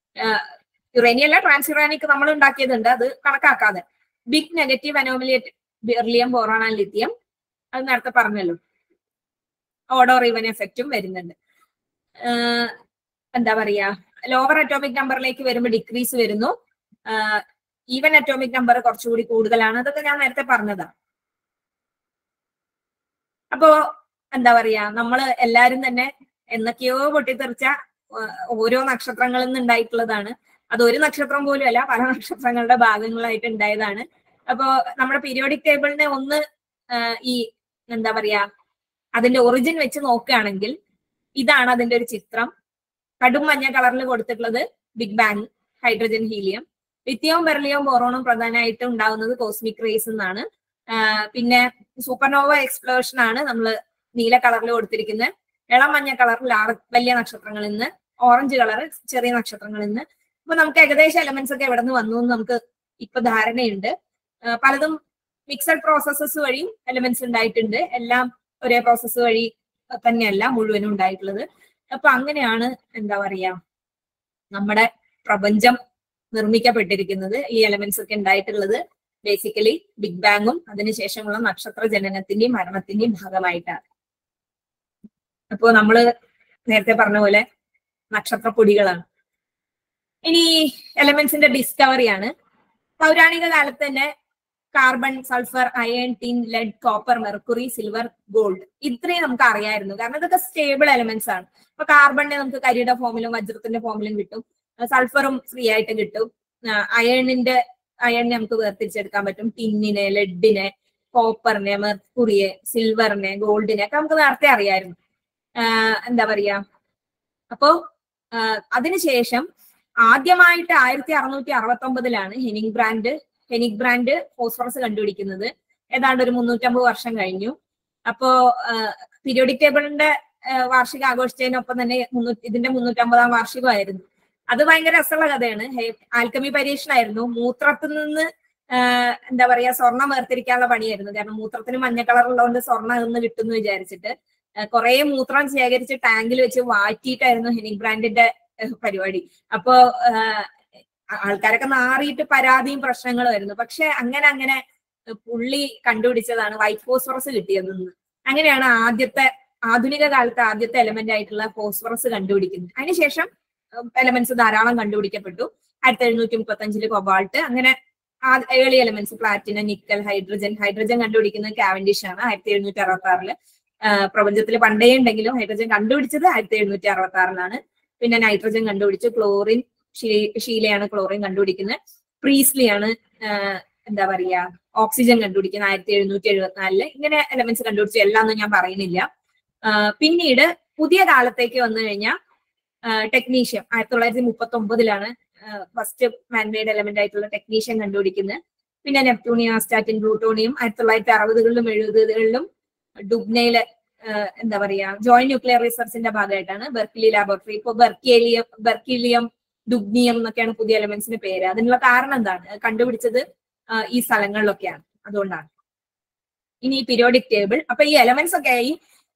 uranium അല്ല ട്രാൻസ് യുറാനിക് നമ്മൾ ഉണ്ടാക്കിയതുണ്ട് അത് കണക്കാക്കാതെ big negative anomalies at beryllium boron and lithium അത് നേരത്തെ പറഞ്ഞല്ലോ ഓഡോ റിവൻ എഫക്റ്റും വരുന്നുണ്ട് ആഹ് എന്താ പറയാ ലോവർ അറ്റോമിക് നമ്പറിലേക്ക് വരുമ്പോൾ ഡിക്രീസ് വരുന്നു ഈവൻ അറ്റോമിക് നമ്പർ കുറച്ചുകൂടി കൂടുതലാണ് അതൊക്കെ ഞാൻ നേരത്തെ പറഞ്ഞതാണ് അപ്പോ എന്താ പറയാ നമ്മള് എല്ലാരും തന്നെ എന്നൊക്കെയോ പൊട്ടിത്തെറിച്ച ആ, ഓരോ നക്ഷത്രങ്ങളിൽ നിന്ന് ഉണ്ടായിട്ടുള്ളതാണ് അത് ഒരു നക്ഷത്രം പോലും അല്ല പല നക്ഷത്രങ്ങളുടെ ഭാഗങ്ങളായിട്ട് ഉണ്ടായതാണ് അപ്പോ നമ്മുടെ പീരിയോഡിക് ടേബിളിനെ ഒന്ന് ആ, ഈ എന്താ പറയാ അതിന്റെ ഒറിജിൻ വെച്ച് നോക്കുകയാണെങ്കിൽ ഇതാണ് അതിന്റെ ഒരു ചിത്രം കടും മഞ്ഞ കളറിൽ കൊടുത്തിട്ടുള്ളത് ബിഗ് ബാങ് ഹൈഡ്രജൻ ഹീലിയം ലിത്തിയവും ബെർലിയവും ബോറോണും പ്രധാനമായിട്ട് ഉണ്ടാകുന്നത് കോസ്മിക് റേസ് എന്നാണ് ആഹ് പിന്നെ സൂപ്പർനോവ എക്സ്പ്ലോഷൻ ആണ് നമ്മൾ നീല കളറിൽ കൊടുത്തിരിക്കുന്നത് ഇളം മഞ്ഞ കളറിൽ വലിയ നക്ഷത്രങ്ങളിൽ നിന്ന് ഓറഞ്ച് കളർ ചെറിയ നക്ഷത്രങ്ങളിൽ നിന്ന് അപ്പൊ നമുക്ക് ഏകദേശം എലമെന്റ്സ് ഒക്കെ എവിടെ നിന്ന് വന്നു എന്ന് നമുക്ക് ഇപ്പൊ ധാരണയുണ്ട് ആഹ് പലതും മിക്സഡ് പ്രോസസ്സസ് വഴി എലമെന്റ്സ് ഉണ്ടായിട്ടുണ്ട് എല്ലാം ഒരേ പ്രോസസ്സ് വഴി തന്നെയല്ല മുഴുവനും ഉണ്ടായിട്ടുള്ളത് അപ്പൊ അങ്ങനെയാണ് എന്താ പറയാ നമ്മുടെ പ്രപഞ്ചം നിർമ്മിക്കപ്പെട്ടിരിക്കുന്നത് ഈ എലമെന്റ്സ് ഒക്കെ ഉണ്ടായിട്ടുള്ളത് ബേസിക്കലി ബിഗ് ബാങ്ങും അതിനുശേഷമുള്ള നക്ഷത്ര ജനനത്തിന്റെയും മരണത്തിന്റെയും ഭാഗമായിട്ടാണ് അപ്പോ നമ്മള് നേരത്തെ പറഞ്ഞ പോലെ നക്ഷത്രപ്പൊടികളാണ് ഇനി എലമെന്റ്സിന്റെ ഡിസ്കവറിയാണ് പൗരാണിക കാലത്ത് തന്നെ carbon sulphur iron tin lead copper mercury silver gold ഇത്രയും നമുക്ക് അറിയായിരുന്നു കാരണം ഇതൊക്കെ സ്റ്റേബിൾ എലമെന്റ്സ് ആണ് ഇപ്പൊ കാർബണിനെ നമുക്ക് കരിയുടെ ഫോമിലും വജ്രത്തിന്റെ ഫോമിലും കിട്ടും സൾഫറും ഫ്രീ ആയിട്ട് കിട്ടും അയണിന്റെ അയണിനെ നമുക്ക് വേർതിരിച്ചെടുക്കാൻ പറ്റും ടിന്നിനെ ലെഡിനെ കോപ്പറിനെ മെർക്കുറിയെ സിൽവറിനെ ഗോൾഡിനെ ഒക്കെ നമുക്ക് നേരത്തെ അറിയായിരുന്നു എന്താ പറയാ അപ്പോ അതിനുശേഷം ആദ്യമായിട്ട് ആയിരത്തി അറുന്നൂറ്റി അറുപത്തി ഒമ്പതിലാണ് Hennig Brand Hennig Brand phosphorus കണ്ടുപിടിക്കുന്നത് ഏതാണ്ട് ഒരു മുന്നൂറ്റമ്പത് വർഷം കഴിഞ്ഞു അപ്പോ പീരിയോഡിക് ടേബിളിന്റെ വാർഷിക ആഘോഷിച്ചതിനൊപ്പം തന്നെ മുന്നൂറ്റി ഇതിന്റെ മുന്നൂറ്റമ്പതാം വാർഷികമായിരുന്നു അത് ഭയങ്കര രസമുള്ള കഥയാണ് ആൽക്കമി പരീക്ഷണമായിരുന്നു മൂത്രത്തിൽ നിന്ന് എന്താ പറയാ സ്വർണം വേർതിരിക്കാനുള്ള പണിയായിരുന്നു കാരണം മൂത്രത്തിന് മഞ്ഞ കളർ ഉള്ളതുകൊണ്ട് സ്വർണ്ണം നിന്ന് കിട്ടുമെന്ന് വിചാരിച്ചിട്ട് കുറെ മൂത്രം ശേഖരിച്ച് ടാങ്കിൽ വെച്ച് വാറ്റിയിട്ടായിരുന്നു ഹെനിക് ബ്രാൻഡിന്റെ പരിപാടി അപ്പോ ആൾക്കാരൊക്കെ നാറിയിട്ട് പരാതിയും പ്രശ്നങ്ങളും ആയിരുന്നു പക്ഷെ അങ്ങനെ അങ്ങനെ പുള്ളി കണ്ടുപിടിച്ചതാണ് വൈറ്റ് ഫോസ്ഫറസ് കിട്ടിയതെന്ന് അങ്ങനെയാണ് ആദ്യത്തെ ആധുനിക കാലത്തെ ആദ്യത്തെ എലമെന്റ് ആയിട്ടുള്ള ഫോസ്ഫറസ് കണ്ടുപിടിക്കുന്നത് അതിനുശേഷം എലമെന്റ്സ് ധാരാളം കണ്ടുപിടിക്കപ്പെട്ടു ആയിരത്തി എഴുന്നൂറ്റി മുപ്പത്തി അഞ്ചില് കൊബാൾട്ട് അങ്ങനെ early elements platinum nickel hydrogen hydrogen കണ്ടുപിടിക്കുന്നത് കാവൻഡിഷ് ആണ് ആയിരത്തി എഴുന്നൂറ്റി അറുപത്തി ആറില് പ്രപഞ്ചത്തിൽ പണ്ടേ ഉണ്ടെങ്കിലും ഹൈഡ്രജൻ കണ്ടുപിടിച്ചത് ആയിരത്തി എഴുന്നൂറ്റി അറുപത്തി ആറിലാണ് പിന്നെ നൈട്രജൻ കണ്ടുപിടിച്ചു ക്ലോറിൻ ഷീലയാണ് ക്ലോറിൻ കണ്ടുപിടിക്കുന്നത് പ്രീസ്ലിയാണ് എന്താ പറയാ ഓക്സിജൻ കണ്ടുപിടിക്കുന്നത് ആയിരത്തി എഴുന്നൂറ്റി എഴുപത്തിനാലില് ഇങ്ങനെ എലമെന്റ്സ് കണ്ടുപിടിച്ചു എല്ലാം ഒന്നും ഞാൻ പറയുന്നില്ല പിന്നീട് പുതിയ കാലത്തേക്ക് വന്നു കഴിഞ്ഞാൽ ടെക്നീഷ്യം ആയിരത്തി തൊള്ളായിരത്തി മുപ്പത്തി ഒമ്പതിലാണ് ഫസ്റ്റ് മാൻമെയ്ഡ് എലമെന്റ് ആയിട്ടുള്ള ടെക്നീഷ്യൻ കണ്ടുപിടിക്കുന്നത് പിന്നെ നെപ്റ്റൂണിയം ആസ്റ്റാറ്റിൻ പ്ലൂട്ടോണിയം ആയിരത്തി തൊള്ളായിരത്തി അറുപതുകളിലും എഴുപതുകളിലും ഡുബ്നയിലെ എന്താ പറയാ ജോയിന്റ് ന്യൂക്ലിയർ റിസർച്ചിന്റെ ഭാഗമായിട്ടാണ് ബെർക്കിലി ലാബോറട്ടറി ഇപ്പൊ ബെർക്കേലിയം ബെർക്കിലിയം ഡുബ്നിയം എന്നൊക്കെയാണ് പുതിയ എലമെന്റ്സിന് പേര് അതിനുള്ള കാരണം എന്താണ് കണ്ടുപിടിച്ചത് ഈ സ്ഥലങ്ങളിലൊക്കെയാണ് അതുകൊണ്ടാണ് ഇനി പീരിയോഡിക് ടേബിൾ അപ്പൊ ഈ എലമെന്റ്സ് ഒക്കെ ആയി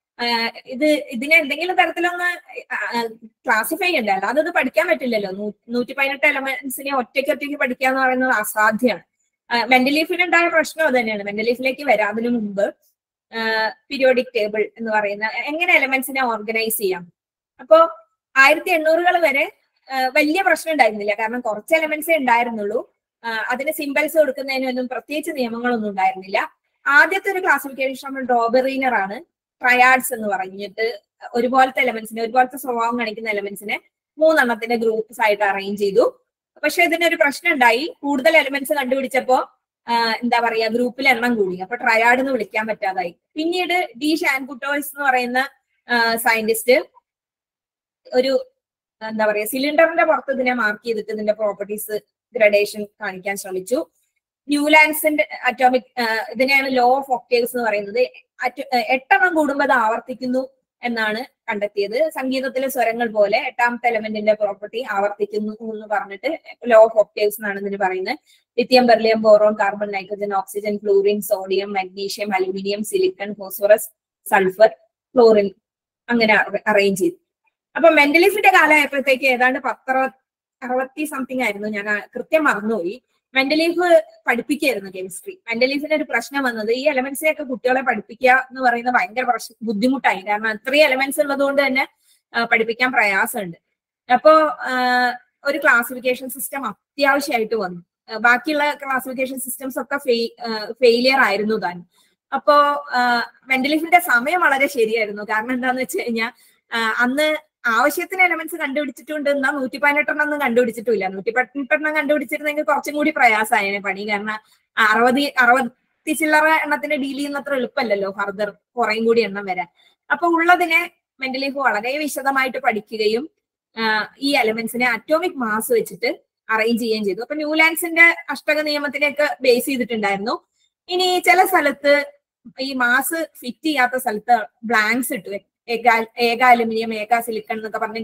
ഇത് ഇതിനെ എന്തെങ്കിലും തരത്തിലൊന്ന് ക്ലാസിഫൈ ചെയ്യണ്ട അല്ലാതെ ഇത് പഠിക്കാൻ പറ്റില്ലല്ലോ നൂറ്റി പതിനെട്ട് എലമെന്റ്സിനെ ഒറ്റയ്ക്ക് ഒറ്റയ്ക്ക് പഠിക്കുക എന്ന് പറയുന്നത് അസാധ്യമാണ് മെന്റലീഫിന് ഉണ്ടായ പ്രശ്നം അത് തന്നെയാണ് മെന്റലീഫിലേക്ക് വരാതിനു മുമ്പ് പീരിയോഡിക് ടേബിൾ എന്ന് പറയുന്ന എങ്ങനെ എലമെന്റ്സിനെ ഓർഗനൈസ് ചെയ്യാം അപ്പോ ആയിരത്തി എണ്ണൂറുകൾ വരെ വലിയ പ്രശ്നം ഉണ്ടായിരുന്നില്ല കാരണം കുറച്ച് എലമെന്റ്സേ ഉണ്ടായിരുന്നുള്ളൂ അതിന് സിമ്പിൾസ് കൊടുക്കുന്നതിനൊന്നും പ്രത്യേകിച്ച് നിയമങ്ങളൊന്നും ഉണ്ടായിരുന്നില്ല ആദ്യത്തെ ഒരു ക്ലാസിഫിക്കേഷൻ നമ്മൾ ഡോബറീനർ ആണ് ട്രയാഡ്സ് എന്ന് പറഞ്ഞിട്ട് ഒരുപോലത്തെ എലമെന്റ്സിനെ ഒരുപോലത്തെ സ്വഭാവം കാണിക്കുന്ന എലമെന്റ്സിനെ മൂന്നെണ്ണത്തിന്റെ ഗ്രൂപ്പ്സ് ആയിട്ട് അറേഞ്ച് ചെയ്തു പക്ഷെ ഇതിനൊരു പ്രശ്നം ഉണ്ടായി കൂടുതൽ എലമെന്റ്സ് കണ്ടുപിടിച്ചപ്പോ എന്താ പറയാ ഗ്രൂപ്പിൽ എണ്ണം കൂടി അപ്പൊ ട്രയാഡ് എന്ന് വിളിക്കാൻ പറ്റാതായി പിന്നീട് ഡി ഷാൻകുട്ടോയ്സ് എന്ന് പറയുന്ന സയന്റിസ്റ്റ് ഒരു എന്താ പറയാ സിലിണ്ടറിന്റെ പുറത്ത് ഇതിനെ മാർക്ക് ചെയ്തിട്ട് ഇതിന്റെ പ്രോപ്പർട്ടീസ് ഗ്രഡേഷൻ കാണിക്കാൻ ശ്രമിച്ചു ന്യൂലാൻഡ്സിന്റെ അറ്റോമിക് ഇതിനെയാണ് ലോ ഓഫ് ഒക്ടേവ്സ് എന്ന് പറയുന്നത് എട്ടെണ്ണം കൂടുമ്പോൾ അത് ആവർത്തിക്കുന്നു എന്നാണ് കണ്ടെത്തിയത് സംഗീതത്തിലെ സ്വരങ്ങൾ പോലെ എട്ടാമത്തെ എലമെന്റിന്റെ പ്രോപ്പർട്ടി ആവർത്തിക്കുന്നു എന്ന് പറഞ്ഞിട്ട് ലോ ഓഫ് ഒക്ടേവ്സ് എന്നാണ് ഇതിന് പറയുന്നത് lithium beryllium boron carbon nitrogen oxygen fluorine sodium magnesium aluminium silicon phosphorus sulphur chlorine അങ്ങനെ അറേഞ്ച് ചെയ്തു അപ്പൊ മെന്റലിഫിന്റെ കാലമായപ്പോഴത്തേക്ക് ഏതാണ്ട് പത്തറ അറുപത്തി സംതിങ് ആയിരുന്നു ഞാൻ കൃത്യം മറന്നുപോയി മെന്റലീഫ് പഠിപ്പിക്കായിരുന്നു കെമിസ്ട്രി മെന്റലീഫിന്റെ ഒരു പ്രശ്നം വന്നത് ഈ എലമെന്റ്സിനെ ഒക്കെ കുട്ടികളെ പഠിപ്പിക്കുക എന്ന് പറയുന്നത് ഭയങ്കര പ്രശ്നം ബുദ്ധിമുട്ടായി കാരണം അത്രയും എലമെന്റ്സ് ഉള്ളത് കൊണ്ട് തന്നെ പഠിപ്പിക്കാൻ പ്രയാസമുണ്ട് അപ്പോ ഒരു ക്ലാസിഫിക്കേഷൻ സിസ്റ്റം അത്യാവശ്യമായിട്ട് വന്നു ബാക്കിയുള്ള ക്ലാസിഫിക്കേഷൻ സിസ്റ്റംസ് ഒക്കെ ഫെയിലിയർ ആയിരുന്നു താൻ അപ്പോ മെന്റലിഫിന്റെ സമയം വളരെ ശരിയായിരുന്നു കാരണം എന്താന്ന് വെച്ച് കഴിഞ്ഞാൽ അന്ന് ആവശ്യത്തിന് എലമെന്റ്സ് കണ്ടുപിടിച്ചിട്ടുണ്ട് എന്നാ നൂറ്റി പതിനെട്ടെണ്ണം ഒന്നും കണ്ടുപിടിച്ചിട്ടില്ല നൂറ്റി പതിനെട്ടെണ്ണം കണ്ടുപിടിച്ചിരുന്നെങ്കിൽ കുറച്ചും കൂടി പ്രയാസമായേനെ പണി കാരണം അറുപത് അറുപത്തി ചില്ലറ എണ്ണത്തിന് ഡീൽ ചെയ്യുന്നത്ര എളുപ്പമല്ലല്ലോ ഫർദർ കുറേയും കൂടി എണ്ണം വരാൻ അപ്പൊ ഉള്ളതിനെ മെന്റലീഫ് വളരെ വിശദമായിട്ട് പഠിക്കുകയും ഈ എലമെന്റ്സിനെ അറ്റോമിക് മാസ് വെച്ചിട്ട് അറേഞ്ച് ചെയ്യുകയും ചെയ്തു അപ്പൊ ന്യൂലാൻഡ്സിന്റെ അഷ്ടക നിയമത്തിനെയൊക്കെ ബേസ് ചെയ്തിട്ടുണ്ടായിരുന്നു ഇനി ചില സ്ഥലത്ത് ഈ മാസ് ഫിറ്റ് ചെയ്യാത്ത സ്ഥലത്ത് ബ്ലാങ്ക്സ് ഇട്ടു ഏക ഏക അലുമിനിയം ഏക സിലിക്കൺ എന്നൊക്കെ പറഞ്ഞ്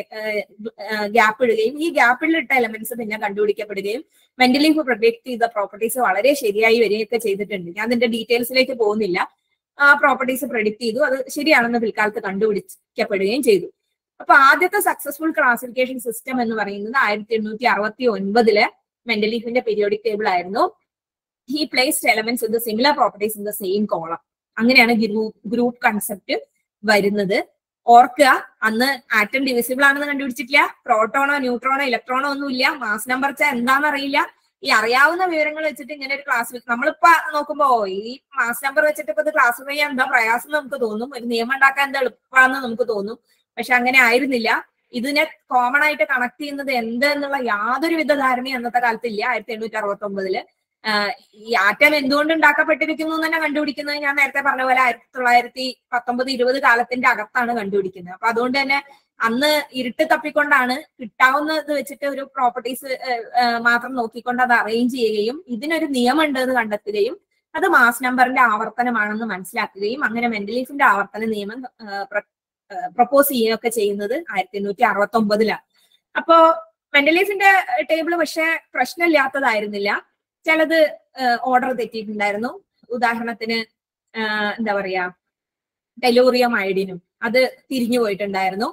ഗ്യാപ്പ് ഇടുകയും ഈ ഗ്യാപ്പിലിട്ട എലമെന്റ്സ് പിന്നെ കണ്ടുപിടിക്കപ്പെടുകയും മെന്റലീഫ് പ്രൊഡക്ട് ചെയ്ത പ്രോപ്പർട്ടീസ് വളരെ ശരിയായി വരികയൊക്കെ ചെയ്തിട്ടുണ്ട് ഞാൻ അതിന്റെ ഡീറ്റെയിൽസിലേക്ക് പോകുന്നില്ല ആ പ്രോപ്പർട്ടീസ് പ്രഡിക്ട് ചെയ്തു അത് ശരിയാണെന്ന് പിൽക്കാലത്ത് കണ്ടുപിടിക്കപ്പെടുകയും ചെയ്തു അപ്പൊ ആദ്യത്തെ സക്സസ്ഫുൾ ക്ലാസിഫിക്കേഷൻ സിസ്റ്റം എന്ന് പറയുന്നത് ആയിരത്തി എണ്ണൂറ്റി അറുപത്തി ഒൻപതിലെ മെന്റലീഫിന്റെ പീരിയോഡിക് ടേബിൾ ആയിരുന്നു he placed elements with similar properties in the same column അങ്ങനെയാണ് ഗ്രൂപ്പ് ഗ്രൂപ്പ് കൺസെപ്റ്റ് വരുന്നത് ഓർക്കുക അന്ന് ആറ്റം ഡിവിസിബിൾ ആണെന്ന് കണ്ടുപിടിച്ചിട്ടില്ല പ്രോട്ടോണോ ന്യൂട്രോണോ ഇലക്ട്രോണോ ഒന്നും ഇല്ല മാസ് നമ്പർ വെച്ചാൽ എന്താണെന്ന് അറിയില്ല ഈ അറിയാവുന്ന വിവരങ്ങൾ വെച്ചിട്ട് ഇങ്ങനെ ഒരു ക്ലാസ് നമ്മളിപ്പോ നോക്കുമ്പോ ഈ മാസ് നമ്പർ വെച്ചിട്ട് ഇപ്പൊ ഇത് ക്ലാസിഫൈ ചെയ്യാൻ എന്താ പ്രയാസം നമുക്ക് തോന്നും ഒരു നിയമം ഉണ്ടാക്കാൻ എന്താ എളുപ്പമാണെന്ന് നമുക്ക് തോന്നും പക്ഷെ അങ്ങനെ ആയിരുന്നില്ല ഇതിനെ കോമൺ ആയിട്ട് കണക്ട് ചെയ്യുന്നത് എന്ത് എന്നുള്ള യാതൊരു വിധ ധാരണയും അന്നത്തെ കാലത്ത് ഇല്ല ആയിരത്തി എണ്ണൂറ്റി അറുപത്തി ഒമ്പതില് ആഹ് ഈ ആറ്റം എന്തുകൊണ്ട് ഉണ്ടാക്കപ്പെട്ടിരിക്കുന്നു എന്ന് തന്നെ കണ്ടുപിടിക്കുന്നത് ഞാൻ നേരത്തെ പറഞ്ഞ പോലെ ആയിരത്തി തൊള്ളായിരത്തി പത്തൊമ്പത് ഇരുപത് കാലത്തിന്റെ അകത്താണ് കണ്ടുപിടിക്കുന്നത് അപ്പൊ അതുകൊണ്ട് തന്നെ അന്ന് ഇരുട്ട് തപ്പിക്കൊണ്ടാണ് കിട്ടാവുന്നത് വെച്ചിട്ട് ഒരു പ്രോപ്പർട്ടീസ് മാത്രം നോക്കിക്കൊണ്ട് അത് അറേഞ്ച് ചെയ്യുകയും ഇതിനൊരു നിയമം ഉണ്ട് എന്ന് കണ്ടെത്തുകയും അത് മാസ് നമ്പറിന്റെ ആവർത്തനമാണെന്ന് മനസ്സിലാക്കുകയും അങ്ങനെ മെന്റലീഫിന്റെ ആവർത്തന നിയമം പ്രപ്പോസ് ചെയ്യുകയൊക്കെ ചെയ്യുന്നത് ആയിരത്തി എണ്ണൂറ്റി അറുപത്തി ഒമ്പതിലാണ് അപ്പോ മെന്റലീഫിന്റെ ടേബിൾ പക്ഷെ പ്രശ്നമില്ലാത്തതായിരുന്നില്ല ചിലത് ഓർഡർ തെറ്റിയിട്ടുണ്ടായിരുന്നു ഉദാഹരണത്തിന് ആഹ് എന്താ പറയാ ടെലൂറിയം അയഡിനും അത് തിരിഞ്ഞു പോയിട്ടുണ്ടായിരുന്നു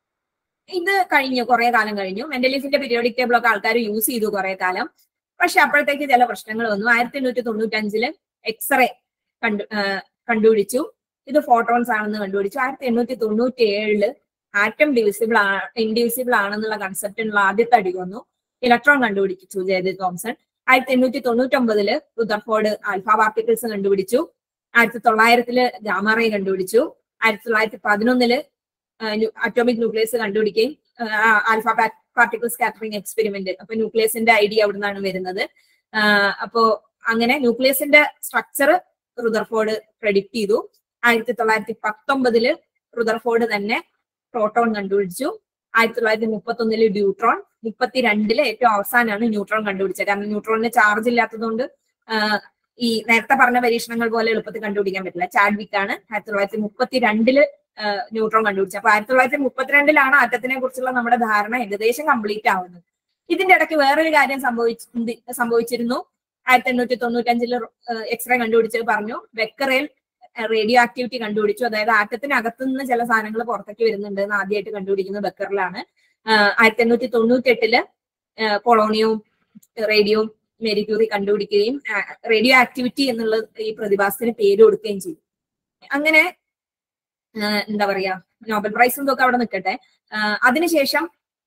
ഇത് കഴിഞ്ഞു കുറെ കാലം കഴിഞ്ഞു മെന്റലീഫിന്റെ പീരിയോഡിക് ടേബിൾ ഒക്കെ ആൾക്കാർ യൂസ് ചെയ്തു കുറെ കാലം പക്ഷെ അപ്പോഴത്തേക്ക് ചില പ്രശ്നങ്ങൾ വന്നു ആയിരത്തി എണ്ണൂറ്റി തൊണ്ണൂറ്റി അഞ്ചില് എക്സ്റേ കണ്ടു ആഹ് കണ്ടുപിടിച്ചു ഇത് ഫോട്ടോൺസ് ആണെന്ന് കണ്ടുപിടിച്ചു ആയിരത്തി എണ്ണൂറ്റി തൊണ്ണൂറ്റി ഏഴില് ആറ്റം ഡിവിസിബിൾ ആ ഇൻഡിവിസിബിൾ ആണെന്നുള്ള കൺസെപ്റ്റിനുള്ള ആദ്യത്തെ അടി വന്നു ഇലക്ട്രോൺ കണ്ടുപിടിച്ചു ജയദീപ് തോംസൺ ആയിരത്തി എണ്ണൂറ്റി തൊണ്ണൂറ്റി ഒമ്പതില് റുദർഫോർഡ് ആൽഫ പാർട്ടിക്കിൾസ് കണ്ടുപിടിച്ചു ആയിരത്തി തൊള്ളായിരത്തില് ഗാമറേ കണ്ടുപിടിച്ചു ആയിരത്തി തൊള്ളായിരത്തി പതിനൊന്നില് അറ്റോമിക് ന്യൂക്ലിയസ് കണ്ടുപിടിക്കുകയും ആൽഫ പാർട്ടിക്കിൾ സ്കാറ്ററിംഗ് എക്സ്പെരിമെന്റ് അപ്പൊ ന്യൂക്ലിയസിന്റെ ഐഡിയ അവിടെ നിന്നാണ് വരുന്നത് ആഹ് അപ്പോ അങ്ങനെ ന്യൂക്ലിയസിന്റെ സ്ട്രക്ചർ റുദർഫോർഡ് പ്രഡിക്ട് ചെയ്തു ആയിരത്തി തൊള്ളായിരത്തി പത്തൊമ്പതില് റുദർഫോർഡ് തന്നെ പ്രോട്ടോൺ കണ്ടുപിടിച്ചു ആയിരത്തി തൊള്ളായിരത്തി മുപ്പത്തി ഒന്നില് ഡ്യൂട്രോൺ മുപ്പത്തിരണ്ടില് ഏറ്റവും അവസാനമാണ് ന്യൂട്രോൺ കണ്ടുപിടിച്ചത് കാരണം ന്യൂട്രോണിന് ചാർജ് ഇല്ലാത്തതുകൊണ്ട് ആഹ് ഈ നേരത്തെ പറഞ്ഞ പരീക്ഷണങ്ങൾ പോലെ എളുപ്പത്തിൽ കണ്ടുപിടിക്കാൻ പറ്റില്ല ചാഡ്വിക് ആണ് ആയിരത്തി തൊള്ളായിരത്തി മുപ്പത്തിരണ്ടില് ന്യൂട്രോൺ കണ്ടുപിടിച്ചത് അപ്പൊ ആയിരത്തി തൊള്ളായിരത്തി മുപ്പത്തിരണ്ടിലാണ് ആറ്റത്തിനെ കുറിച്ചുള്ള നമ്മുടെ ധാരണ ഏകദേശം കംപ്ലീറ്റ് ആവുന്നത് ഇതിന്റെ ഇടയ്ക്ക് വേറൊരു കാര്യം സംഭവിച്ചു സംഭവിച്ചിരുന്നു ആയിരത്തി എണ്ണൂറ്റി തൊണ്ണൂറ്റി അഞ്ചില് എക്സ്റേ കണ്ടുപിടിച്ചത് പറഞ്ഞു വെക്കറേൽ റേഡിയോ ആക്ടിവിറ്റി കണ്ടുപിടിച്ചു അതായത് ആറ്റത്തിനകത്തു നിന്ന് ചില സാധനങ്ങൾ പുറത്തേക്ക് വരുന്നുണ്ട് എന്ന് ആദ്യമായിട്ട് കണ്ടുപിടിക്കുന്നത് ബക്കറിലാണ് ആയിരത്തി എണ്ണൂറ്റി തൊണ്ണൂറ്റി എട്ടില് പൊളോണിയവും റേഡിയോവും മെരിക്യൂറി കണ്ടുപിടിക്കുകയും റേഡിയോ ആക്ടിവിറ്റി എന്നുള്ള ഈ പ്രതിഭാസത്തിന് പേര് കൊടുക്കുകയും ചെയ്തു അങ്ങനെ എന്താ പറയാ നോബൽ പ്രൈസ് എന്തൊക്കെ അവിടെ നിൽക്കട്ടെ അതിനുശേഷം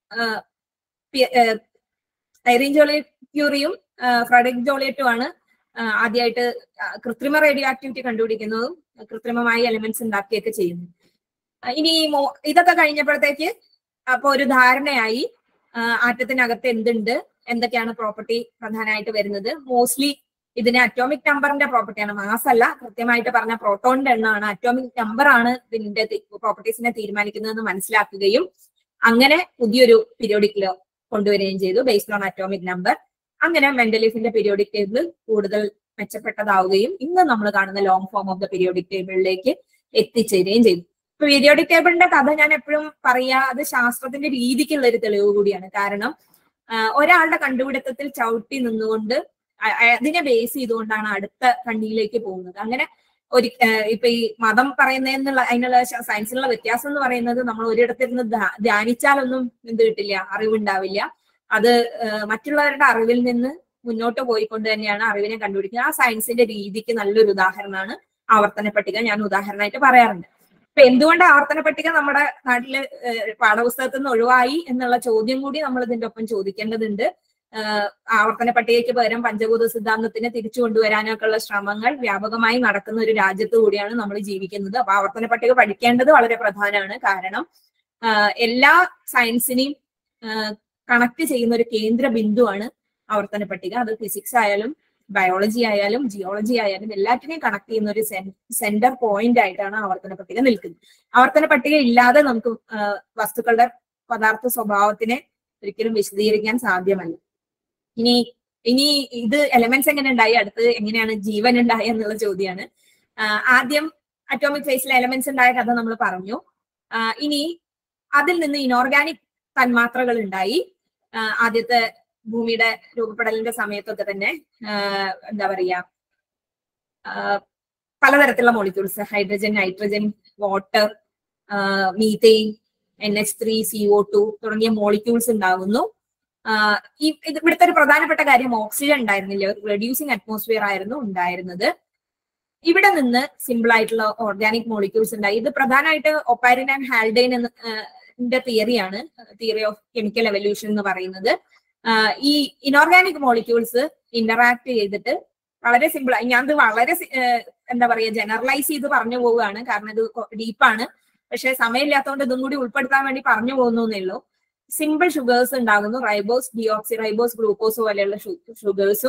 ഐറിൻ ജോളിക്യൂറിയും ഫ്രെഡറിക് ജോളിയറ്റും ആണ് ആദ്യമായിട്ട് കൃത്രിമ റേഡിയോ ആക്ടിവിറ്റി കണ്ടുപിടിക്കുന്നതും കൃത്രിമമായി എലിമെന്റ്സ് ഉണ്ടാക്കുകയൊക്കെ ചെയ്യുന്നു ഇനി ഇതൊക്കെ കഴിഞ്ഞപ്പോഴത്തേക്ക് അപ്പൊ ഒരു ധാരണയായി ആറ്റത്തിനകത്ത് എന്തുണ്ട് എന്തൊക്കെയാണ് പ്രോപ്പർട്ടി പ്രധാനമായിട്ട് വരുന്നത് മോസ്റ്റ്ലി ഇതിന് അറ്റോമിക് നമ്പറിന്റെ പ്രോപ്പർട്ടിയാണ് മാസ് അല്ല കൃത്യമായിട്ട് പറഞ്ഞ പ്രോട്ടോണിന്റെ എണ്ണമാണ് അറ്റോമിക് നമ്പർ ആണ് ഇതിന്റെ പ്രോപ്പർട്ടീസിനെ തീരുമാനിക്കുന്നതെന്ന് മനസ്സിലാക്കുകയും അങ്ങനെ പുതിയൊരു പീരിയോഡിക് ലോ കൊണ്ടുവരികയും ചെയ്തു ബേസ്ഡ് ഓൺ അറ്റോമിക് നമ്പർ അങ്ങനെ മെന്റലീഫിന്റെ പീരിയോഡിക് ടേബിൾ കൂടുതൽ മെച്ചപ്പെട്ടതാവുകയും ഇന്ന് നമ്മൾ കാണുന്ന long form of the periodic ടേബിളിലേക്ക് എത്തിച്ചേരുകയും ചെയ്തു ഇപ്പൊ പീരിയോഡിക് ടേബിളിന്റെ കഥ ഞാൻ എപ്പോഴും പറയാ അത് ശാസ്ത്രത്തിന്റെ രീതിക്കുള്ള ഒരു തെളിവ് കൂടിയാണ് കാരണം ഒരാളുടെ കണ്ടുപിടുത്തത്തിൽ ചവിട്ടി നിന്നുകൊണ്ട് അതിനെ ബേസ് ചെയ്തുകൊണ്ടാണ് അടുത്ത കണ്ണിയിലേക്ക് പോകുന്നത് അങ്ങനെ ഒരു ഇപ്പൊ ഈ മതം പറയുന്നതിനുള്ള അതിനുള്ള സയൻസിനുള്ള വ്യത്യാസം എന്ന് പറയുന്നത് നമ്മൾ ഒരിടത്തിരുന്ന് ധ്യാനിച്ചാലൊന്നും എന്ത് കിട്ടില്ല അറിവുണ്ടാവില്ല അത് മറ്റുള്ളവരുടെ അറിവിൽ നിന്ന് മുന്നോട്ട് പോയിക്കൊണ്ട് തന്നെയാണ് അറിവിനെ കണ്ടുപിടിക്കുന്നത് ആ സയൻസിന്റെ രീതിക്ക് നല്ലൊരു ഉദാഹരണമാണ് ആവർത്തന പട്ടിക ഞാൻ ഉദാഹരണമായിട്ട് പറയാറുണ്ട് ഇപ്പൊ എന്തുകൊണ്ട് ആവർത്തന പട്ടിക നമ്മുടെ നാട്ടില് പാഠപുസ്തകത്തിൽ നിന്ന് ഒഴിവായി എന്നുള്ള ചോദ്യം കൂടി നമ്മൾ ഇതിന്റെ ഒപ്പം ചോദിക്കേണ്ടതുണ്ട് ആവർത്തന പട്ടികയ്ക്ക് പകരം പഞ്ചഭൂത സിദ്ധാന്തത്തിനെ തിരിച്ചു കൊണ്ടുവരാനൊക്കെ ഉള്ള ശ്രമങ്ങൾ വ്യാപകമായി നടക്കുന്ന ഒരു രാജ്യത്ത് കൂടിയാണ് നമ്മൾ ജീവിക്കുന്നത് അപ്പൊ ആവർത്തന പട്ടിക പഠിക്കേണ്ടത് വളരെ പ്രധാനമാണ് കാരണം എല്ലാ സയൻസിനെയും കണക്ട് ചെയ്യുന്ന ഒരു കേന്ദ്ര ബിന്ദുവാണ് ആവർത്തന പട്ടിക അത് ഫിസിക്സ് ആയാലും ബയോളജി ആയാലും ജിയോളജി ആയാലും എല്ലാറ്റിനെയും കണക്ട് ചെയ്യുന്ന ഒരു സെന്റർ പോയിന്റ് ആയിട്ടാണ് ആവർത്തന പട്ടിക നിൽക്കുന്നത് ആവർത്തന പട്ടിക ഇല്ലാതെ നമുക്ക് വസ്തുക്കളുടെ പദാർത്ഥ സ്വഭാവത്തിനെ ഒരിക്കലും വിശദീകരിക്കാൻ സാധ്യമല്ല ഇനി ഇനി ഇത് എലമെന്റ്സ് എങ്ങനെ ഉണ്ടായി അടുത്ത് എങ്ങനെയാണ് ജീവൻ ഉണ്ടായി എന്നുള്ള ചോദ്യമാണ് ആദ്യം അറ്റോമിക് ഫേസിലെ എലമെന്റ്സ് ഉണ്ടായ കഥ നമ്മൾ പറഞ്ഞു ഇനി അതിൽ നിന്ന് ഇനോർഗാനിക് തന്മാത്രകൾ ഉണ്ടായി ആദ്യത്തെ ഭൂമിയുടെ രൂപപ്പെടലിന്റെ സമയത്തൊക്കെ തന്നെ എന്താ പറയാ പലതരത്തിലുള്ള molecules hydrogen nitrogen water methane N H three C O two തുടങ്ങിയ മോളിക്യൂൾസ് ഉണ്ടാകുന്നു ഈ ഇത് ഇവിടുത്തെ ഒരു പ്രധാനപ്പെട്ട കാര്യം ഓക്സിജൻ ഉണ്ടായിരുന്നില്ല റെഡ്യൂസിങ് അറ്റ്മോസ്ഫിയർ ആയിരുന്നു ഉണ്ടായിരുന്നത് ഇവിടെ നിന്ന് സിമ്പിൾ ആയിട്ടുള്ള ഓർഗാനിക് മോളിക്യൂൾസ് ഉണ്ടായി ഇത് പ്രധാനമായിട്ട് ഒപ്പാരിൻ ആൻഡ് ഹാൽഡൈൻ എന്ന തിയറിയാണ് തിയറി ഓഫ് കെമിക്കൽ എവല്യൂഷൻ എന്ന് പറയുന്നത് ഈ ഇനോർഗാനിക് മോളിക്യൂൾസ് ഇന്ററാക്ട് ചെയ്തിട്ട് വളരെ സിമ്പിൾ ഞാൻ ഇത് വളരെ എന്താ പറയുക ജനറലൈസ് ചെയ്ത് പറഞ്ഞു പോവുകയാണ് കാരണം ഇത് ഡീപ്പാണ് പക്ഷെ സമയമില്ലാത്തതുകൊണ്ട് ഇതും കൂടി ഉൾപ്പെടുത്താൻ വേണ്ടി പറഞ്ഞു പോകുന്നു എന്നേ ഉള്ളൂ സിമ്പിൾ ഷുഗേഴ്സ് ഉണ്ടാകുന്നു റൈബോസ് ഡിയോക്സി റൈബോസ് ഗ്ലൂക്കോസ് പോലെയുള്ള ഷുഗേഴ്സും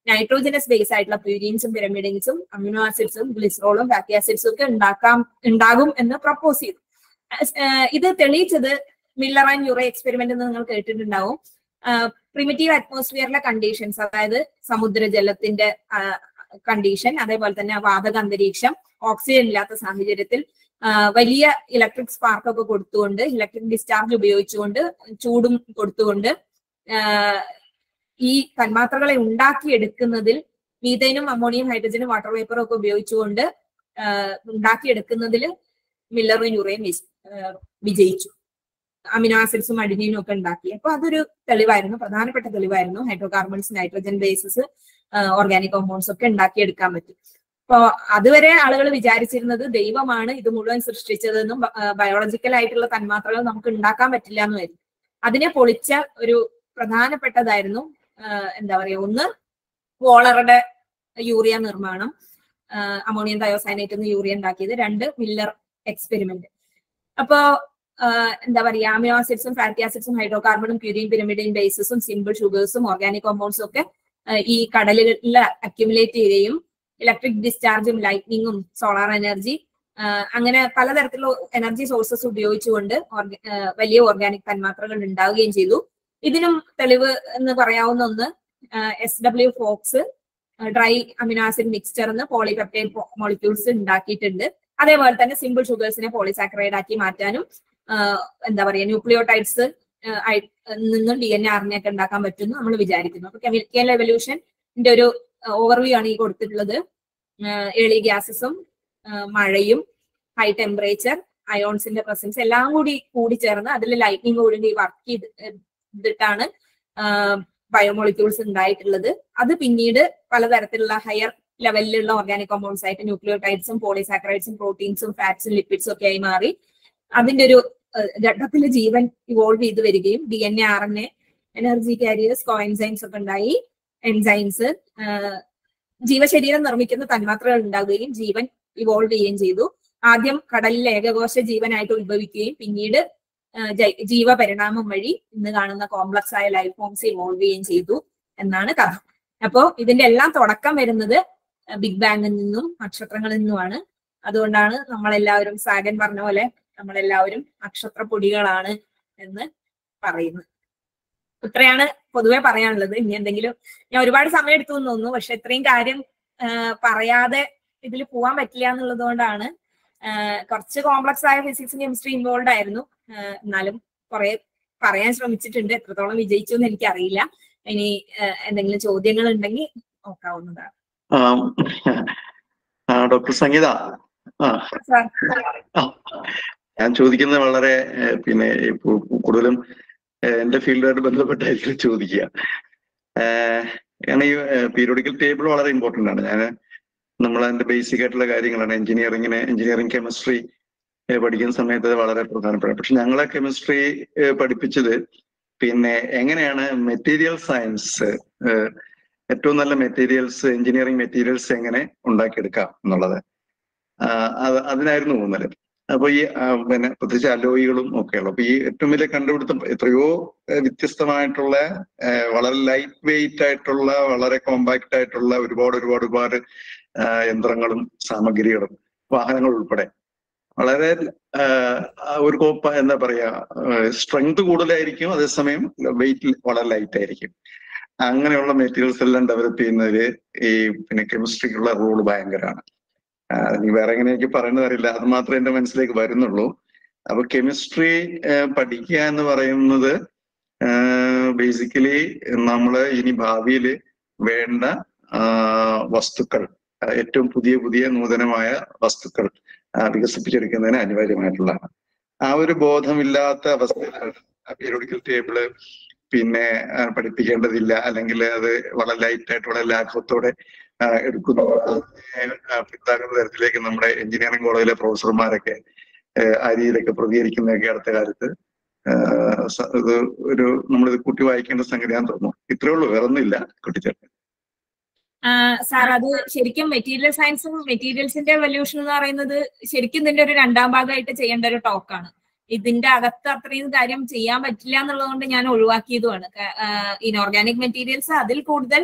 നൈട്രോജനസ് ബേസ് ആയിട്ടുള്ള പ്യൂരിൻസും പിരമിഡിൻസും അമിനോ ആസിഡ്സും ഗ്ലിസറോളും ഫാറ്റി ആസിഡ്സും ഒക്കെ ഉണ്ടാക്കാം ഉണ്ടാകും എന്ന് പ്രപ്പോസ് ചെയ്തു ആഹ് ഇത് തെളിയിച്ചത് മില്ലർ ആൻഡ് യുറ എക്സ്പെരിമെന്റ് എന്ന് നിങ്ങൾ കേട്ടിട്ടുണ്ടാവും പ്രിമിറ്റീവ് അറ്റ്മോസ്ഫിയറിലെ കണ്ടീഷൻസ് അതായത് സമുദ്രജലത്തിന്റെ കണ്ടീഷൻ അതേപോലെ തന്നെ വാതക അന്തരീക്ഷം ഓക്സിജൻ ഇല്ലാത്ത സാഹചര്യത്തിൽ ആഹ് വലിയ ഇലക്ട്രിക് സ്പാർക്ക് ഒക്കെ കൊടുത്തുകൊണ്ട് ഇലക്ട്രിക് ഡിസ്ചാർജ് ഉപയോഗിച്ചുകൊണ്ട് ചൂടും കൊടുത്തുകൊണ്ട് ആഹ് ഈ തന്മാത്രകളെ ഉണ്ടാക്കിയെടുക്കുന്നതിൽ മീതൈനും അമോണിയം ഹൈഡ്രജനും വാട്ടർ വേപ്പറും ഒക്കെ ഉപയോഗിച്ചുകൊണ്ട് ആഹ് ഉണ്ടാക്കിയെടുക്കുന്നതിൽ മില്ലറും യുറയും വിജ- ആഹ് വിജയിച്ചു അമിനോ ആസിഡ്സും അഡിനീനും ഒക്കെ ഉണ്ടാക്കി അപ്പൊ അതൊരു തെളിവായിരുന്നു പ്രധാനപ്പെട്ട തെളിവായിരുന്നു hydrocarbons nitrogen bases organic compounds ഒക്കെ ഉണ്ടാക്കിയെടുക്കാൻ പറ്റും അപ്പോ അതുവരെ ആളുകൾ വിചാരിച്ചിരുന്നത് ദൈവമാണ് ഇത് മുഴുവൻ സൃഷ്ടിച്ചതെന്നും ബയോളജിക്കൽ ആയിട്ടുള്ള തന്മാത്രകൾ നമുക്ക് ഉണ്ടാക്കാൻ പറ്റില്ല എന്നുമായിരുന്നു അതിനെ പൊളിച്ച ഒരു പ്രധാനപ്പെട്ടതായിരുന്നു ആഹ് എന്താ പറയാ ഒന്ന് വോളറുടെ യൂറിയ നിർമ്മാണം അമോണിയം തയോസൈനേറ്റ് നിന്ന് യൂറിയ ഉണ്ടാക്കിയത് രണ്ട് മില്ലർ എക്സ്പെരിമെന്റ് അപ്പോ ആഹ് എന്താ പറയാ അമിനോ ആസിഡ്സും ഫാറ്റി ആസിഡ്സും ഹൈഡ്രോകാർബണും ക്യൂരിൻ പിരമിഡിൻ ബേസസും സിമ്പിൾ ഷുഗേഴ്സും ഓർഗാനിക് കോമ്പൗണ്ട്സും ഒക്കെ ആഹ് ഈ കടലുകളിൽ അക്യുമുലേറ്റ് ചെയ്യുകയും ഇലക്ട്രിക് ഡിസ്ചാർജും ലൈറ്റ്നിങ്ങും സോളാർ എനർജി അങ്ങനെ പലതരത്തിലുള്ള എനർജി സോഴ്സസ് ഉപയോഗിച്ചുകൊണ്ട് ഓർഗ- ആഹ് വലിയ ഓർഗാനിക് തന്മാത്രകൾ ഉണ്ടാവുകയും ചെയ്തു ഇതിനും തെളിവ് എന്ന് പറയാവുന്ന ഒന്ന് S W Fox dry amino acid mixture എന്ന് പോളിപെപ്റ്റൈഡ് മോളിക്യൂൾസ് ഉണ്ടാക്കിയിട്ടുണ്ട് അതേപോലെ തന്നെ സിമ്പിൾ ഷുഗേഴ്സിനെ പോളിസാക്രൈഡ് ആക്കി മാറ്റാനും ആഹ് എന്താ പറയാ ന്യൂക്ലിയോടൈഡ്സ് നിന്നും D N A R N ഒക്കെ ഉണ്ടാക്കാൻ പറ്റുമെന്ന് നമ്മൾ വിചാരിക്കുന്നു അപ്പൊ കെമിക്കൽ എവല്യൂഷന്റെ ഒരു ഓവർവ്യൂ ആണ് ഈ കൊടുത്തിട്ടുള്ളത് ഏളി ഗ്യാസസും മഴയും ഹൈ ടെമ്പറേച്ചർ അയോൺസിന്റെ പ്രസൻസ് എല്ലാം കൂടി കൂടി ചേർന്ന് അതിൽ ലൈറ്റ്നിങ് കൂടി വർക്ക് ചെയ്ത് ചെയ്തിട്ടാണ് ബയോമോളിക്യൂൾസ് ഉണ്ടായിട്ടുള്ളത് അത് പിന്നീട് പലതരത്തിലുള്ള ഹയർ ലെവലിലുള്ള ഓർഗാനിക് കോമ്പൗണ്ട്സ് ആയിട്ട് ന്യൂക്ലിയോടൈഡ്സും പോളിസാക്രൈഡ്സും പ്രോട്ടീൻസും ഫാറ്റ്സും ലിപ്പിഡ്സും ഒക്കെ ആയി മാറി അതിന്റെ ഒരു ഘട്ടത്തിൽ ജീവൻ ഇവോൾവ് ചെയ്ത് വരികയും D N A R N A energy carriers coenzymes ഒക്കെ ഉണ്ടായി എൻസൈംസ് ജീവശരീരം നിർമ്മിക്കുന്ന തന്മാത്രകൾ ഉണ്ടാകുകയും ജീവൻ ഇവോൾവ് ചെയ്യുകയും ചെയ്തു ആദ്യം കടലിൽ ഏകകോശ ജീവനായിട്ട് ഉത്ഭവിക്കുകയും പിന്നീട് ജീവപരിണാമം വഴി ഇന്ന് കാണുന്ന കോംപ്ലക്സ് ആയ ലൈഫ് ഫോംസ് ഇവോൾവ് ചെയ്യുകയും ചെയ്തു എന്നാണ് കഥ അപ്പോ ഇതിന്റെ എല്ലാം തുടക്കം വരുന്നത് ബിഗ് ബാങ്ങിൽ നിന്നും നക്ഷത്രങ്ങളിൽ നിന്നുമാണ് അതുകൊണ്ടാണ് നമ്മളെല്ലാവരും സാഗൻ പറഞ്ഞ പോലെ നമ്മളെല്ലാവരും നക്ഷത്ര പൊടികളാണ് എന്ന് പറയുന്നത് ഇത്രയാണ് പൊതുവെ പറയാനുള്ളത് ഇനി എന്തെങ്കിലും ഞാൻ ഒരുപാട് സമയം എടുത്തു എന്ന് തോന്നുന്നു പക്ഷെ ഇത്രയും കാര്യം പറയാതെ ഇതിൽ പോവാൻ പറ്റില്ല എന്നുള്ളത് കൊണ്ടാണ് കുറച്ച് കോംപ്ലക്സ് ആയ ഫിസിക്സ് കെമിസ്ട്രി ഇൻവോൾവ് ആയിരുന്നു എന്നാലും കുറെ പറയാൻ ശ്രമിച്ചിട്ടുണ്ട് എത്രത്തോളം വിജയിച്ചു എന്ന് എനിക്കറിയില്ല ഇനി എന്തെങ്കിലും ചോദ്യങ്ങൾ ഉണ്ടെങ്കിൽ നോക്കാവുന്നതാണ് ഡോക്ടർ സംഗീത ആ ഞാൻ ചോദിക്കുന്നത് വളരെ പിന്നെ കൂടുതലും എന്റെ ഫീൽഡുമായിട്ട് ബന്ധപ്പെട്ടായിരിക്കും ചോദിക്കുക കാരണം ഈ പീരിയോഡിക്കൽ ടേബിൾ വളരെ ഇമ്പോർട്ടന്റ് ആണ് ഞാൻ നമ്മൾ അതിന്റെ ബേസിക് ആയിട്ടുള്ള കാര്യങ്ങളാണ് എഞ്ചിനീയറിങ്ങിന് എഞ്ചിനീയറിംഗ് കെമിസ്ട്രി പഠിക്കുന്ന സമയത്ത് വളരെ പ്രധാനപ്പെട്ട പക്ഷെ ഞങ്ങളെ കെമിസ്ട്രി പഠിപ്പിച്ചത് പിന്നെ എങ്ങനെയാണ് മെറ്റീരിയൽ സയൻസ് ഏറ്റവും നല്ല മെറ്റീരിയൽസ് എഞ്ചിനീയറിംഗ് മെറ്റീരിയൽസ് എങ്ങനെ ഉണ്ടാക്കിയെടുക്കാം എന്നുള്ളത് അതിനായിരുന്നു ഊന്നല് അപ്പൊ ഈ പിന്നെ പ്രത്യേകിച്ച് അലോയികളും ഒക്കെയുള്ളു അപ്പൊ ഈ ഏറ്റവും വലിയ കണ്ടുപിടുത്തം എത്രയോ വ്യത്യസ്തമായിട്ടുള്ള വളരെ ലൈറ്റ് വെയിറ്റ് ആയിട്ടുള്ള വളരെ കോമ്പാക്ട് ആയിട്ടുള്ള ഒരുപാട് ഒരുപാട് ഒരുപാട് യന്ത്രങ്ങളും സാമഗ്രികളും വാഹനങ്ങൾ ഉൾപ്പെടെ വളരെ ഒരു കോപ്പ എന്താ പറയാ സ്ട്രെങ്ത് കൂടുതലായിരിക്കും അതേസമയം വെയിറ്റ് വളരെ ലൈറ്റ് ആയിരിക്കും അങ്ങനെയുള്ള മെറ്റീരിയൽസ് എല്ലാം ഡെവലപ്പ് ചെയ്യുന്നതിൽ ഈ പിന്നെ കെമിസ്ട്രിക്കുള്ള റോള് ഭയങ്കരമാണ് നീ വേറെ എങ്ങനെയൊക്കെ പറയുന്നത് അറിയില്ല അത് മാത്രമേ എന്റെ മനസ്സിലേക്ക് വരുന്നുള്ളൂ അപ്പൊ കെമിസ്ട്രി പഠിക്കുക എന്ന് പറയുന്നത് ബേസിക്കലി നമ്മൾ ഇനി ഭാവിയിൽ വേണ്ട വസ്തുക്കൾ ഏറ്റവും പുതിയ പുതിയ നൂതനമായ വസ്തുക്കൾ വികസിപ്പിച്ചെടുക്കുന്നതിന് അനിവാര്യമായിട്ടുള്ളതാണ് ആ ഒരു ബോധമില്ലാത്ത അവസ്ഥ പീരിയോഡിക്കൽ ടേബിള് പിന്നെ പഠിപ്പിക്കേണ്ടതില്ല അല്ലെങ്കിൽ അത് വളരെ ലൈറ്റ് ആയിട്ട് വളരെ ലാഘവത്തോടെ എടുക്കുന്നു പിന്താകുന്ന തരത്തിലേക്ക് നമ്മുടെ എഞ്ചിനീയറിംഗ് കോളേജിലെ പ്രൊഫസർമാരൊക്കെ ആ രീതിയിലൊക്കെ പ്രതികരിക്കുന്നതൊക്കെ അടുത്ത കാലത്ത് ഇത് ഒരു നമ്മളിത് കൂട്ടി വായിക്കേണ്ട സംഗതിയാന്ന് തോന്നുന്നു ഇത്രേ ഉള്ളൂ വേറൊന്നുമില്ല കൂട്ടിച്ചേർക്കാൻ സാർ അത് ശരിക്കും മെറ്റീരിയൽ സയൻസും മെറ്റീരിയൽസിന്റെ എവല്യൂഷൻ എന്ന് പറയുന്നത് ശരിക്കും ഇതിന്റെ ഒരു രണ്ടാം ഭാഗമായിട്ട് ചെയ്യേണ്ട ഒരു ടോക്കാണ് ഇതിന്റെ അകത്ത് അത്രയും കാര്യം ചെയ്യാൻ പറ്റില്ല എന്നുള്ളത് കൊണ്ട് ഞാൻ ഒഴിവാക്കിയതുമാണ് ഇനോർഗാനിക് മെറ്റീരിയൽസ് അതിൽ കൂടുതൽ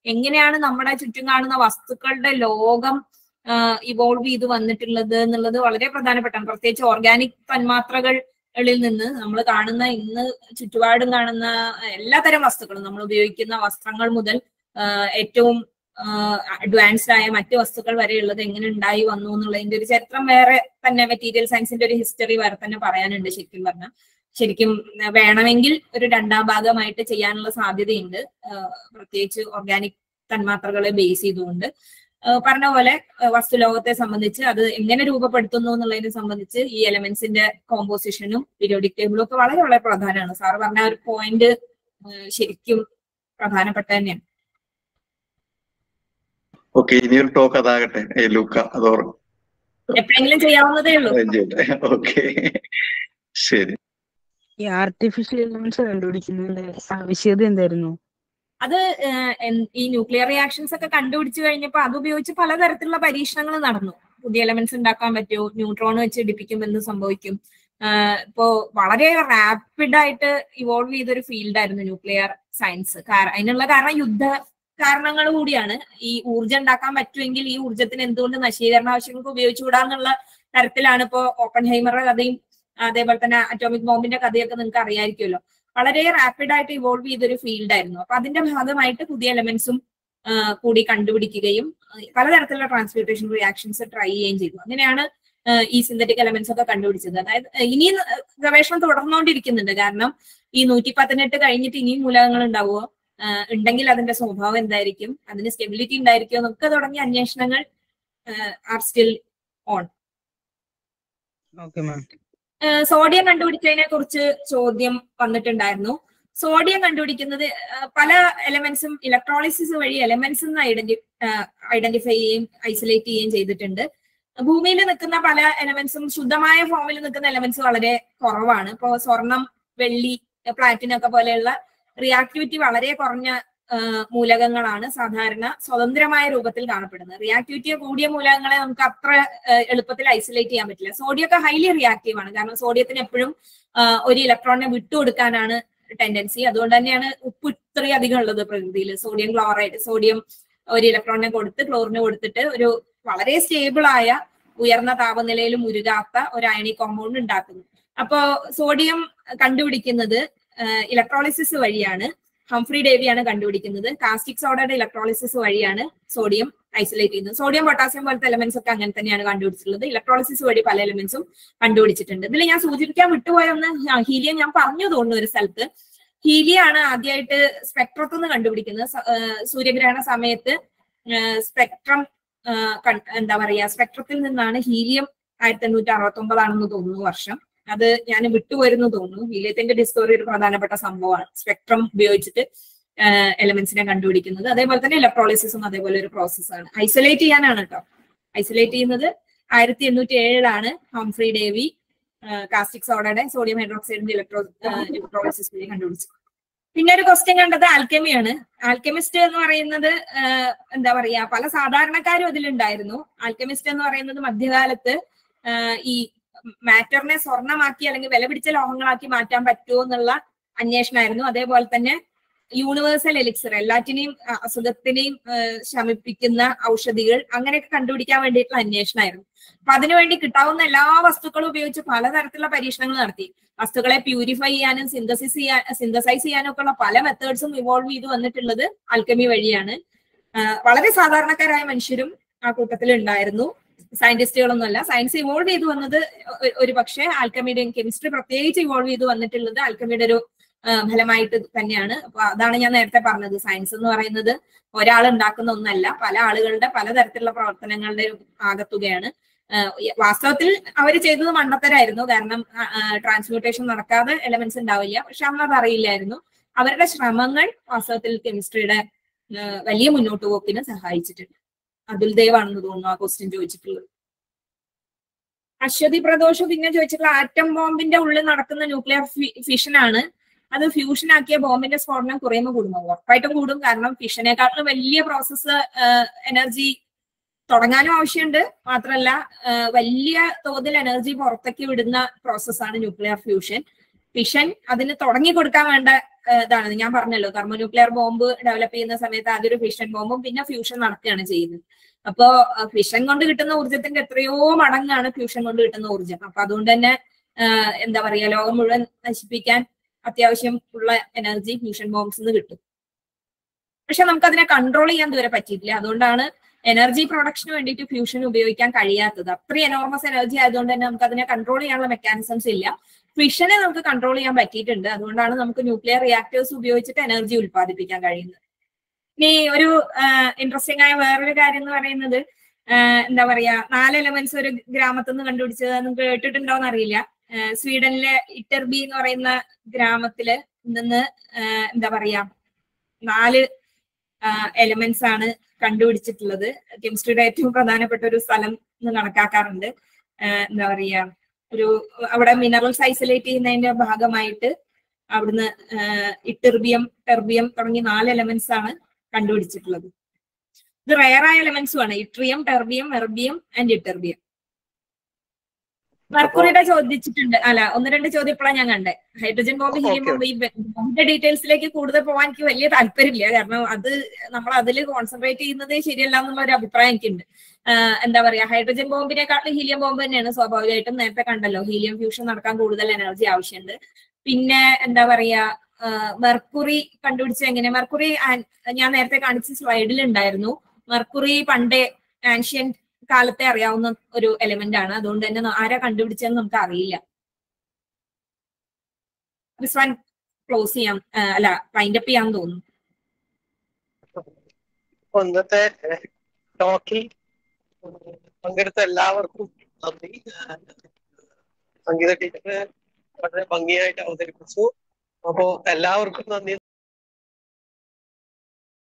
എങ്ങനെയാണ് നമ്മുടെ ചുറ്റും കാണുന്ന വസ്തുക്കളുടെ ലോകം ഇവോൾവ് ചെയ്ത് വന്നിട്ടുള്ളത് എന്നുള്ളത് വളരെ പ്രധാനപ്പെട്ടാണ് പ്രത്യേകിച്ച് ഓർഗാനിക് തന്മാത്രകളിൽ നിന്ന് നമ്മൾ കാണുന്ന ഇന്ന് ചുറ്റുപാടും കാണുന്ന എല്ലാത്തരം വസ്തുക്കളും നമ്മൾ ഉപയോഗിക്കുന്ന വസ്ത്രങ്ങൾ മുതൽ ആഹ് ഏറ്റവും അഡ്വാൻസ്ഡ് ആയ മറ്റ് വസ്തുക്കൾ വരെയുള്ളത് എങ്ങനെ ഉണ്ടായി വന്നു എന്നുള്ളതിന്റെ ഒരു ചരിത്രം വേറെ തന്നെ മെറ്റീരിയൽ സയൻസിന്റെ ഒരു ഹിസ്റ്ററി വേറെ തന്നെ പറയാനുണ്ട് ശരിക്കും പറഞ്ഞാൽ ശരിക്കും ആ, വേണമെങ്കിൽ ഒരു രണ്ടാം ഭാഗമായിട്ട് ചെയ്യാനുള്ള സാധ്യതയുണ്ട് ആഹ് പ്രത്യേകിച്ച് ഓർഗാനിക് തന്മാത്രകളെ ബേസ് ചെയ്തുകൊണ്ട് ആഹ് പറഞ്ഞ പോലെ ആഹ് വസ്തുലോകത്തെ സംബന്ധിച്ച് അത് എങ്ങനെ രൂപപ്പെടുത്തുന്നു എന്നുള്ളതിനെ സംബന്ധിച്ച് ഈ എലമെന്റ്സിന്റെ കോമ്പോസിഷനും പീരിയോഡിക് ടേബിളും ഒക്കെ വളരെ വളരെ പ്രധാനമാണ് സാറ് പറഞ്ഞ ആ ഒരു പോയിന്റ് ശരിക്കും പ്രധാനപ്പെട്ട തന്നെയാണ് ഓക്കെ ഇനിയൊരു ടോക്ക് അതാകട്ടെ ഏ, ലൂക്ക അതോർ എപ്പോഴെങ്കിലും ചെയ്യാവുന്നതേ ഉള്ളൂ ഓക്കെ ശരി ഈ ആർട്ടിഫിഷ്യൽ എലിമെന്റ്സ് കണ്ടുപിടിക്കുന്നതിന്റെ ആവശ്യകത എന്തായിരുന്നു അത് ഏഹ്, എൻ- ഈ ന്യൂക്ലിയർ റിയാക്ഷൻസ് ഒക്കെ കണ്ടുപിടിച്ചു കഴിഞ്ഞപ്പോൾ അത് ഉപയോഗിച്ച് പലതരത്തിലുള്ള പരീക്ഷണങ്ങൾ നടന്നു പുതിയ എലമെന്റ്സ് ഉണ്ടാക്കാൻ പറ്റുമോ ന്യൂട്രോൺ വെച്ച് ഇടിപ്പിക്കുമ്പോൾ എന്ത് സംഭവിക്കും ആഹ് ഇപ്പോ വളരെ റാപ്പിഡ് ആയിട്ട് ഇവോൾവ് ചെയ്തൊരു ഫീൽഡായിരുന്നു ന്യൂക്ലിയർ സയൻസ് അതിനുള്ള കാരണം യുദ്ധ കാരണങ്ങൾ കൂടിയാണ് ഈ ഊർജ്ജം ഉണ്ടാക്കാൻ പറ്റുമെങ്കിൽ ഈ ഊർജ്ജത്തിന് എന്തുകൊണ്ട് നശീകരണ ആവശ്യങ്ങൾക്ക് ഉപയോഗിച്ചുകൂടാന്നുള്ള തരത്തിലാണ് ഇപ്പോ ഓപ്പൺ ഹൈമറുടെ കഥയും അതേപോലെ തന്നെ അറ്റോമിക് ബോംബിന്റെ കഥയൊക്കെ നിങ്ങൾക്ക് അറിയാമായിരിക്കുമല്ലോ വളരെ റാപ്പിഡ് ആയിട്ട് ഇവോൾവ് ചെയ്തൊരു ഫീൽഡായിരുന്നു അപ്പൊ അതിന്റെ ഭാഗമായിട്ട് പുതിയ എലമെന്റ്സും കൂടി കണ്ടുപിടിക്കുകയും ആ, പലതരത്തിലുള്ള ട്രാൻസ്മ്യൂട്ടേഷൻ റിയാക്ഷൻസ് ട്രൈ ചെയ്യുകയും ചെയ്തു അങ്ങനെയാണ് ആ, ഈ സിന്തറ്റിക് എലമെന്റ്സ് ഒക്കെ കണ്ടുപിടിച്ചത് അതായത് ആ, ഇനിയും ആ, ഗവേഷണം തുടർന്നുകൊണ്ടിരിക്കുന്നുണ്ട് കാരണം ഈ നൂറ്റി പതിനെട്ട് കഴിഞ്ഞിട്ട് ഇനിയും മൂലകങ്ങൾ ഉണ്ടാവുമോ ആ, ഉണ്ടെങ്കിൽ അതിന്റെ സ്വഭാവം എന്തായിരിക്കും അതിന് സ്റ്റെബിലിറ്റി ഉണ്ടായിരിക്കുമോ എന്നൊക്കെ തുടങ്ങിയ അന്വേഷണങ്ങൾ are still okay ma'am sodium കണ്ടുപിടിച്ചതിനെ കുറിച്ച് ചോദ്യം വന്നിട്ടുണ്ടായിരുന്നു സോഡിയം കണ്ടുപിടിക്കുന്നത് ആ, പല എലമെന്റ്സും ഇലക്ട്രോളിസിസ് വഴി എലമെന്റ്സ് ഐഡന്റി ഐഡന്റിഫൈ ചെയ്യുകയും ഐസൊലേറ്റ് ചെയ്യുകയും ചെയ്തിട്ടുണ്ട് ഭൂമിയിൽ നിൽക്കുന്ന പല എലമെന്റ്സും ശുദ്ധമായ ഫോമിൽ നിൽക്കുന്ന എലമെന്റ്സ് വളരെ കുറവാണ് ഇപ്പോ സ്വർണം വെള്ളി പ്ലാറ്റിനം ഒക്കെ പോലെയുള്ള റിയാക്ടിവിറ്റി വളരെ കുറഞ്ഞ ആ, മൂലകങ്ങളാണ് സാധാരണ സ്വതന്ത്രമായ രൂപത്തിൽ കാണപ്പെടുന്നത് റിയാക്ടിവിറ്റി കൂടിയ മൂലകങ്ങളെ നമുക്ക് അത്ര ആ, എളുപ്പത്തിൽ ഐസൊലേറ്റ് ചെയ്യാൻ പറ്റില്ല സോഡിയം ഒക്കെ ഹൈലി റിയാക്റ്റീവ് ആണ് കാരണം സോഡിയത്തിന് എപ്പോഴും ആ, ഒരു ഇലക്ട്രോണിനെ വിട്ടുകൊടുക്കാനാണ് ടെൻഡൻസി അതുകൊണ്ട് തന്നെയാണ് ഉപ്പ് ഇത്രയും അധികം ഉള്ളത് പ്രകൃതിയിൽ സോഡിയം ക്ലോറൈഡ് സോഡിയം ഒരു ഇലക്ട്രോണിനെ കൊടുത്ത് ക്ലോറിന് കൊടുത്തിട്ട് ഒരു വളരെ സ്റ്റേബിൾ ആയ ഉയർന്ന താപനിലയിൽ ഉരുകാത്ത ഒരു അയണി കോമ്പൗണ്ട് ഉണ്ടാക്കുന്നു അപ്പോ സോഡിയം കണ്ടുപിടിക്കുന്നത് ഇലക്ട്രോളിസിസ് വഴിയാണ് ഹംഫ്രി ഡേവിയാണ് കണ്ടുപിടിക്കുന്നത് കാസ്റ്റിക് സോഡയുടെ ഇലക്ട്രോളിസിസ് വഴിയാണ് സോഡിയം ഐസൊലേറ്റ് ചെയ്യുന്നത് സോഡിയം പൊട്ടാസ്യം പോലത്തെ എലമെന്റ്സ് ഒക്കെ അങ്ങനെ തന്നെയാണ് കണ്ടുപിടിച്ചിട്ടുള്ളത് ഇലക്ട്രോളിസിസ് വഴി പല എലമെന്റ്സും കണ്ടുപിടിച്ചിട്ടുണ്ട് ഇതിൽ ഞാൻ സൂചിപ്പിക്കാൻ വിട്ടുപോയ ഒന്ന് ഹീലിയം ഞാൻ പറഞ്ഞു തോന്നുന്നു ഒരു സ്ഥലത്ത് ഹീലിയാണ് ആദ്യമായിട്ട് സ്പെക്ട്രത്തിൽ നിന്ന് കണ്ടുപിടിക്കുന്നത് സ- ഏഹ് സൂര്യഗ്രഹണ സമയത്ത് സ്പെക്ട്രം എന്താ പറയാ സ്പെക്ട്രത്തിൽ നിന്നാണ് ഹീലിയം ആയിരത്തി എണ്ണൂറ്റി അറുപത്തി ഒമ്പതാണെന്ന് തോന്നുന്നു വർഷം അത് ഞാൻ വിട്ടുപോയിരുന്നു തോന്നുന്നു ഹീലിയത്തിന്റെ ഡിസ്കവറി ഒരു പ്രധാനപ്പെട്ട സംഭവമാണ് സ്പെക്ട്രം ഉപയോഗിച്ചിട്ട് എലമെന്റ്സിനെ കണ്ടുപിടിക്കുന്നത് അതേപോലെ തന്നെ ഇലക്ട്രോളിസിസും അതേപോലെ ഒരു പ്രോസസ്സാണ് ഐസൊലേറ്റ് ചെയ്യാനാണ് കേട്ടോ ഐസൊലേറ്റ് ചെയ്യുന്നത് ആയിരത്തി എണ്ണൂറ്റി ഏഴിലാണ് ഹംഫ്രി ഡേവി കാസ്റ്റിക് സോഡയുടെ സോഡിയം ഹൈഡ്രോക്സൈഡിന്റെ ഇലക്ട്രോ ഇലക്ട്രോളിസിസ് വഴി കണ്ടുപിടിച്ചത് പിന്നെ ഒരു ക്വസ്റ്റ്യൻ കണ്ടത് ആൽക്കെമിയാണ് ആൽക്കെമിസ്റ്റ് എന്ന് പറയുന്നത് ആഹ് എന്താ പറയാ പല സാധാരണക്കാരും അതിലുണ്ടായിരുന്നു ആൽക്കെമിസ്റ്റ് എന്ന് പറയുന്നത് മധ്യകാലത്ത് ആഹ് ഈ മാറ്ററിനെ സ്വർണമാക്കി അല്ലെങ്കിൽ വില പിടിച്ച ലോഹങ്ങളാക്കി മാറ്റാൻ പറ്റുമോ എന്നുള്ള അന്വേഷണമായിരുന്നു അതേപോലെ തന്നെ യൂണിവേഴ്സൽ എലിക്സർ എല്ലാറ്റിനെയും അ- അസുഖത്തിനെയും ആഹ് ശമിപ്പിക്കുന്ന ഔഷധികൾ അങ്ങനെയൊക്കെ കണ്ടുപിടിക്കാൻ വേണ്ടിയിട്ടുള്ള അന്വേഷണമായിരുന്നു അപ്പൊ അതിനുവേണ്ടി കിട്ടാവുന്ന എല്ലാ വസ്തുക്കളും ഉപയോഗിച്ച് പലതരത്തിലുള്ള പരീക്ഷണങ്ങൾ നടത്തി വസ്തുക്കളെ പ്യൂരിഫൈ ചെയ്യാനും സിന്തസിസ് ചെയ്യാൻ സിന്തസൈസ് ചെയ്യാനും ഒക്കെ ഉള്ള പല മെത്തേഡ്സും ഇവോൾവ് ചെയ്ത് വന്നിട്ടുള്ളത് ആൽക്കമി വഴിയാണ് ആഹ് വളരെ സാധാരണക്കാരായ മനുഷ്യരും ആ കൂട്ടത്തിൽ ഉണ്ടായിരുന്നു സയന്റിസ്റ്റുകളൊന്നുമല്ല സയൻസ് ഇവോൾവ് ചെയ്ത് വന്നത് ഒ- ഒരു പക്ഷേ ആൽക്കമിയുടെയും കെമിസ്ട്രി പ്രത്യേകിച്ച് ഇവോൾവ് ചെയ്ത് വന്നിട്ടുള്ളത് ആൽക്കമിയുടെ ഒരു ആഹ് ഫലമായിട്ട് തന്നെയാണ് അപ്പൊ അതാണ് ഞാൻ നേരത്തെ പറഞ്ഞത് സയൻസ് എന്ന് പറയുന്നത് ഒരാൾ ഉണ്ടാക്കുന്ന ഒന്നല്ല പല ആളുകളുടെ പലതരത്തിലുള്ള പ്രവർത്തനങ്ങളുടെ ഒരു ആകത്തുകയാണ് ആഹ് ഈ വാസ്തവത്തിൽ അവർ ചെയ്തത് മണ്ടത്തരായിരുന്നു കാരണം ട്രാൻസ്മ്യൂട്ടേഷൻ നടക്കാതെ എലമെന്റ്സ് ഉണ്ടാവില്ല പക്ഷെ അന്ന് അത് അറിയില്ലായിരുന്നു അവരുടെ ശ്രമങ്ങൾ വാസ്തവത്തിൽ കെമിസ്ട്രിയുടെ ആഹ് വലിയ മുന്നോട്ട് പോക്കിന് സഹായിച്ചിട്ടുണ്ട് അതുൽ ദേവ് ആണെന്ന് തോന്നുന്നു ആ ക്വസ്റ്റ്യൻ ചോദിച്ചിട്ടുള്ളത് അശ്വതി പ്രദോഷ് പിന്നെ ചോദിച്ചിട്ടുള്ള ആറ്റം ബോംബിന്റെ ഉള്ളിൽ നടക്കുന്ന ന്യൂക്ലിയർ ഫിഷൻ ആണ് അത് ഫ്യൂഷൻ ആക്കിയ ബോംബിന്റെ സ്ഫോടനം കുറയുമ്പോൾ കൂടുമോ ഉറപ്പായിട്ടും കൂടും കാരണം ഫിഷനേക്കാളും വലിയ പ്രോസസ്സ് എനർജി തുടങ്ങാനും ആവശ്യമുണ്ട് മാത്രമല്ല ആഹ് വലിയ തോതിൽ എനർജി പുറത്തേക്ക് വിടുന്ന പ്രോസസ്സാണ് ന്യൂക്ലിയർ ഫ്യൂഷൻ ഫിഷൻ അതിന് തുടങ്ങി കൊടുക്കാൻ വേണ്ട ഏഹ്, ഇതാണ് ഞാൻ പറഞ്ഞല്ലോ തെർമോന്യൂക്ലിയർ ബോംബ് ഡെവലപ്പ് ചെയ്യുന്ന സമയത്ത് ആദ്യം ഒരു ഫിഷൻ ബോംബും പിന്നെ ഫ്യൂഷൻ നടക്കുകയാണ് ചെയ്യുന്നത് അപ്പോ ഫിഷൻ കൊണ്ട് കിട്ടുന്ന ഊർജ്ജത്തിന്റെ എത്രയോ മടങ്ങാണ് ഫ്യൂഷൻ കൊണ്ട് കിട്ടുന്ന ഊർജ്ജം അപ്പൊ അതുകൊണ്ട് തന്നെ ആഹ്, എന്താ പറയാ ലോകം മുഴുവൻ നശിപ്പിക്കാൻ അത്യാവശ്യം ഉള്ള എനർജി ഫ്യൂഷൻ ബോംബ്സ് നിന്ന് കിട്ടും പക്ഷെ നമുക്ക് അതിനെ കൺട്രോൾ ചെയ്യാൻ ഇതുവരെ പറ്റിയിട്ടില്ല അതുകൊണ്ടാണ് എനർജി പ്രൊഡക്ഷന് വേണ്ടിയിട്ട് ഫ്യൂഷൻ ഉപയോഗിക്കാൻ കഴിയാത്തത് അത്രയും എനോർമസ് എനർജി ആയതുകൊണ്ട് തന്നെ നമുക്ക് അതിനെ കൺട്രോൾ ചെയ്യാനുള്ള മെക്കാനിസംസ് ഇല്ല ഫിഷനെ നമുക്ക് കൺട്രോൾ ചെയ്യാൻ പറ്റിയിട്ടുണ്ട് അതുകൊണ്ടാണ് നമുക്ക് ന്യൂക്ലിയർ റിയാക്ടേഴ്സ് ഉപയോഗിച്ചിട്ട് എനർജി ഉൽപ്പാദിപ്പിക്കാൻ കഴിയുന്നത് ഇനി ഒരു ഇൻട്രസ്റ്റിംഗ് ആയ വേറൊരു കാര്യം എന്ന് പറയുന്നത് ആഹ് എന്താ പറയാ നാല് എലമെന്റ്സ് ഒരു ഗ്രാമത്തിൽ നിന്ന് കണ്ടുപിടിച്ചത് നിങ്ങൾക്ക് കേട്ടിട്ടുണ്ടോന്ന് അറിയില്ല ആഹ് സ്വീഡനിലെ ഇറ്റർബി എന്ന് പറയുന്ന ഗ്രാമത്തില് നിന്ന് ആഹ് എന്താ പറയാ നാല് എലമെന്റ്സ് ആണ് കണ്ടുപിടിച്ചിട്ടുള്ളത് കെമിസ്ട്രിയുടെ ഏറ്റവും പ്രധാനപ്പെട്ട ഒരു സ്ഥലം എന്ന് കണക്കാക്കാറുണ്ട് ആഹ് എന്താ പറയാ ഒരു അവിടെ മിനറൽസ് ഐസൊലേറ്റ് ചെയ്യുന്നതിന്റെ ഭാഗമായിട്ട് അവിടുന്ന് ഇറ്റർബിയം ടെർബിയം തുടങ്ങി നാല് എലമെന്റ്സ് ആണ് കണ്ടുപിടിച്ചിട്ടുള്ളത് ഇത് റയറായ എലമെന്റ്സും ആണ് yttrium terbium erbium and ytterbium മെർക്കുറിയുടെ ചോദിച്ചിട്ടുണ്ട് അല്ല ഒന്ന് രണ്ട് ചോദ്യം ഇപ്പോഴാണ് ഞാൻ കണ്ടേ hydrogen bomb helium Okay. Bomb ഈ ബോംബിന്റെ ഡീറ്റെയിൽസിലേക്ക് കൂടുതൽ പോകാൻ എനിക്ക് വലിയ താല്പര്യമില്ല കാരണം അത് നമ്മൾ അതിൽ കോൺസെൻട്രേറ്റ് ചെയ്യുന്നതേ ശരിയല്ല എന്നുള്ള ഒരു അഭിപ്രായം എനിക്കുണ്ട് ആഹ് എന്താ പറയാ ഹൈഡ്രജൻ ബോംബിനെക്കാളും ഹീലിയം ബോംബ് തന്നെയാണ് സ്വാഭാവികമായിട്ടും നേരത്തെ കണ്ടല്ലോ ഹീലിയം ഫ്യൂഷൻ നടക്കാൻ കൂടുതൽ എനർജി ആവശ്യമുണ്ട് പിന്നെ എന്താ പറയാ ആഹ് മെർക്കുറി കണ്ടുപിടിച്ച എങ്ങനെ മെർക്കുറി ആൻ- ഞാൻ നേരത്തെ കാണിച്ച സ്ലൈഡിൽ ഉണ്ടായിരുന്നു മെർക്കുറി പണ്ടേ ആൻഷ്യൻ കാലത്തെ അറിയാവുന്ന ഒരു എലിമെന്റ് ആണ് അതുകൊണ്ട് തന്നെ ന- ആരാ കണ്ടുപിടിച്ചതെന്ന് നമുക്ക് അറിയില്ല ദിസ് വൺ ക്ലോസ് ചെയ്യാം ആഹ് അല്ല വൈൻഡ് അപ്പ് ചെയ്യാൻ തോന്നുന്നു അപ്പൊ ഇന്നത്തെ ടോക്കിൽ പങ്കെടുത്ത എല്ലാവർക്കും നന്ദി സംഗീത ടീച്ചർ വളരെ ഭംഗിയായിട്ട് അവതരിപ്പിച്ചു അപ്പോ എല്ലാവർക്കും നന്ദി